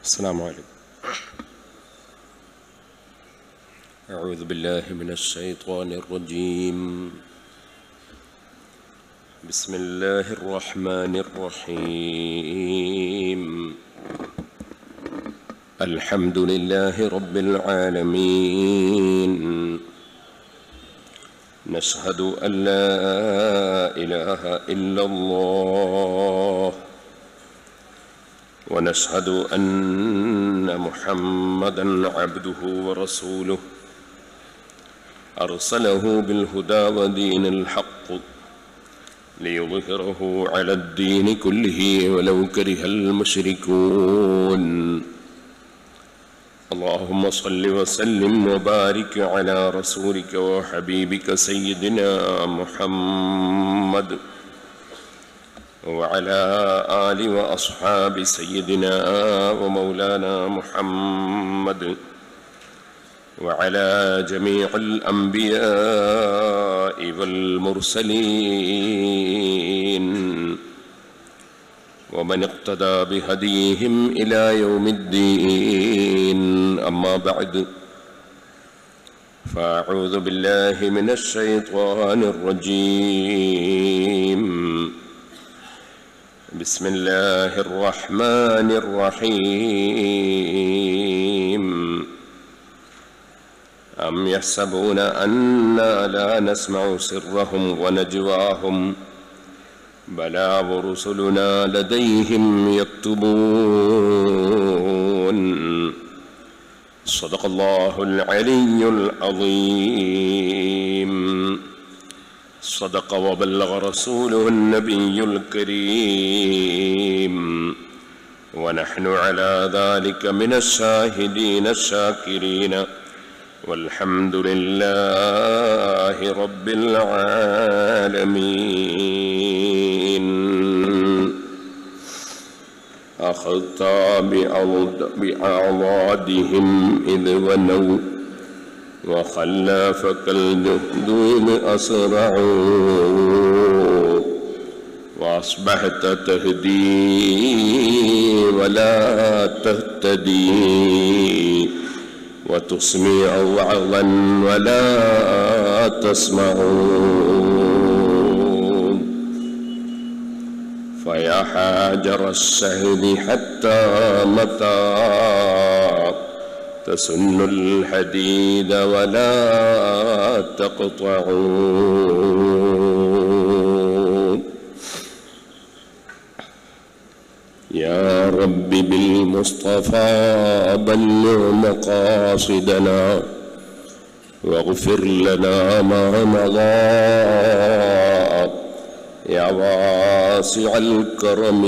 السلام عليكم أعوذ بالله من الشيطان الرجيم بسم الله الرحمن الرحيم الحمد لله رب العالمين نشهد أن لا إله إلا الله ونشهد أن محمدا عبده ورسوله أرسله بالهدى ودين الحق ليظهره على الدين كله ولو كره المشركون اللهم صل وسلم وبارك على رسولك وحبيبك سيدنا محمد وعلى آل وأصحاب سيدنا ومولانا محمد وعلى جميع الأنبياء والمرسلين ومن اقتدى بهديهم إلى يوم الدين أما بعد فأعوذ بالله من الشيطان الرجيم بسم الله الرحمن الرحيم أم يحسبون أنا لا نسمع سرهم ونجواهم بلى ورسلنا لديهم يكتبون صدق الله العلي العظيم صدق وبلغ رسوله النبي الكريم ونحن على ذلك من الشاهدين الشاكرين والحمد لله رب العالمين أخذت بأعضادهم إذ ونوا وخلافك الجهدون أسرعوا وأصبحت تهدي ولا تهتدي وتسمع وعظا ولا تسمعون فيا حاجر الشهد حتى متى تسن الحديد ولا تقطعون يا رب بالمصطفى بلغ مقاصدنا واغفر لنا ما مضى يا واسع الكرم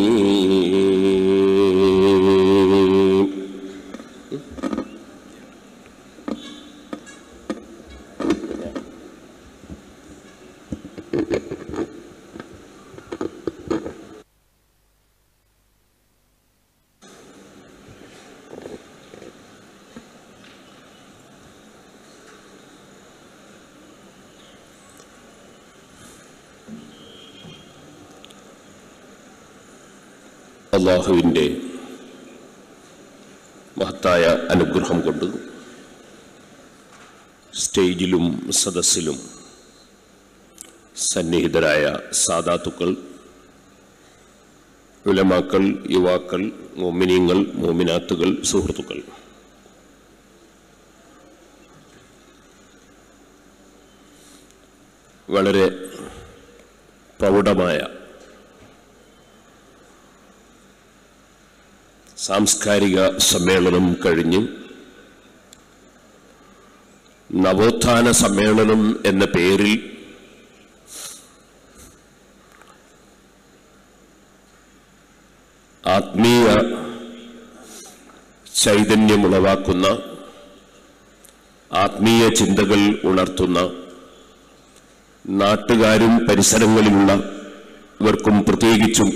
അള്ളാഹുവിൻ്റെ മഹത്തായ അനുഗ്രഹം കൊണ്ട് സ്റ്റേജിലും സദസ്സിലും സന്നിഹിതരായ സാധാത്തുക്കൾ ഉലമാക്കൾ യുവാക്കൾ മോമിനിയങ്ങൾ മോമിനാത്തുകൾ സുഹൃത്തുക്കൾ വളരെ പ്രൗഢമായ സാംസ്കാരിക സമ്മേളനം കഴിഞ്ഞ് നവോത്ഥാന സമ്മേളനം എന്ന പേരിൽ ആത്മീയ ചൈതന്യമുളവാക്കുന്ന ആത്മീയ ചിന്തകൾ ഉണർത്തുന്ന നാട്ടുകാരും പരിസരങ്ങളിലുള്ള ഇവർക്കും പ്രത്യേകിച്ചും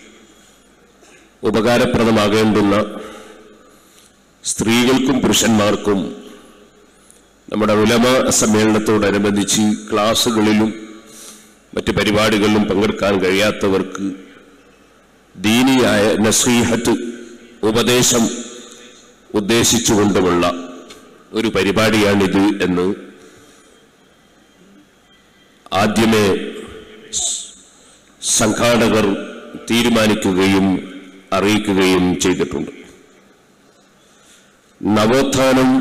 ഉപകാരപ്രദമാകേണ്ടുന്ന സ്ത്രീകൾക്കും പുരുഷന്മാർക്കും നമ്മുടെ ഉലമ സമ്മേളനത്തോടനുബന്ധിച്ച് ക്ലാസ്സുകളിലും മറ്റ് പരിപാടികളിലും പങ്കെടുക്കാൻ കഴിയാത്തവർക്ക് ദീനിയായ നസീഹത്ത് ഉപദേശം ഉദ്ദേശിച്ചുകൊണ്ടുമുള്ള ഒരു പരിപാടിയാണിത് എന്ന് ആദ്യമേ സ് സംഘാടകർ തീരുമാനിക്കുകയും അറിയിക്കുകയും ചെയ്തിട്ടുണ്ട് നവോത്ഥാനം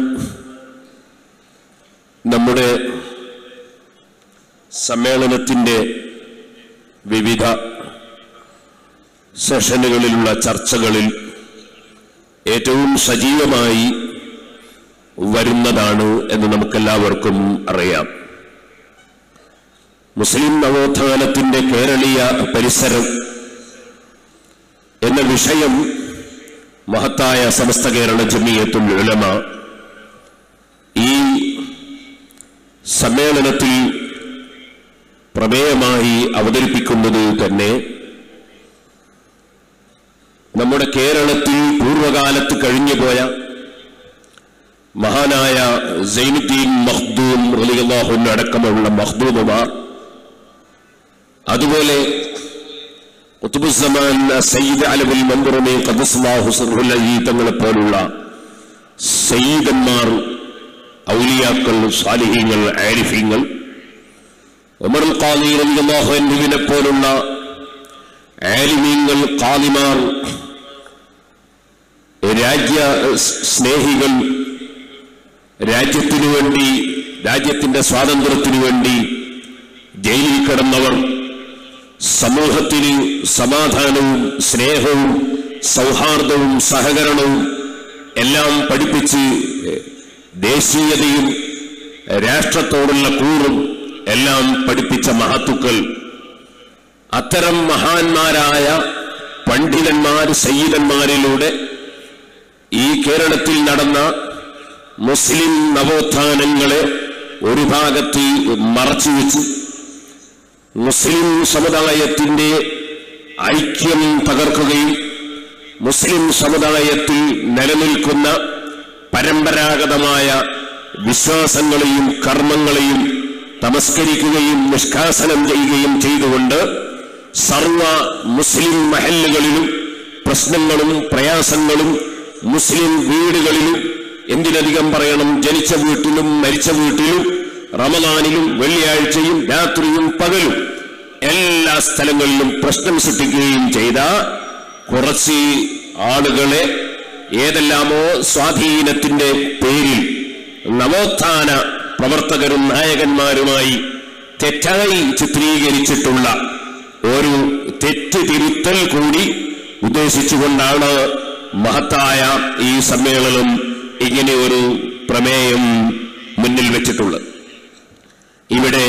നമ്മുടെ സമ്മേളനത്തിൻ്റെ വിവിധ സെഷനുകളിലുള്ള ചർച്ചകളിൽ ഏറ്റവും സജീവമായി വരുന്നതാണ് എന്ന് നമുക്കെല്ലാവർക്കും അറിയാം മുസ്ലിം നവോത്ഥാനത്തിന്റെ കേരളീയ പരിസരം എന്ന വിഷയം മഹത്തായ സമസ്ത കേരള ജമിയത്തുൽ ഉലമ ഈ സമ്മേളനത്തിൽ പ്രമേയമായി അവതരിപ്പിക്കുന്നത് തന്നെ നമ്മുടെ കേരളത്തിൽ പൂർവകാലത്ത് കഴിഞ്ഞുപോയ മഹാനായ സൈനുദ്ദീൻ മഖ്ദൂം റലിയല്ലാഹുൻ അടക്കമുള്ള മഖ്ദൂമുമാർ അതുപോലെ ഖുത്ബുസ്സമാൻ സയ്യിദ് അലബുൽ മമ്പുറമി ഖദ്ദസ്ലാഹു സിർഹുൽ അലീ തങ്ങളെ പോലുള്ള സയ്യിദന്മാർ ഔലിയാക്കൾ സാലിഹീങ്ങൾ ആരിഫീങ്ങൾ ഉമർ ഖാദി റളിയല്ലാഹു അൻഹുവിനെ പോലുള്ള ആലിമീങ്ങൾ ഖാദിമാർ രാജ്യ സ്നേഹികൾ രാജ്യത്തിനു വേണ്ടി രാജ്യത്തിന്റെ സ്വാതന്ത്ര്യത്തിനു വേണ്ടി ജയിലിൽ കിടന്നവർ സമൂഹത്തിന് സമാധാനവും സ്നേഹവും സൗഹാർദ്ദവും സഹകരണവും എല്ലാം പഠിപ്പിച്ച് ദേശീയതയും രാഷ്ട്രത്തോടുള്ള കൂറും എല്ലാം പഠിപ്പിച്ച മഹത്തുക്കൾ അത്തരം മഹാന്മാരായ പണ്ഡിതന്മാർ സയ്യിദന്മാരിലൂടെ ഈ കേരളത്തിൽ നടന്ന മുസ്ലിം നവോത്ഥാനങ്ങളെ ഒരു ഭാഗത്ത് മറച്ചുവെച്ച് മുസ്ലിം സമുദായത്തിന്റെ ഐക്യം തകർക്കുകയും മുസ്ലിം സമുദായത്തിൽ നിലനിൽക്കുന്ന പരമ്പരാഗതമായ വിശ്വാസങ്ങളെയും കർമ്മങ്ങളെയും തമസ്കരിക്കുകയും നിഷ്കാസനം ചെയ്യുകയും ചെയ്തുകൊണ്ട് സർവ മുസ്ലിം മഹല്ലുകളിലും പ്രശ്നങ്ങളും പ്രയാസങ്ങളും മുസ്ലിം വീടുകളിലും എന്തിനധികം പറയണം ജനിച്ച വീട്ടിലും മരിച്ച വീട്ടിലും റമദാനിലും വെള്ളിയാഴ്ചയും രാത്രിയും പകലും എല്ലാ സ്ഥലങ്ങളിലും പ്രശ്നം സൃഷ്ടിക്കുകയും ചെയ്ത കുറച്ച് ആളുകളെ ഏതെല്ലാമോ സ്വാധീനത്തിന്റെ പേരിൽ നവോത്ഥാന പ്രവർത്തകരും നായകന്മാരുമായി തെറ്റായി ചിത്രീകരിച്ചിട്ടുള്ള ഒരു തെറ്റ് തിരുത്തൽ കൂടി ഉദ്ദേശിച്ചുകൊണ്ടാണ് മഹത്തായ ഈ സമ്മേളനം ഇങ്ങനെ ഒരു പ്രമേയം മുന്നിൽ വെച്ചിട്ടുള്ളത് ഇവിടെ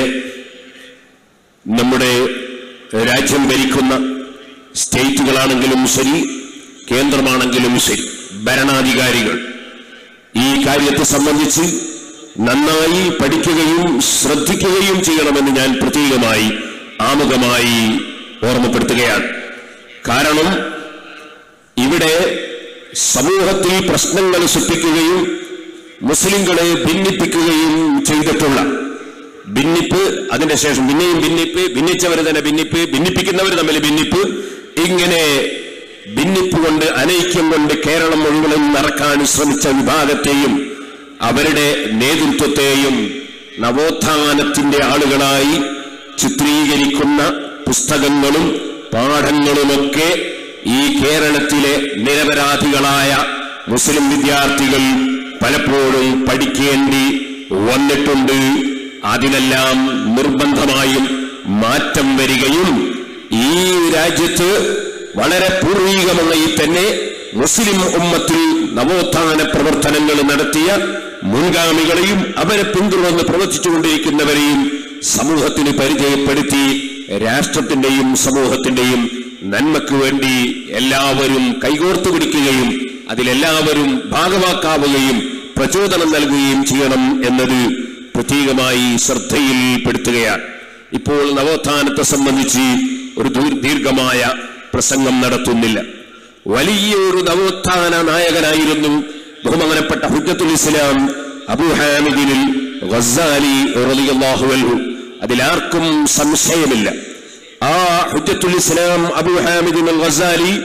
നമ്മുടെ രാജ്യം ഭരിക്കുന്ന സ്റ്റേറ്റുകളാണെങ്കിലും ശരി കേന്ദ്രമാണെങ്കിലും ശരി ഭരണാധികാരികൾ ഈ കാര്യത്തെ സംബന്ധിച്ച് നന്നായി പഠിക്കുകയും ശ്രദ്ധിക്കുകയും ചെയ്യണമെന്ന് ഞാൻ പ്രത്യേകമായി ആമുഖമായി ഓർമ്മപ്പെടുത്തുകയാണ് കാരണം ഇവിടെ സമൂഹത്തിൽ പ്രശ്നങ്ങൾ സൃഷ്ടിക്കുകയും മുസ്ലിങ്ങളെ ഭിന്നിപ്പിക്കുകയും ചെയ്തിട്ടുള്ള ഭിന്നിപ്പ് അതിന്റെ ശേഷം പിന്നെയും ഭിന്നിപ്പ് ഭിന്നിച്ചവർ തന്നെ ഭിന്നിപ്പ് ഭിന്നിപ്പിക്കുന്നവർ തമ്മിൽ ഭിന്നിപ്പ് ഇങ്ങനെ ഭിന്നിപ്പ് കൊണ്ട് അനൈക്യം കൊണ്ട് കേരളം മുഴുവൻ നടക്കാൻ ശ്രമിച്ച വിഭാഗത്തെയും അവരുടെ നേതൃത്വത്തെയും നവോത്ഥാനത്തിന്റെ ആളുകളായി ചിത്രീകരിക്കുന്ന പുസ്തകങ്ങളും പാഠങ്ങളുമൊക്കെ ഈ കേരളത്തിലെ നിരപരാധികളായ മുസ്ലിം വിദ്യാർത്ഥികൾ പലപ്പോഴും പഠിക്കേണ്ടി വന്നിട്ടുണ്ട് അതിനെല്ലാം നിർബന്ധമായും മാറ്റം വരികയും ഈ രാജ്യത്ത് വളരെ പൂർവീകമായി തന്നെ മുസ്ലിം ഉമ്മത്തിൽ നവോത്ഥാന പ്രവർത്തനങ്ങൾ നടത്തിയ മുൻഗാമികളെയും അവരെ പിന്തുടർന്ന് പ്രവർത്തിച്ചുകൊണ്ടിരിക്കുന്നവരെയും സമൂഹത്തിന് പരിചയപ്പെടുത്തി രാഷ്ട്രത്തിന്റെയും സമൂഹത്തിന്റെയും നന്മയ്ക്ക് വേണ്ടി എല്ലാവരും കൈകോർത്തു പിടിക്കുകയും അതിലെല്ലാവരും ഭാഗവാക്കാവുകയും പ്രചോദനം നൽകുകയും ചെയ്യണം എന്നത് പ്രത്യേകമായി ശ്രദ്ധയിൽപ്പെടുത്തുകയാണ് ഇപ്പോൾ നവോത്ഥാനത്തെ സംബന്ധിച്ച് ഒരു ദീർ- ദീർഘമായ പ്രസംഗം നടത്തുന്നില്ല വലിയൊരു നവോത്ഥാന നായകനായിരുന്നു ബഹുമാനപ്പെട്ട ഹുജ്ജത്തുൽ ഇസ്ലാം അബു ഹാമിദിനിൽ ഗസാലി റളിയല്ലാഹു അൻഹു അതിലാർക്കും സംശയമില്ല ആ ഹുജ്ജത്തുൽ ഇസ്ലാം അബു ഹാമിദിൻ അൽ ഗസാലി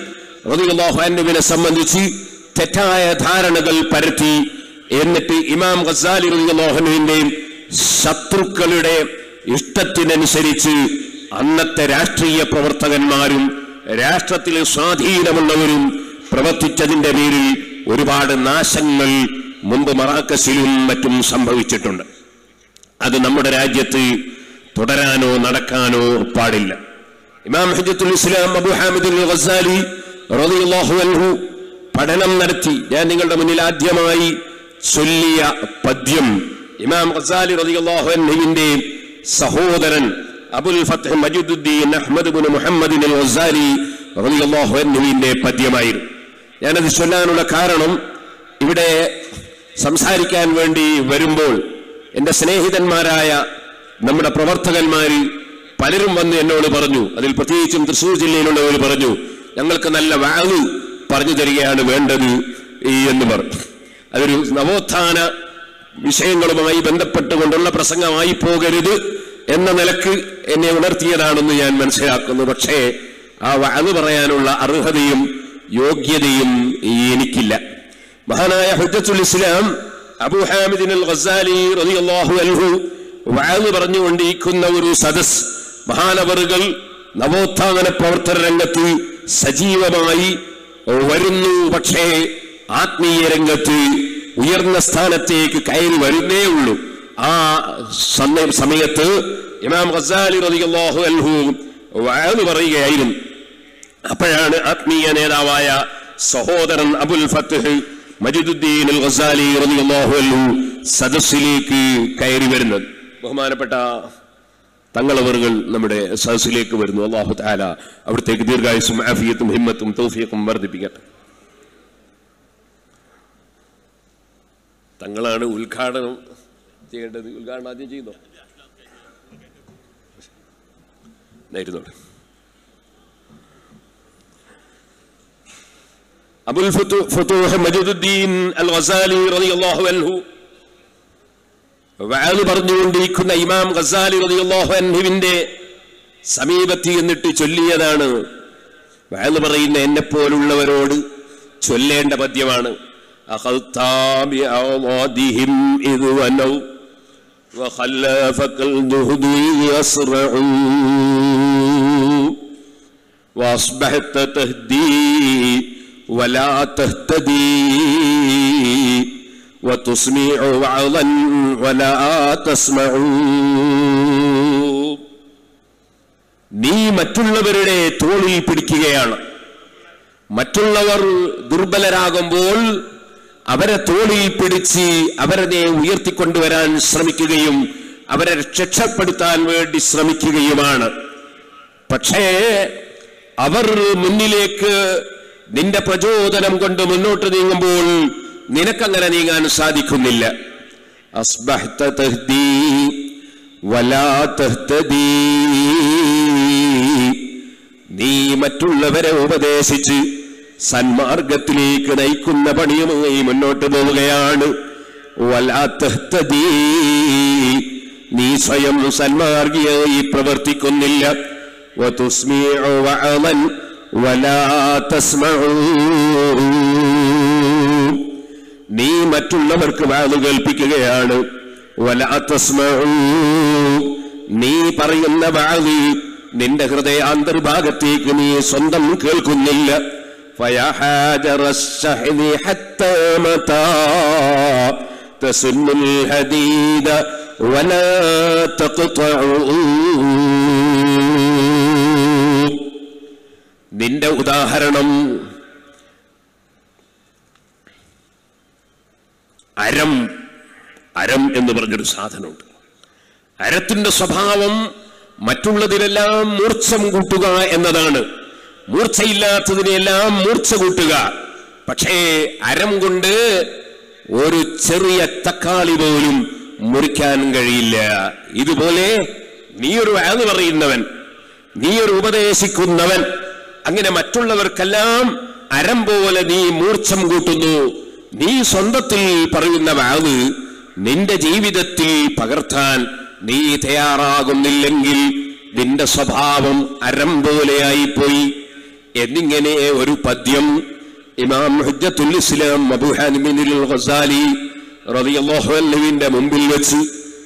റളിയല്ലാഹു അൻഹുവിനെ സംബന്ധിച്ച് തെറ്റായ ധാരണകൾ പരത്തി എന്നിട്ട് ഇമാം ഖസാലി റളിയല്ലാഹുവിന്റെയും ശത്രുക്കളുടെ ഇഷ്ടത്തിനനുസരിച്ച് അന്നത്തെ രാഷ്ട്രീയ പ്രവർത്തകന്മാരും രാഷ്ട്രത്തിൽ സ്വാധീനമുള്ളവരും പ്രവർത്തിച്ചതിന്റെ പേരിൽ ഒരുപാട് നാശങ്ങൾ മുമ്പ് മറാക്കസിലും മറ്റും സംഭവിച്ചിട്ടുണ്ട് അത് നമ്മുടെ രാജ്യത്ത് തുടരാനോ നടക്കാനോ പാടില്ല ഇമാം ഹജ്ജത്തുൽ ഇസ്ലാം അബു ഹാമിദുൽ ഗസാലി റളിയല്ലാഹു അൻഹു പഠനം നടത്തി ഞാൻ നിങ്ങളുടെ മുന്നിൽ ആദ്യമായി ചൊല്ലിയ പദ്യം ഇമാം ഗസാലി റളിയല്ലാഹു അൻഹുവിന്റെ സഹോദരൻ Abul Fath Majeeduddin Ahmad bin Muhammad al Ghazali റളിയല്ലാഹു അൻഹുവിന്റെ പദ്യമായിരുന്നു ഞാനത് ചൊല്ലാനുള്ള കാരണം ഇവിടെ സംസാരിക്കാൻ വേണ്ടി വരുമ്പോൾ എന്റെ സ്നേഹിതന്മാരായ നമ്മുടെ പ്രവർത്തകന്മാര് പലരും വന്ന് എന്നോട് പറഞ്ഞു അതിൽ പ്രത്യേകിച്ചും തൃശ്ശൂർ ജില്ലയിലുള്ളവർ പറഞ്ഞു ഞങ്ങൾക്ക് നല്ല വാങ്ങ് പറഞ്ഞു തരികയാണ് വേണ്ടത് ഈ എന്ന് പറഞ്ഞു അതൊരു നവോത്ഥാന വിഷയങ്ങളുമായി ബന്ധപ്പെട്ടുകൊണ്ടുള്ള പ്രസംഗമായി പോകരുത് എന്ന നിലക്ക് എന്നെ ഉണർത്തിയതാണെന്ന് ഞാൻ മനസ്സിലാക്കുന്നു പക്ഷേ ആ വാങ്ങ് പറയാനുള്ള അർഹതയും യോഗ്യതയും എനിക്കില്ല മഹാനായ ഹുജ്ജത്തുൽ ഇസ്ലാം അബൂ ഹാമിദിൻ അൽ ഗസാലി റളിയല്ലാഹു അൻഹു വാഴ് പറഞ്ഞുകൊണ്ടിരിക്കുന്ന ഒരു സദസ് മഹാനവറുകൾ നവോത്ഥാന പ്രവർത്തന രംഗത്ത് സജീവമായി വരുന്നു പക്ഷേ ആത്മീയ രംഗത്ത് ഉയർന്ന സ്ഥാനത്തേക്ക് കയറി വരുന്നേ ഉള്ളൂ ആ സമയ- സമയത്ത് ഇമാം ഗസാലി റളിയല്ലാഹു അൻഹു വാഴ് പറയുകയായിരുന്നു അപ്പോഴാണ് ആത്മീയ നേതാവായ സഹോദരൻ അബുൽ ഫത്ത് മജിദുദ്ദീൻ അൽ ഗസാലി റളിയല്ലാഹു അൻഹു സദസ്സിലേക്ക് കയറി വരുന്നത് ബഹുമാനപ്പെട്ട തങ്ങളവറുകൾ നമ്മുടെ സദസ്സിലേക്ക് വരുന്നു അള്ളാഹു താല അവിടത്തേക്ക് ദീർഘായുസും ആഫിയത്തും ഹിമ്മത്തും തൗഫീഖും വർദ്ധിപ്പിക്കട്ടെ തങ്ങളാണ് ഉദ്ഘാടനം ചെയ്യേണ്ടത് ഉദ്ഘാടനം ആദ്യം ചെയ്യുന്നോ ഇരുന്നോട്ടെ അബുൽ ഫതു- ഫതൂഹ് മജീദുദ്ദീൻ അൽ ഗസാലി റളിയല്ലാഹു അൻഹു വഅദ് പറഞ്ഞുകൊണ്ടിരിക്കുന്ന ഇമാം ഗസാലി റളിയല്ലാഹു അൻഹുവിന്റെ സമീപത്ത് എന്നിട്ട് ചൊല്ലിയതാണ് വഅദ് പറയുന്ന എന്നെ പോലുള്ളവരോട് ചൊല്ലേണ്ട പദ്യമാണ് അഖൽതാ ബിഅവാദിഹിം ഇദ് വനൗ وخلافك الجهد يسرع واصبحت تهدي ولا تهتدي وتسمع وعظا ولا تسمع നീ മറ്റുള്ളവരുടെ തോളിൽ പിടിക്കുകയാണ് മറ്റുള്ളവർ ദുർബലരാകുമ്പോൾ അവരെ തോളിൽ പിടിച്ച് അവരെ ഉയർത്തിക്കൊണ്ടുവരാൻ ശ്രമിക്കുകയും അവരെ രക്ഷപ്പെടുത്താൻ വേണ്ടി ശ്രമിക്കുകയുമാണ് പക്ഷേ അവർ മുന്നിലേക്ക് നിന്റെ പ്രചോദനം കൊണ്ട് മുന്നോട്ട് നീങ്ങുമ്പോൾ നിനക്കങ്ങനെ നീങ്ങാൻ സാധിക്കുന്നില്ല അസ്ബഹ്ത തഹ്ദീ വലാ തഹ്തദീ. നീ മറ്റുള്ളവരെ ഉപദേശിച്ച് സന്മാർഗത്തിലേക്ക് നയിക്കുന്ന പണിയുമായി മുന്നോട്ട് പോവുകയാണ് വലാ തഹ്തദീ. നീ സ്വയം സന്മാർഗിയായി പ്രവർത്തിക്കുന്നില്ല وتسمع وعظا ولا تسمع നീ മറ്റുള്ളവർക്ക് വാത് കേൾപ്പിക്കുകയാണ് വലാ തസ്മഉ. നീ പറയുന്ന വാതി നിന്റെ ഹൃദയ അന്തർഭാഗത്തേക്ക് നീ സ്വന്തം കേൾക്കുന്നില്ല فيا حاجر الشحذ حتى متى تسن الحديد ولا تقطع നിന്റെ ഉദാഹരണം അരം അരം എന്ന് പറഞ്ഞൊരു സാധനമുണ്ട് അരത്തിന്റെ സ്വഭാവം മറ്റുള്ളതിനെല്ലാം മൂർച്ഛം കൂട്ടുക എന്നതാണ് മൂർച്ചയില്ലാത്തതിനെല്ലാം മൂർച്ച കൂട്ടുക പക്ഷേ അരം കൊണ്ട് ഒരു ചെറിയ തക്കാളി പോലും മുറിക്കാൻ കഴിയില്ല ഇതുപോലെ നീ ഒരു വാത് പറയുന്നവൻ നീ ഒരു ഉപദേശിക്കുന്നവൻ അങ്ങനെ മറ്റുള്ളവർക്കെല്ലാം അരം പോലെ നീ മൂർച്ഛം കൂട്ടുന്നു നീ സ്വന്തത്തിൽ പറയുന്ന വാവ് നിന്റെ ജീവിതത്തിൽ പകർത്താൻ നീ തയ്യാറാകുന്നില്ലെങ്കിൽ നിന്റെ സ്വഭാവം അരം പോലെയായിപ്പോയി എന്നിങ്ങനെ ഒരു പദ്യം ഇമാം ഹുജ്ജത്തുൽ ഇസ്ലാം അബൂ ഹാനിമിനിൽ ഖസാലി റളിയല്ലാഹു അൻഹുവിന്റെ മുമ്പിൽ വെച്ച്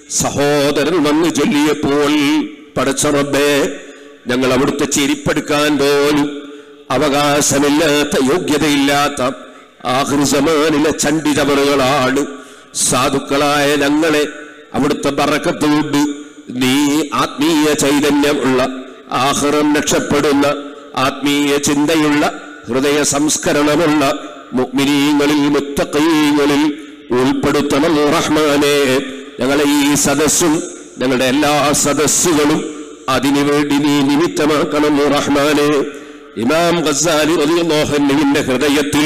സഹോദരൻ വന്ന് ചൊല്ലിയപ്പോൾ പടച്ച റബ്ബേ ഞങ്ങൾ അവിടുത്തെ ചെരിപ്പെടുക്കാൻ പോലും അവകാശമില്ലാത്ത യോഗ്യതയില്ലാത്ത ആഹൃസമാനിലെ ചണ്ടി ചവറുകളാണ് സാധുക്കളായ ഞങ്ങളെ അവിടുത്തെ ബറക്കത്തുകൊണ്ട് നീ ആത്മീയ ചൈതന്യമുള്ള ആഹ്റം രക്ഷപ്പെടുന്ന ആത്മീയ ചിന്തയുള്ള ഹൃദയ സംസ്കരണമുള്ള മുഗ്മിനീങ്ങളിൽ മുത്തക്കീങ്ങളിൽ ഉൾപ്പെടുത്തണം റഹ്മാനെ ഞങ്ങളെ ഈ സദസ്സും ഞങ്ങളുടെ എല്ലാ സദസ്സുകളും അതിനുവേണ്ടി നീ നിമിത്തമാക്കണം റഹ്മാനെ ഇമാം ഗസാലി റളിയല്ലാഹുവിന്റെ ഹൃദയത്തിൽ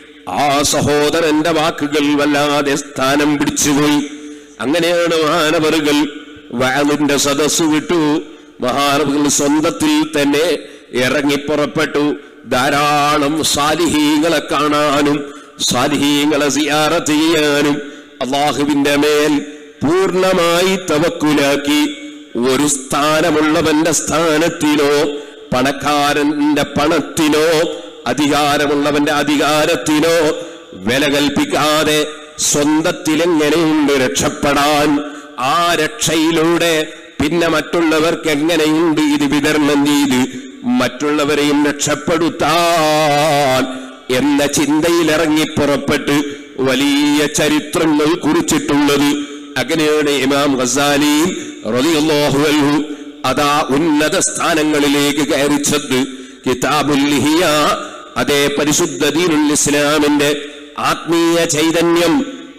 ആ സഹോദരന്റെ വാക്കുകൾ വല്ലാതെ സ്ഥാനം പിടിച്ചുപോയി അങ്ങനെയാണ് മഹാനവറുകൾ വയലിന്റെ സദസ്സ് വിട്ടു മഹാനവറുകൾ സ്വന്തത്തിൽ തന്നെ ഇറങ്ങി പുറപ്പെട്ടു ധാരാളം സാലിഹീങ്ങളെ കാണാനും സാലിഹീങ്ങളെ സിയാറത്ത് ചെയ്യാനും അള്ളാഹുവിന്റെ മേൽ പൂർണ്ണമായി തവക്കുലാക്കി ഒരു സ്ഥാനമുള്ളവന്റെ സ്ഥാനത്തിനോ പണക്കാരന്റെ പണത്തിനോ അധികാരമുള്ളവന്റെ അധികാരത്തിനോ വില കൽപ്പിക്കാതെ സ്വന്തത്തിൽ എങ്ങനെയുണ്ട് രക്ഷപ്പെടാൻ ആ രക്ഷയിലൂടെ പിന്നെ മറ്റുള്ളവർക്ക് എങ്ങനെയുണ്ട് ഇത് വിതരണം ചെയ്ത് മറ്റുള്ളവരെയും രക്ഷപ്പെടുത്താൻ എന്ന ചിന്തയിൽ ഇറങ്ങി പുറപ്പെട്ട് വലിയ ചരിത്രങ്ങൾ കുറിച്ചിട്ടുള്ളത് അങ്ങനെയാണ് ഇമാം ഗസാലി റളിയല്ലാഹു അൻഹു അതാ ഉന്നത സ്ഥാനങ്ങളിലേക്ക് കയറിച്ചത് കിതാബുൽ ലിഹിയ അതേ പരിശുദ്ധ ദീനുൽ ഇസ്ലാമിന്റെ ആത്മീയ ചൈതന്യം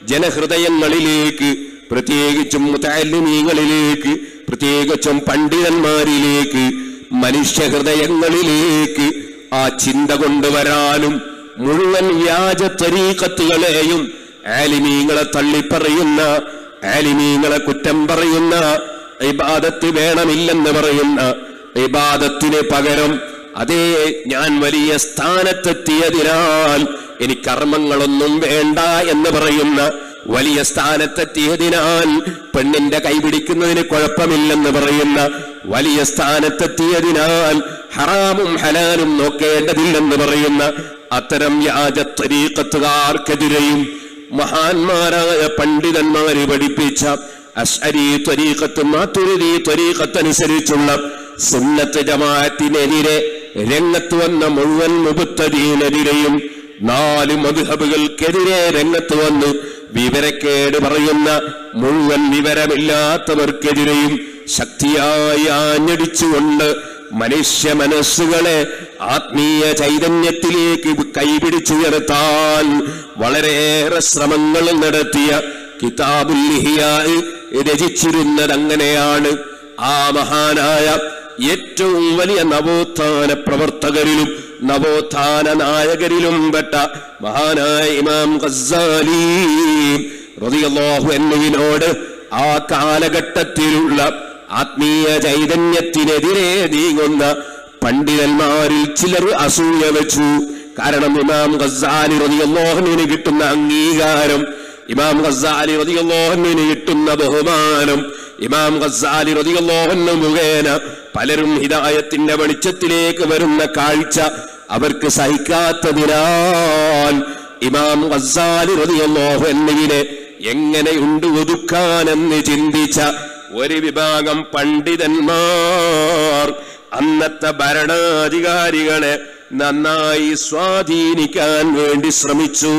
ജനഹൃദയങ്ങളിലേക്ക് പ്രത്യേകിച്ചും മുത്തല്ലിമീങ്ങളിലേക്ക് പ്രത്യേകിച്ചും പണ്ഡിതന്മാരിലേക്ക് മനുഷ്യ ഹൃദയങ്ങളിലേക്ക് ആ ചിന്ത കൊണ്ടുവരാനും മുഴുവൻ വ്യാജ തരീക്കത്തുകളെയും ആലിമീങ്ങളെ തള്ളിപ്പറയുന്ന ആലിമീങ്ങളെ കുറ്റം പറയുന്ന ഇബാദത്ത് വേണമില്ലെന്ന് പറയുന്ന ഇബാദത്തിന് പകരം അതേ ഞാൻ വലിയ സ്ഥാനത്തെത്തിയതിനാൽ ഇനി കർമ്മങ്ങളൊന്നും വേണ്ട എന്ന് പറയുന്ന വലിയ സ്ഥാനത്തെത്തിയതിനാൽ പെണ്ണിന്റെ കൈപിടിക്കുന്നതിന് കുഴപ്പമില്ലെന്ന് പറയുന്ന വലിയ സ്ഥാനത്തെത്തിയതിനാൽ ഹറാമും ഹലാലും നോക്കേണ്ടതില്ലെന്ന് പറയുന്ന അത്തരം വ്യാജ തരീക്കത്തുകാർക്കെതിരെയും മഹാന്മാരായ പണ്ഡിതന്മാര് പഠിപ്പിച്ച അശ്അരി ത്വരീഖത്ത് മാതുരിദി ത്വരീഖത്തനുസരിച്ചുള്ള സുന്നത്ത് ജമാഅത്തിനെതിരെ രംഗത്ത് വന്ന മുഴുവൻ മുബത്തദീനെതിരെയും നാല് മധുഹബുകൾക്കെതിരെ രംഗത്ത് വന്ന് വിവരക്കേട് പറയുന്ന മുഴുവൻ വിവരമില്ലാത്തവർക്കെതിരെയും ശക്തിയായി ആഞ്ഞടിച്ചുകൊണ്ട് മനുഷ്യ മനസ്സുകളെ ആത്മീയ ചൈതന്യത്തിലേക്ക് കൈപിടിച്ചുയർത്താൻ വളരെയേറെ ശ്രമങ്ങൾ നടത്തിയ കിതാബുല്ലിഹിയായി രചിച്ചിരുന്നത് അങ്ങനെയാണ് ആ മഹാനായ ഏറ്റവും വലിയ നവോത്ഥാന പ്രവർത്തകരിലും നവോത്ഥാന നായകരിലും പെട്ട മഹാനായ ഇമാം ഖസാലി റളിയല്ലാഹു അൻഹുവിനോട് ആ കാലഘട്ടത്തിലുള്ള ആത്മീയ ചൈതന്യത്തിനെതിരെ നീങ്ങുന്ന പണ്ഡിതന്മാരിൽ ചിലർ അസൂയ വെച്ചു കാരണം ഇമാം ഖസാലി റളിയല്ലാഹുവിന് കിട്ടുന്ന അംഗീകാരം ഇമാം ഖസാലി റളിയല്ലാഹുവിന് കിട്ടുന്ന ബഹുമാനം ഇമാം ഖസാലി റളിയല്ലാഹു മുഖേന പലരും ഹിദായത്തിന്റെ വെളിച്ചത്തിലേക്ക് വരുന്ന കാഴ്ച അവർക്ക് സഹിക്കാത്തതിനാൽ ഇമാം ഖസാലി റളിയല്ലാഹു അൻഹുവിനെ എങ്ങനെയുണ്ട് ഒതുക്കാനെന്ന് ചിന്തിച്ച ഒരു വിഭാഗം പണ്ഡിതന്മാർ അന്നത്തെ ഭരണാധികാരികളെ നന്നായി സ്വാധീനിക്കാൻ വേണ്ടി ശ്രമിച്ചു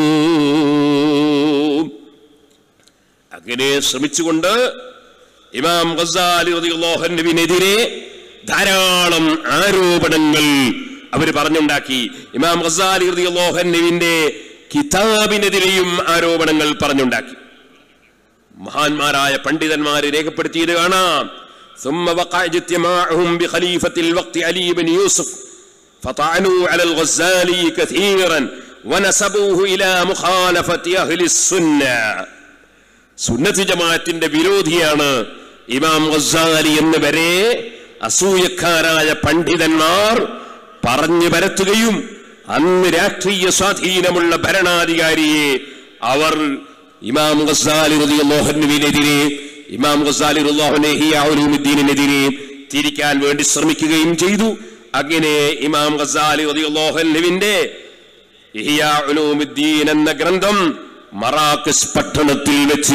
അങ്ങനെ ശ്രമിച്ചുകൊണ്ട് ഇമാം ഖസാലി റളിയല്ലാഹുവിനെതിരെ ധാരാളം ആരോപണങ്ങൾ അവർ പറഞ്ഞുണ്ടാക്കി ഇമാം ഖസാലി റളിയല്ലാഹുവിന്റെ കിതാബിനെതിരെയും ആരോപണങ്ങൾ പറഞ്ഞുണ്ടാക്കി മഹാന്മാരായ പണ്ഡിതന്മാരെ രേഖപ്പെടുത്തിയത് കാണാം ثم وقع اجتماعهم بخليفة الوقت علي بن يوسف فطعنوا على الغزالي كثيرا ونسبوه إلى مخالفة أهل السنة സുന്നത്ത് ജമാഅത്തിന്റെ വിരോധിയാണ് ഇമാം ഗസാലി എന്നിവരെ അസൂയക്കാരായ പണ്ഡിതന്മാർ പറഞ്ഞു പരത്തുകയും അന്ന് രാഷ്ട്രീയ സ്വാധീനമുള്ള ഭരണാധികാരിയെ അവർ ഇമാം ഗസാലി റളിയല്ലാഹുവിനെതിരെ ഇമാം ഗസാലി റളിയല്ലാഹുവിനെതിരെ തിരിക്കാൻ വേണ്ടി ശ്രമിക്കുകയും ചെയ്തു അങ്ങനെ ഇമാം ഗസാലി റളിയല്ലാഹുവിന്റെ ഇഹ്യാ ഉലൂമുദ്ദീൻ എന്ന ഗ്രന്ഥം മറാക്കസ് പട്ടണത്തിൽ വെച്ച്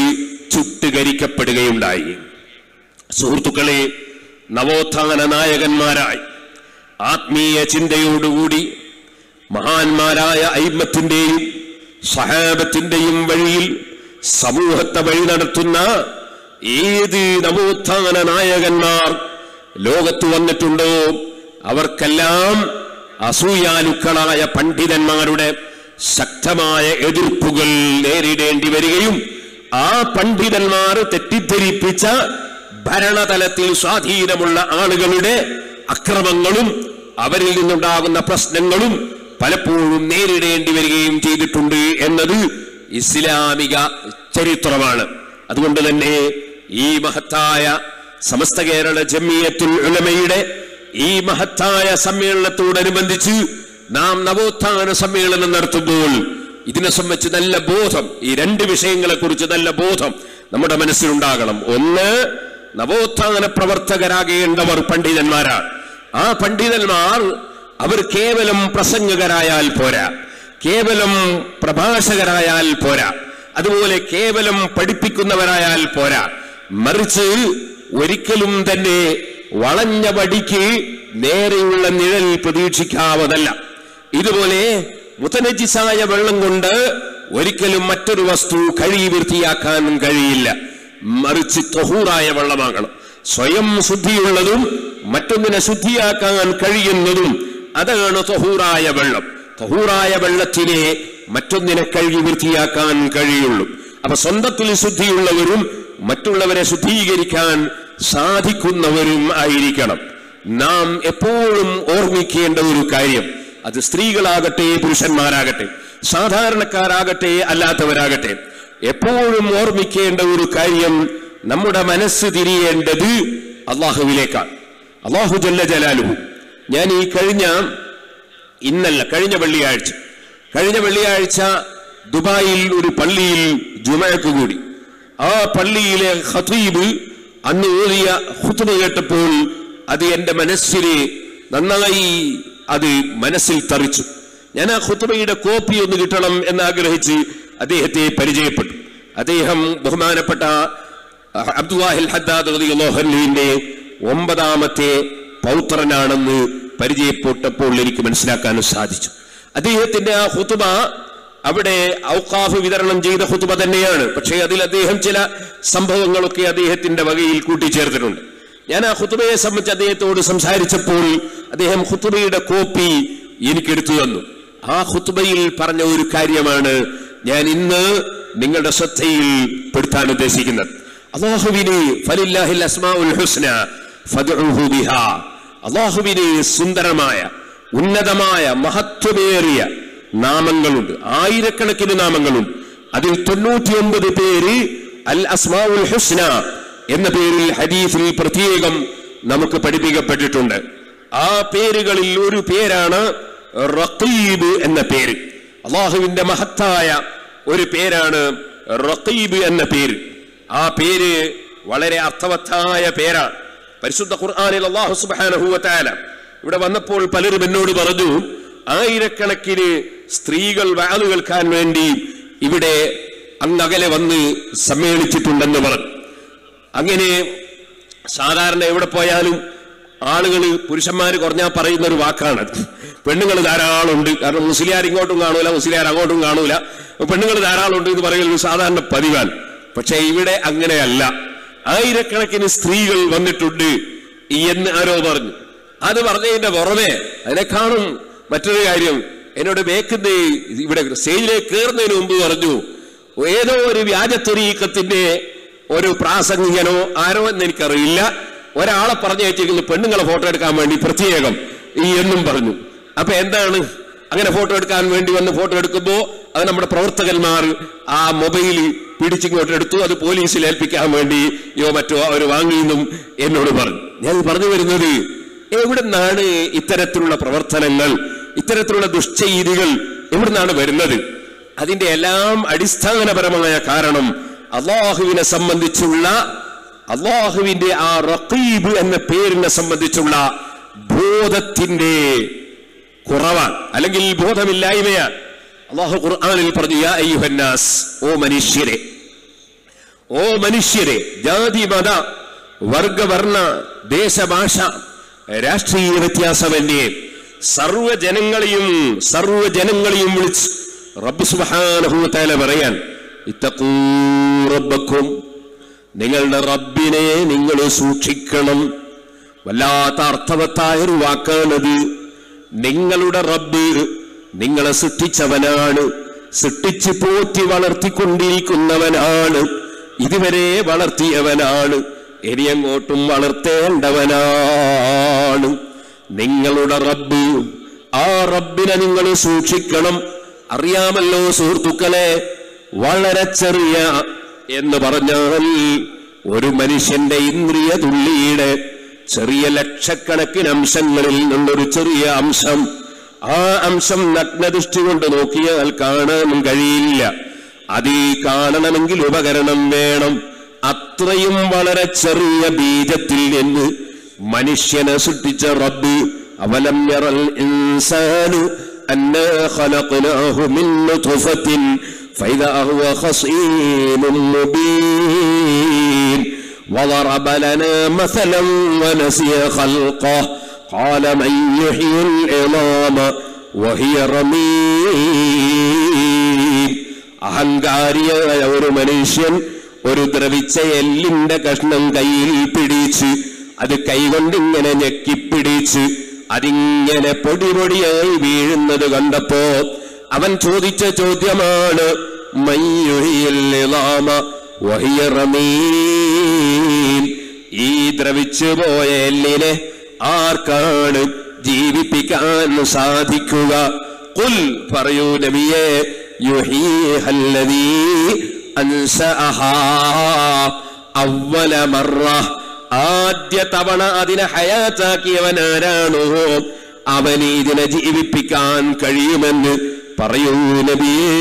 ചുട്ടുകരിക്കപ്പെടുകയുണ്ടായി സുഹൃത്തുക്കളെ നവോത്ഥാന നായകന്മാരായി ആത്മീയ ചിന്തയോടുകൂടി മഹാന്മാരായ ഐമത്തിന്റെയും സഹാബത്തിന്റെയും വഴിയിൽ സമൂഹത്തെ വഴി നടത്തുന്ന ഏത് നവോത്ഥാന നായകന്മാർ ലോകത്ത് വന്നിട്ടുണ്ടോ അവർക്കെല്ലാം അസൂയാലുക്കളായ പണ്ഡിതന്മാരുടെ ശക്തമായ എതിർപ്പുകൾ നേരിടേണ്ടി വരികയും ആ പണ്ഡിതന്മാർ തെറ്റിദ്ധരിപ്പിച്ച ഭരണതലത്തിൽ സ്വാധീനമുള്ള ആളുകളുടെ അക്രമങ്ങളും അവരിൽ നിന്നുണ്ടാകുന്ന പ്രശ്നങ്ങളും പലപ്പോഴും നേരിടേണ്ടി വരികയും ചെയ്തിട്ടുണ്ട് എന്നത് ഇസ്ലാമിക ചരിത്രമാണ് അതുകൊണ്ട് തന്നെ ഈ മഹത്തായ സമസ്ത കേരള ജമിയത്തുൽ ഉലമയുടെ ഈ മഹത്തായ സമ്മേളനത്തോടനുബന്ധിച്ച് നാം നവോത്ഥാന സമ്മേളനം നടത്തുമ്പോൾ ഇതിനെ സംബന്ധിച്ച് നല്ല ബോധം ഈ രണ്ട് വിഷയങ്ങളെ കുറിച്ച് നല്ല ബോധം നമ്മുടെ മനസ്സിലുണ്ടാകണം ഒന്ന് നവോത്ഥാന പ്രവർത്തകരാകേണ്ടവർ പണ്ഡിതന്മാരാണ് ആ പണ്ഡിതന്മാർ അവർ കേവലം പ്രസംഗകരായാൽ പോരാ കേവലം പ്രഭാഷകരായാൽ പോരാ അതുപോലെ കേവലം പഠിപ്പിക്കുന്നവരായാൽ പോരാ മറിച്ച് ഒരിക്കലും തന്നെ വളഞ്ഞ വടിക്ക് നേരെയുള്ള നിഴൽ പ്രതീക്ഷിക്കാവതല്ല ഇതുപോലെ മുതനജിസായ വെള്ളം കൊണ്ട് ഒരിക്കലും മറ്റൊരു വസ്തു കഴുകി വൃത്തിയാക്കാൻ കഴിയില്ല മറിച്ച് തൊഹൂറായ വെള്ളമാകണം സ്വയം ശുദ്ധിയുള്ളതും മറ്റൊന്നിനെ ശുദ്ധിയാക്കാൻ കഴിയുന്നതും അതാണ് തൊഹൂറായ വെള്ളം തൊഹൂറായ വെള്ളത്തിനെ മറ്റൊന്നിനെ കഴുകി വൃത്തിയാക്കാൻ കഴിയുള്ളൂ അപ്പൊ സ്വന്തത്തിൽ ശുദ്ധിയുള്ളവരും മറ്റുള്ളവരെ ശുദ്ധീകരിക്കാൻ സാധിക്കുന്നവരും ആയിരിക്കണം നാം എപ്പോഴും ഓർമ്മിക്കേണ്ട ഒരു കാര്യം അത് സ്ത്രീകളാകട്ടെ പുരുഷന്മാരാകട്ടെ സാധാരണക്കാരാകട്ടെ അല്ലാത്തവരാകട്ടെ എപ്പോഴും ഓർമ്മിക്കേണ്ട ഒരു കാര്യം നമ്മുടെ മനസ്സ് തിരിയേണ്ടത് അള്ളാഹുവിലേക്കാണ് അള്ളാഹു ജല്ല ജലാലുഹു ഞാൻ ഈ കഴിഞ്ഞ ഇന്നല്ല കഴിഞ്ഞ വെള്ളിയാഴ്ച കഴിഞ്ഞ വെള്ളിയാഴ്ച ദുബായിൽ ഒരു പള്ളിയിൽ ജുമഴക്ക് കൂടി ആ പള്ളിയിലെ ഖതീബ് അന്ന് ഓതിയ ഹുത്തുബ കേട്ടപ്പോൾ അത് എന്റെ മനസ്സിനെ നന്നായി അത് മനസ്സിൽ തറിച്ചു ഞാൻ ആ ഖുത്തുബയുടെ കോപ്പി ഒന്ന് കിട്ടണം എന്ന് ആഗ്രഹിച്ച് അദ്ദേഹത്തെ പരിചയപ്പെട്ടു അദ്ദേഹം ബഹുമാനപ്പെട്ട അബ്ദുല്ലാഹിൽ ഹദ്ദാദ് റളിയല്ലാഹുവിന്റെ ഒമ്പതാമത്തെ പൗത്രനാണെന്ന് പരിചയപ്പെട്ടപ്പോൾ എനിക്ക് മനസ്സിലാക്കാൻ സാധിച്ചു അദ്ദേഹത്തിന്റെ ആ ഹുത്തുബ അവിടെ ഔക്കാഫ് വിതരണം ചെയ്ത ഹുത്തുബ തന്നെയാണ് പക്ഷേ അതിൽ അദ്ദേഹം ചില സംഭവങ്ങളൊക്കെ അദ്ദേഹത്തിന്റെ വകയിൽ കൂട്ടിച്ചേർത്തിട്ടുണ്ട് ഞാൻ ആ ഹുത്തുബയെ സംബന്ധിച്ച് അദ്ദേഹത്തോട് സംസാരിച്ചപ്പോൾ അദ്ദേഹം ഹുത്തുബയുടെ കോപ്പി എനിക്കെടുത്തു തന്നു ആ ഹുത്തുബയിൽ പറഞ്ഞ ഒരു കാര്യമാണ് ഞാൻ ഇന്ന് നിങ്ങളുടെ ശ്രദ്ധയിൽ പെടുത്താൻ ഉദ്ദേശിക്കുന്നത് അള്ളാഹുവിന് ഫലില്ലാഹിൽ അസ്മാഉൽ ഹുസ്ന ഫദ്ഉഹു ബിഹാ അള്ളാഹുവിന് സുന്ദരമായ ഉന്നതമായ മഹത്വമേറിയ നാമങ്ങളുണ്ട് ആയിരക്കണക്കിന് നാമങ്ങളുണ്ട് അതിൽ തൊണ്ണൂറ്റിയൊമ്പത് പേര് അൽ അസ്മാഉൽ ഹുസ്ന എന്ന പേരിൽ ഹദീസിൽ പ്രത്യേകം നമുക്ക് പഠിപ്പിക്കപ്പെട്ടിട്ടുണ്ട് ആ പേരുകളിൽ ഒരു പേരാണ് റഖീബ് എന്ന പേര് അള്ളാഹുവിന്റെ മഹത്തായ ഒരു പേരാണ് റഖീബ് എന്ന പേര് ആ പേര് വളരെ അർത്ഥവത്തായ പേരാണ് പരിശുദ്ധ ഖുർആനിൽ അള്ളാഹു സുബ്ഹാനഹു വതആല ഇവിടെ വന്നപ്പോൾ പലരും എന്നോട് പറഞ്ഞു ആയിരക്കണക്കിന് സ്ത്രീകൾ വാല് കേൾക്കാൻ വേണ്ടി ഇവിടെ അങ്ങകലെ വന്ന് സമ്മേളിച്ചിട്ടുണ്ടെന്ന് പറഞ്ഞു അങ്ങനെ സാധാരണ എവിടെ പോയാലും ആളുകൾ പുരുഷന്മാർ കുറഞ്ഞാൽ പറയുന്ന ഒരു വാക്കാണ് പെണ്ണുങ്ങൾ ധാരാളം ഉണ്ട് കാരണം മുസ്ലിയാർ ഇങ്ങോട്ടും കാണൂല മുസ്ലിയാർ അങ്ങോട്ടും കാണൂല പെണ്ണുങ്ങൾ ധാരാളം ഉണ്ട് എന്ന് പറയുന്നത് സാധാരണ പതിവാണ് പക്ഷെ ഇവിടെ അങ്ങനെയല്ല ആയിരക്കണക്കിന് സ്ത്രീകൾ വന്നിട്ടുണ്ട് എന്ന് ആരോ പറഞ്ഞു അത് പറഞ്ഞതിന്റെ പുറമെ അതിനെക്കാളും മറ്റൊരു കാര്യം എന്നോട് വേക്കുന്ന ഇവിടെ സ്റ്റേജിലേക്ക് കയറുന്നതിന് മുമ്പ് പറഞ്ഞു ഏതോ ഒരു വ്യാജത്വരീക്കത്തിന്റെ ഒരു പ്രാസംഗികനോ ആരോ എന്ന് എനിക്കറിയില്ല ഒരാളെ പറഞ്ഞു വെച്ചിരിക്കുന്നു പെണ്ണുങ്ങളെ ഫോട്ടോ എടുക്കാൻ വേണ്ടി പ്രത്യേകം ഈ എന്നും പറഞ്ഞു അപ്പൊ എന്താണ് അങ്ങനെ ഫോട്ടോ എടുക്കാൻ വേണ്ടി വന്ന് ഫോട്ടോ എടുക്കുമ്പോ അത് നമ്മുടെ പ്രവർത്തകന്മാർ ആ മൊബൈൽ പിടിച്ചിങ്ങോട്ട് എടുത്തു അത് പോലീസിൽ ഏൽപ്പിക്കാൻ വേണ്ടി യോ മറ്റോ അവർ വാങ്ങിയെന്നും എന്നോട് പറഞ്ഞു ഞാൻ പറഞ്ഞു വരുന്നത് എവിടെ നിന്നാണ് ഇത്തരത്തിലുള്ള പ്രവർത്തനങ്ങൾ ഇത്തരത്തിലുള്ള ദുഷ്ചെയ്തികൾ എവിടെ നിന്നാണ് വരുന്നത് അതിന്റെ എല്ലാം അടിസ്ഥാനപരമായ കാരണം അള്ളാഹുവിനെ സംബന്ധിച്ചുള്ള അള്ളാഹുവിന്റെ ആ റഖീബ് എന്ന പേരിനെ സംബന്ധിച്ചുള്ള ബോധത്തിന്റെ കുറവാണ് അല്ലെങ്കിൽ ബോധമില്ലായ്മയാണ് അള്ളാഹു ഖുർആനിൽ പറഞ്ഞു യാ അയ്യുഹന്നാസ് ഓ മനുഷ്യരെ ഓ മനുഷ്യരെ ജാതി മത വർഗവർണ്ണ ദേശഭാഷ രാഷ്ട്രീയ വ്യത്യാസമന്യേ സർവജനങ്ങളെയും സർവജനങ്ങളെയും വിളിച്ച് റബ്ബ് സുബ്ഹാനഹു തആല പറയാൻ ഇത്തഖൂ റബ്ബക്കും നിങ്ങളുടെ റബ്ബിനെ നിങ്ങൾ സൂക്ഷിക്കണം വല്ലാത്ത അർത്ഥവത്തായ ഒരു വാക്കാണത് നിങ്ങളുടെ റബ്ബ് നിങ്ങളെ സൃഷ്ടിച്ചവനാണ് സൃഷ്ടിച്ച് പോറ്റി വളർത്തിക്കൊണ്ടിരിക്കുന്നവനാണ് ഇതുവരെ വളർത്തിയവനാണ് ഇനി അങ്ങോട്ടും വളർത്തേണ്ടവനാണ് നിങ്ങളുടെ റബ്ബ് ആ റബ്ബിനെ നിങ്ങൾ സൂക്ഷിക്കണം അറിയാമല്ലോ സുഹൃത്തുക്കളെ വളരെ ചെറിയ എന്ന് പറഞ്ഞാൽ ഒരു മനുഷ്യന്റെ ഇന്ദ്രിയ തുള്ളിയുടെ ചെറിയ ലക്ഷക്കണക്കിന് അംശങ്ങളിൽ നിന്നൊരു ചെറിയ അംശം ആ അംശം നഗ്നദൃഷ്ടി കൊണ്ട് നോക്കിയാൽ കാണാൻ കഴിയില്ല അതീ കാണണമെങ്കിൽ ഉപകരണം വേണം അത്രയും വളരെ ചെറിയ ബീജത്തിൽ നിന്ന് മനുഷ്യനെ സൃഷ്ടിച്ച റബ്ബ് അവലം യറൽ ഇൻസാനു അന്നാ ഖലഖനാഹു മിൻ നുത്ഫത്തിൻ فإذا هو خصيم مبين وضرب لنا مثلا ونسي خلقه قال من يحيي العظام وهي رميم അഹങ്കാരിയായ ഒരു മനുഷ്യൻ ഒരു ദ്രവിച്ച എല്ലിന്റെ കഷ്ണം കയ്യിൽ പിടിച്ച് അത് കൈകൊണ്ട് ഇങ്ങനെ ഞെക്കിപ്പിടിച്ച് അതിങ്ങനെ പൊടി പൊടിയായി വീഴുന്നത് കണ്ടപ്പോ അവൻ ചോദിച്ച ചോദ്യമാണ് മയ്യുഹിയൽ ഇളാമ വഹിയ റമീം. ഈ ദ്രവിച്ചു പോയ എല്ലിനെ ആർക്കാണ് ജീവിപ്പിക്കാൻ സാധിക്കുക കുൽ പറയൂ നബിയെ യുഹീഹല്ലദീ അൻസഅഹാ അവ്വല മറ ആദ്യ തവണ അതിനെ ഹയാത്താക്കിയവൻ ആരാണോ അവന് ഇതിനെ ജീവിപ്പിക്കാൻ കഴിയുമെന്ന് പറയൂ നബിയേ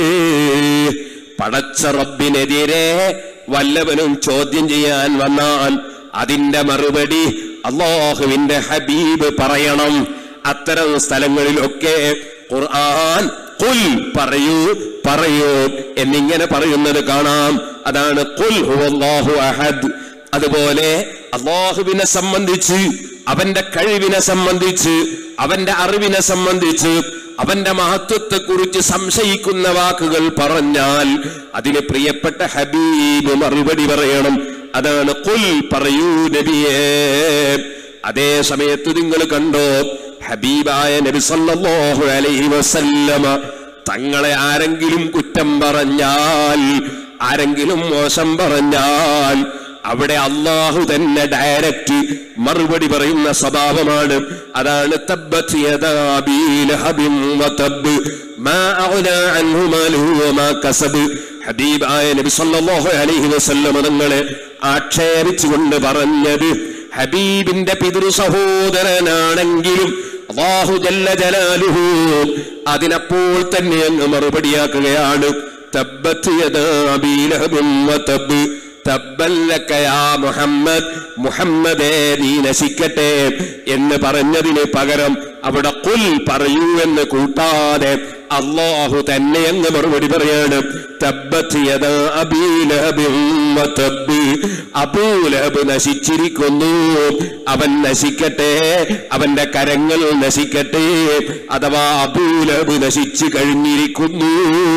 പടച്ച റബ്ബിനെതിരെ വല്ലവനും ചോദ്യം ചെയ്യാൻ വന്നാൽ അതിന്റെ മറുപടി അള്ളാഹുവിന്റെ ഹബീബ് പറയണം അത്തരം സ്ഥലങ്ങളിലൊക്കെ ഖുർആൻ കുൽ പറയൂ പറയൂ എന്നിങ്ങനെ പറയുന്നത് കാണാം അതാണ് കുൽ ഹുവല്ലാഹു അഹദ് അതുപോലെ അള്ളാഹുവിനെ സംബന്ധിച്ച് അവന്റെ കഴിവിനെ സംബന്ധിച്ച് അവന്റെ അറിവിനെ സംബന്ധിച്ച് അവന്റെ മഹത്വത്തെ കുറിച്ച് സംശയിക്കുന്ന വാക്കുകൾ പറഞ്ഞാൽ അതിന് പ്രിയപ്പെട്ട ഹബീബ് മറുപടി പറയണം അതാണ് കുൽ പറയൂ നബിയേ അതേ സമയത്ത് നിങ്ങൾ കണ്ടോ ഹബീബായ നബി സല്ലല്ലാഹു അലൈഹി വസല്ലമ തങ്ങളെ ആരെങ്കിലും കുറ്റം പറഞ്ഞാൽ ആരെങ്കിലും മോശം പറഞ്ഞാൽ അവിടെ അള്ളാഹു തന്നെ ഡയറക്റ്റ് മറുപടി പറയുന്ന സ്വഭാവമാണ് അതാണ് തബ്ബത് യദാ അബീ ലഹബിൻ വതബ് മാ അഗ്നാ അൻഹു മാലുഹു വമാ കസബ് ഹബീബായ നബി സല്ലല്ലാഹു അലൈഹി വസല്ലം തങ്ങളെ ആക്ഷേപിച്ചുകൊണ്ട് പറഞ്ഞത് ഹബീബിന്റെ പിതൃ സഹോദരനാണെങ്കിലും അള്ളാഹു ജല്ല ജലാലുഹു അതിനപ്പോൾ തന്നെ അങ്ങ് മറുപടിയാക്കുകയാണ് തബ്ബത്ത് യദാ അബീ ലഹബിൻ വതബ് തബ്ബല്ലക യാ മുഹമ്മദ് മുഹമ്മദേ നീ നശിക്കട്ടെ എന്ന് പറഞ്ഞതിന് പകരം അവിടെ കുൽ പറയൂ എന്ന് കൂട്ടാതെ അള്ളാഹു തന്നെ എന്ന് മറുപടി പറയാണ് തബ്ബത്ത് യദാ അബീ ലഹബിൻ വതബ് അബൂലഹബ് നശിച്ചിരിക്കുന്നു അവൻ നശിക്കട്ടെ അവന്റെ കരങ്ങൾ നശിക്കട്ടെ അഥവാ അബൂലഹബ് നശിച്ചു കഴിഞ്ഞിരിക്കുന്നു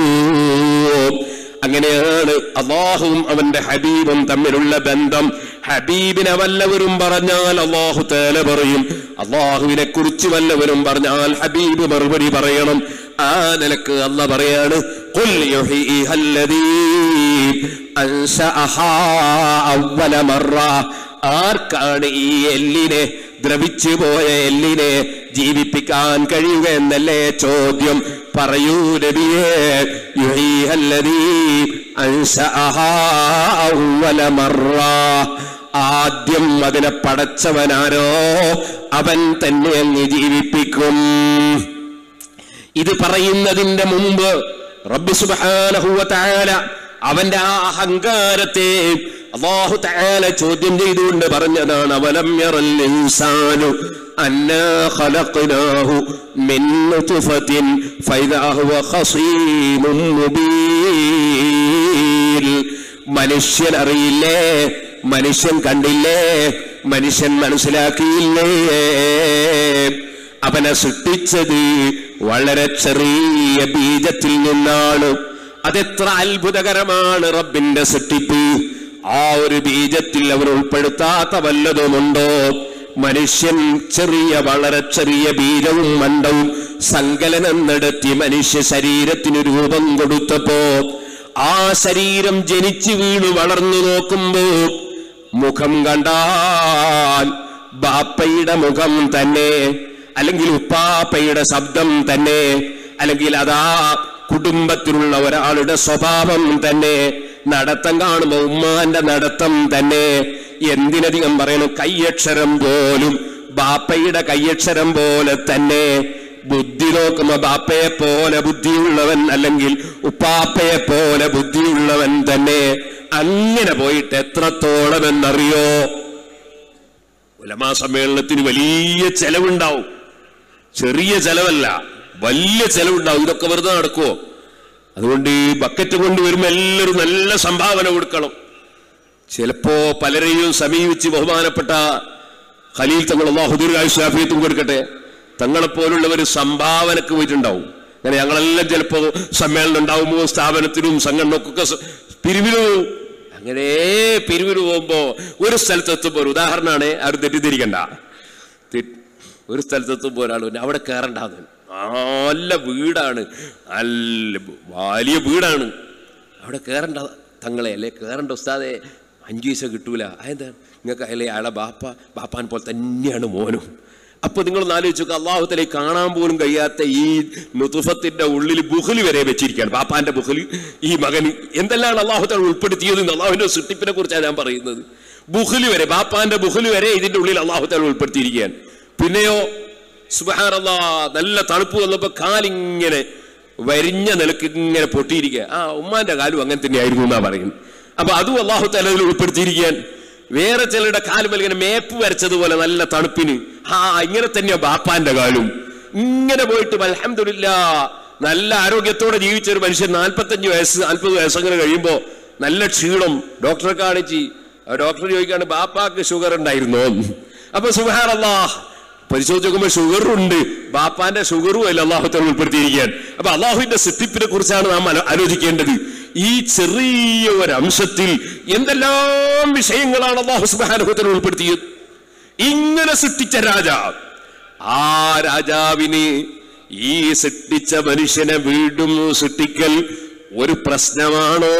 അങ്ങനെയാണ് അള്ളാഹുവും അവന്റെ ഹബീബും തമ്മിലുള്ള ബന്ധം ഹബീബിനെ വല്ലവരും പറഞ്ഞാൽ അള്ളാഹു തേല പറയും അള്ളാഹുവിനെ കുറിച്ച് വല്ലവരും പറഞ്ഞാൽ ഹബീബ് മറുപടി പറയണം ആ നിലക്ക് അല്ല പറയാണ് "ഖുൽ യുഹീഹല്ലദീ അൻശഅഹാ അവ്വല മറ." ആർക്കാണ് ഈ എല്ലിനെ ദ്രവിച്ചു പോയ എല്ലിനെ ജീവിപ്പിക്കാൻ കഴിയുക എന്നല്ലേ ചോദ്യം പറയൂ നബിയേ യുഹീഹല്ലദീ അൻശഅഹാ അവ്വല മറ. ആദ്യം അതിനെ പടച്ചവനാരോ അവൻ തന്നെ അങ്ങ് ജീവിപ്പിക്കും ഇത് പറയുന്നതിന്റെ മുമ്പ് റബ്ബ് സുബ്ഹാനഹു വ തആല അവന്റെ ആ അഹങ്കാരത്തെ അള്ളാഹു തആല ചോദ്യം ചെയ്തുകൊണ്ട് പറഞ്ഞതാണ് അവലം യറൽ ഇൻസാനു അന്നാ ഖലഖനാഹു മിൻ നുത്ഫത്തിൻ ഫൈദാ ഹുവ ഖസീമുൻ മുബീൻ മനുഷ്യൻ അറിയില്ലേ മനുഷ്യൻ കണ്ടില്ലേ മനുഷ്യൻ മനസ്സിലാക്കിയില്ലേ അവനെ സൃഷ്ടിച്ചത് വളരെ ചെറിയ ബീജത്തിൽ നിന്നാണ് അതെത്ര അത്ഭുതകരമാണ് റബ്ബിന്റെ സൃഷ്ടിപ്പ് ആ ഒരു ബീജത്തിൽ അവർ ഉൾപ്പെടുത്താത്ത വല്ലതുമുണ്ടോ മനുഷ്യൻ ചെറിയ വളരെ ചെറിയ ബീജവും മണ്ടവും സങ്കലനം നടത്തി മനുഷ്യ ശരീരത്തിന് രൂപം കൊടുത്തപ്പോ ആ ശരീരം ജനിച്ചു വീണു വളർന്നു നോക്കുമ്പോ മുഖം കണ്ടാൽ ബാപ്പയുടെ മുഖം തന്നെ അല്ലെങ്കിൽ ഉപ്പാപ്പയുടെ ശബ്ദം തന്നെ അല്ലെങ്കിൽ അതാ കുടുംബത്തിലുള്ള ഒരാളുടെ സ്വഭാവം തന്നെ നടത്തം കാണുമ്പോ ഉമ്മാന്റെ നടത്തം തന്നെ എന്തിനധികം പറയണം കയ്യക്ഷരം പോലും ബാപ്പയുടെ കയ്യക്ഷരം പോലെ തന്നെ ബുദ്ധി നോക്കുമ്പോ ബാപ്പയെ പോലെ ബുദ്ധിയുള്ളവൻ അല്ലെങ്കിൽ ഉപ്പാപ്പയെ പോലെ ബുദ്ധിയുള്ളവൻ തന്നെ അങ്ങനെ പോയിട്ട് എത്രത്തോളം എന്നറിയോ ഉലമാ സമ്മേളനത്തിന് വലിയ ചെലവുണ്ടാവും ചെറിയ ചെലവല്ല വലിയ ചെലവുണ്ടാവും ഇതൊക്കെ വെറുതെ നടക്കുമോ അതുകൊണ്ട് ഈ ബക്കറ്റ് കൊണ്ടുവരുമ്പോൾ എല്ലാവരും നല്ല സംഭാവന കൊടുക്കണം ചിലപ്പോ പലരെയും സമീപിച്ച് ബഹുമാനപ്പെട്ട ഖലീൽ തങ്ങൾ അള്ളാഹുദീർഘായുഷാഫിയത്തും കൊടുക്കട്ടെ തങ്ങളെപ്പോലുള്ളവർ സംഭാവനക്ക് പോയിട്ടുണ്ടാവും അങ്ങനെ ഞങ്ങളെല്ലാം ചിലപ്പോ സമ്മേളനം ഉണ്ടാവുമ്പോൾ സ്ഥാപനത്തിനും സംഘടനക്കൊക്കെ സ- പിരിവിന് പോവും അങ്ങനെ പിരിവിന് പോകുമ്പോ ഒരു സ്ഥലത്തെത്തുമ്പോ ഒരു ഉദാഹരണമാണ് ആരും തെറ്റിദ്ധരിക്കണ്ട തെ- ഒരു സ്ഥലത്തെത്തുമ്പോൾ ഒരാൾ പറഞ്ഞു, അവിടെ കയറണ്ടാന്ന് നല്ല വീടാണ് നല്ല വലിയ വീടാണ് അവിടെ കയറണ്ട തങ്ങളെ അല്ലേ കയറണ്ട ഉസ്താദെ അഞ്ചു പൈസ കിട്ടൂല അതെന്താ നിങ്ങൾക്ക് അല്ലേ അയാളെ ബാപ്പ ബാപ്പാൻ പോലെ തന്നെയാണ് മോനും അപ്പൊ നിങ്ങൾ ആലോചിച്ചു അള്ളാഹുത്തലെ കാണാൻ പോലും കഴിയാത്ത ഈ നുതുഫത്തിന്റെ ഉള്ളിൽ ബുഹലി വരെ വെച്ചിരിക്കുകയാണ് ബാപ്പാന്റെ ബുഹലി ഈ മകൻ എന്തെല്ലാം അള്ളാഹുത്തല ഉൾപ്പെടുത്തിയത് എന്ന് അള്ളാഹുവിന്റെ സൃഷ്ടിപ്പിനെ കുറിച്ചാണ് ഞാൻ പറയുന്നത് ബുഹലി വരെ ബാപ്പാന്റെ ബുഹലി വരെ ഇതിന്റെ ഉള്ളിൽ അള്ളാഹുത്തല ഉൾപ്പെടുത്തിയിരിക്കുകയാണ് പിന്നെയോ സുബഹാനല്ലാ നല്ല തണുപ്പ് വന്നപ്പോ കാലിങ്ങനെ വരിഞ്ഞ നിലക്ക് ഇങ്ങനെ പൊട്ടിയിരിക്കുക ആ ഉമ്മാന്റെ കാലും അങ്ങനെ തന്നെയായിരുന്നു എന്നാ പറയുന്നത് അപ്പൊ അതും അള്ളാഹു തലയിൽ ഉൾപ്പെടുത്തിയിരിക്കാൻ വേറെ ചിലരുടെ കാലും ഇങ്ങനെ മേപ്പ് വരച്ചതുപോലെ നല്ല തണുപ്പിന് ആ ഇങ്ങനെ തന്നെയാ ബാപ്പാന്റെ കാലും ഇങ്ങനെ പോയിട്ട് അൽഹംദുലില്ല നല്ല ആരോഗ്യത്തോടെ ജീവിച്ച ഒരു മനുഷ്യൻ നാൽപ്പത്തഞ്ച് വയസ്സ് നാൽപ്പത് വയസ്സങ്ങനെ കഴിയുമ്പോ നല്ല ക്ഷീണം ഡോക്ടറെ കാണിച്ച് ആ ഡോക്ടർ ചോദിക്കാണ് ബാപ്പാക്ക് ഷുഗർ ഉണ്ടായിരുന്നോ അപ്പൊ സുഹാറല്ലാ പരിശോധിച്ച് നോക്കുമ്പോൾ ഷുഗറും ഉണ്ട് ബാപ്പാന്റെ ഷുഗറും അല്ല അള്ളാഹുത്തെ ഉൾപ്പെടുത്തിയിരിക്കാൻ അപ്പൊ അള്ളാഹുവിന്റെ സൃഷ്ടിപ്പിനെ കുറിച്ചാണ് നാം ആലോ- ആലോചിക്കേണ്ടത് ഈ ചെറിയ ഒരു അംശത്തിൽ എന്തെല്ലാം വിഷയങ്ങളാണ് അള്ളാഹു സുബാനുഭവത്തിന് ഉൾപ്പെടുത്തിയത് ഇങ്ങനെ സൃഷ്ടിച്ച രാജാവ് ആ രാജാവിന് ഈ സൃഷ്ടിച്ച മനുഷ്യനെ വീണ്ടും സൃഷ്ടിക്കൽ ഒരു പ്രശ്നമാണോ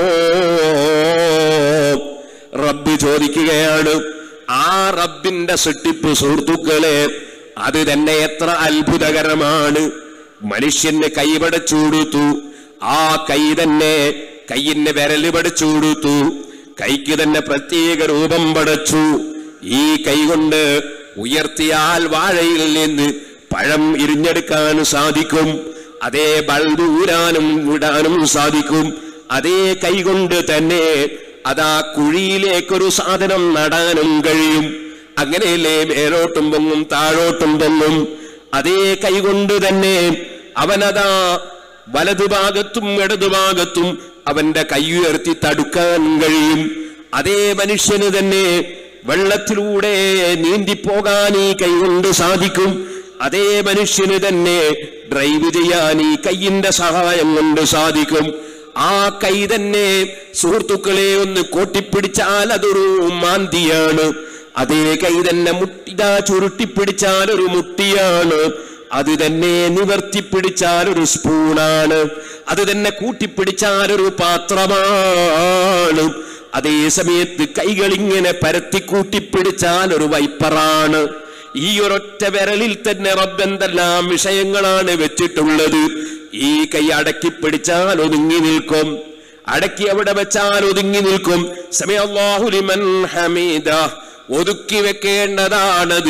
റബ്ബ് ചോദിക്കുകയാണ് ആ റബ്ബിന്റെ സൃഷ്ടിപ്പ് സുഹൃത്തുക്കളെ അത് തന്നെ എത്ര അത്ഭുതകരമാണ് മനുഷ്യന് കൈപടച്ചു കൊടുത്തു ആ കൈ തന്നെ കയ്യിന് വിരല് പടച്ചു കൊടുത്തു കൈക്ക് തന്നെ പ്രത്യേക രൂപം പടച്ചു ഈ കൈ കൊണ്ട് ഉയർത്തിയാൽ വാഴയിൽ നിന്ന് പഴം ഇരിഞ്ഞെടുക്കാൻ സാധിക്കും അതേ ബൾബ് ഊരാനും വിടാനും സാധിക്കും അതേ കൈകൊണ്ട് തന്നെ അതാ കുഴിയിലേക്കൊരു സാധനം നടാനും കഴിയും അങ്ങനെയല്ലേ മേലോട്ടും പൊങ്ങും താഴോട്ടും പൊങ്ങും അതേ കൈകൊണ്ട് തന്നെ അവനതാ വലതുഭാഗത്തും ഇടതുഭാഗത്തും അവന്റെ കൈ ഉയർത്തി തടുക്കാൻ കഴിയും അതേ മനുഷ്യന് തന്നെ വെള്ളത്തിലൂടെ നീന്തിപ്പോകാൻ ഈ കൈകൊണ്ട് സാധിക്കും അതേ മനുഷ്യന് തന്നെ ഡ്രൈവ് ചെയ്യാൻ ഈ കൈയിന്റെ സഹായം കൊണ്ട് സാധിക്കും ആ കൈ തന്നെ സുഹൃത്തുക്കളെ ഒന്ന് കോട്ടിപ്പിടിച്ചാൽ അതൊരു മാന്തിയാണ് അതേ കൈ തന്നെ മുട്ടിതാ ചുരുട്ടിപ്പിടിച്ചാൽ ഒരു മുട്ടിയാണ് അത് തന്നെ നിവർത്തിപ്പിടിച്ചാൽ ഒരു സ്പൂണാണ് അത് തന്നെ കൂട്ടിപ്പിടിച്ചാൽ ഒരു പാത്രമാണ് അതേ സമയത്ത് കൈകൾ ഇങ്ങനെ പരത്തി കൂട്ടിപ്പിടിച്ചാൽ ഒരു വൈപ്പറാണ് ഈ ഒരൊറ്റ വിരലിൽ തന്നെ റബ്ബ് എന്തെല്ലാം വിഷയങ്ങളാണ് വെച്ചിട്ടുള്ളത് ഈ കൈ അടക്കി പിടിച്ചാൽ ഒതുങ്ങി നിൽക്കും അടക്കി അവിടെ വെച്ചാൽ ഒതുങ്ങി നിൽക്കും സമയല്ലാഹു ലിമൻ ഹമീദ ഒതുക്കി വെക്കേണ്ടതാണത്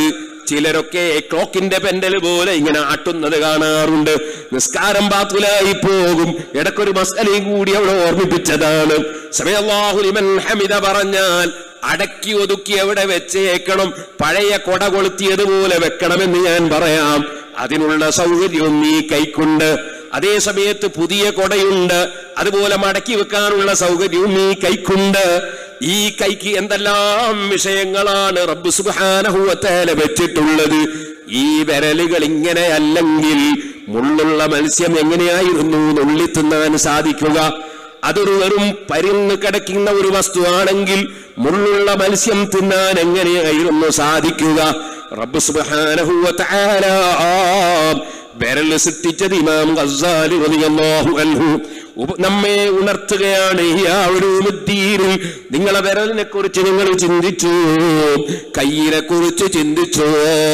ചിലരൊക്കെ ക്ലോക്കിന്റെ പെൻഡൽ പോലെ ഇങ്ങനെ ആട്ടുന്നത് കാണാറുണ്ട് നിസ്കാരം ബാത്തുലായി പോകും ഇടക്കൊരു മസലയും കൂടി അവിടെ ഓർമ്മിപ്പിച്ചതാണ് സമയല്ലാഹു ലിമൻ ഹമിദ പറഞ്ഞാൽ അടക്കി ഒതുക്കി എവിടെ വെച്ചേക്കണം പഴയ കൊട കൊളുത്തിയതുപോലെ വെക്കണമെന്ന് ഞാൻ പറയാം അതിനുള്ള സൗകര്യവും നീ കൈക്കുണ്ട് അതേ സമയത്ത് പുതിയ കൊടയുണ്ട് അതുപോലെ മടക്കി വെക്കാനുള്ള സൗകര്യവും നീ കൈക്കുണ്ട് ഈ കൈക്ക് എന്തെല്ലാം വിഷയങ്ങളാണ് റബ്ബ് സുബാനഹുവത്തേല വെച്ചിട്ടുള്ളത് ഈ വിരലുകൾ ഇങ്ങനെ അല്ലെങ്കിൽ മുള്ളുള്ള മത്സ്യം എങ്ങനെയായിരുന്നു നുള്ളി തിന്നാൻ സാധിക്കുക അതൊരു വെറും പരുന്ന് കിടക്കുന്ന ഒരു വസ്തുവാണെങ്കിൽ മുള്ളുള്ള മത്സ്യം തിന്നാൻ എങ്ങനെയായിരുന്നു സാധിക്കുക റബ്ബ് സുബ്ഹാനഹു വ തആല വിരൽ സൃഷ്ടിച്ചത് ഇമാം ഗസ്സാലി റളിയല്ലാഹു അൻഹു ഉപ- നമ്മെ ഉണർത്തുകയാണ് യാ ഉലൂമുദ്ദീനിൽ നിങ്ങളെ വിരലിനെ കുറിച്ച് നിങ്ങൾ ചിന്തിച്ചു കയ്യിനെ കുറിച്ച് ചിന്തിച്ചു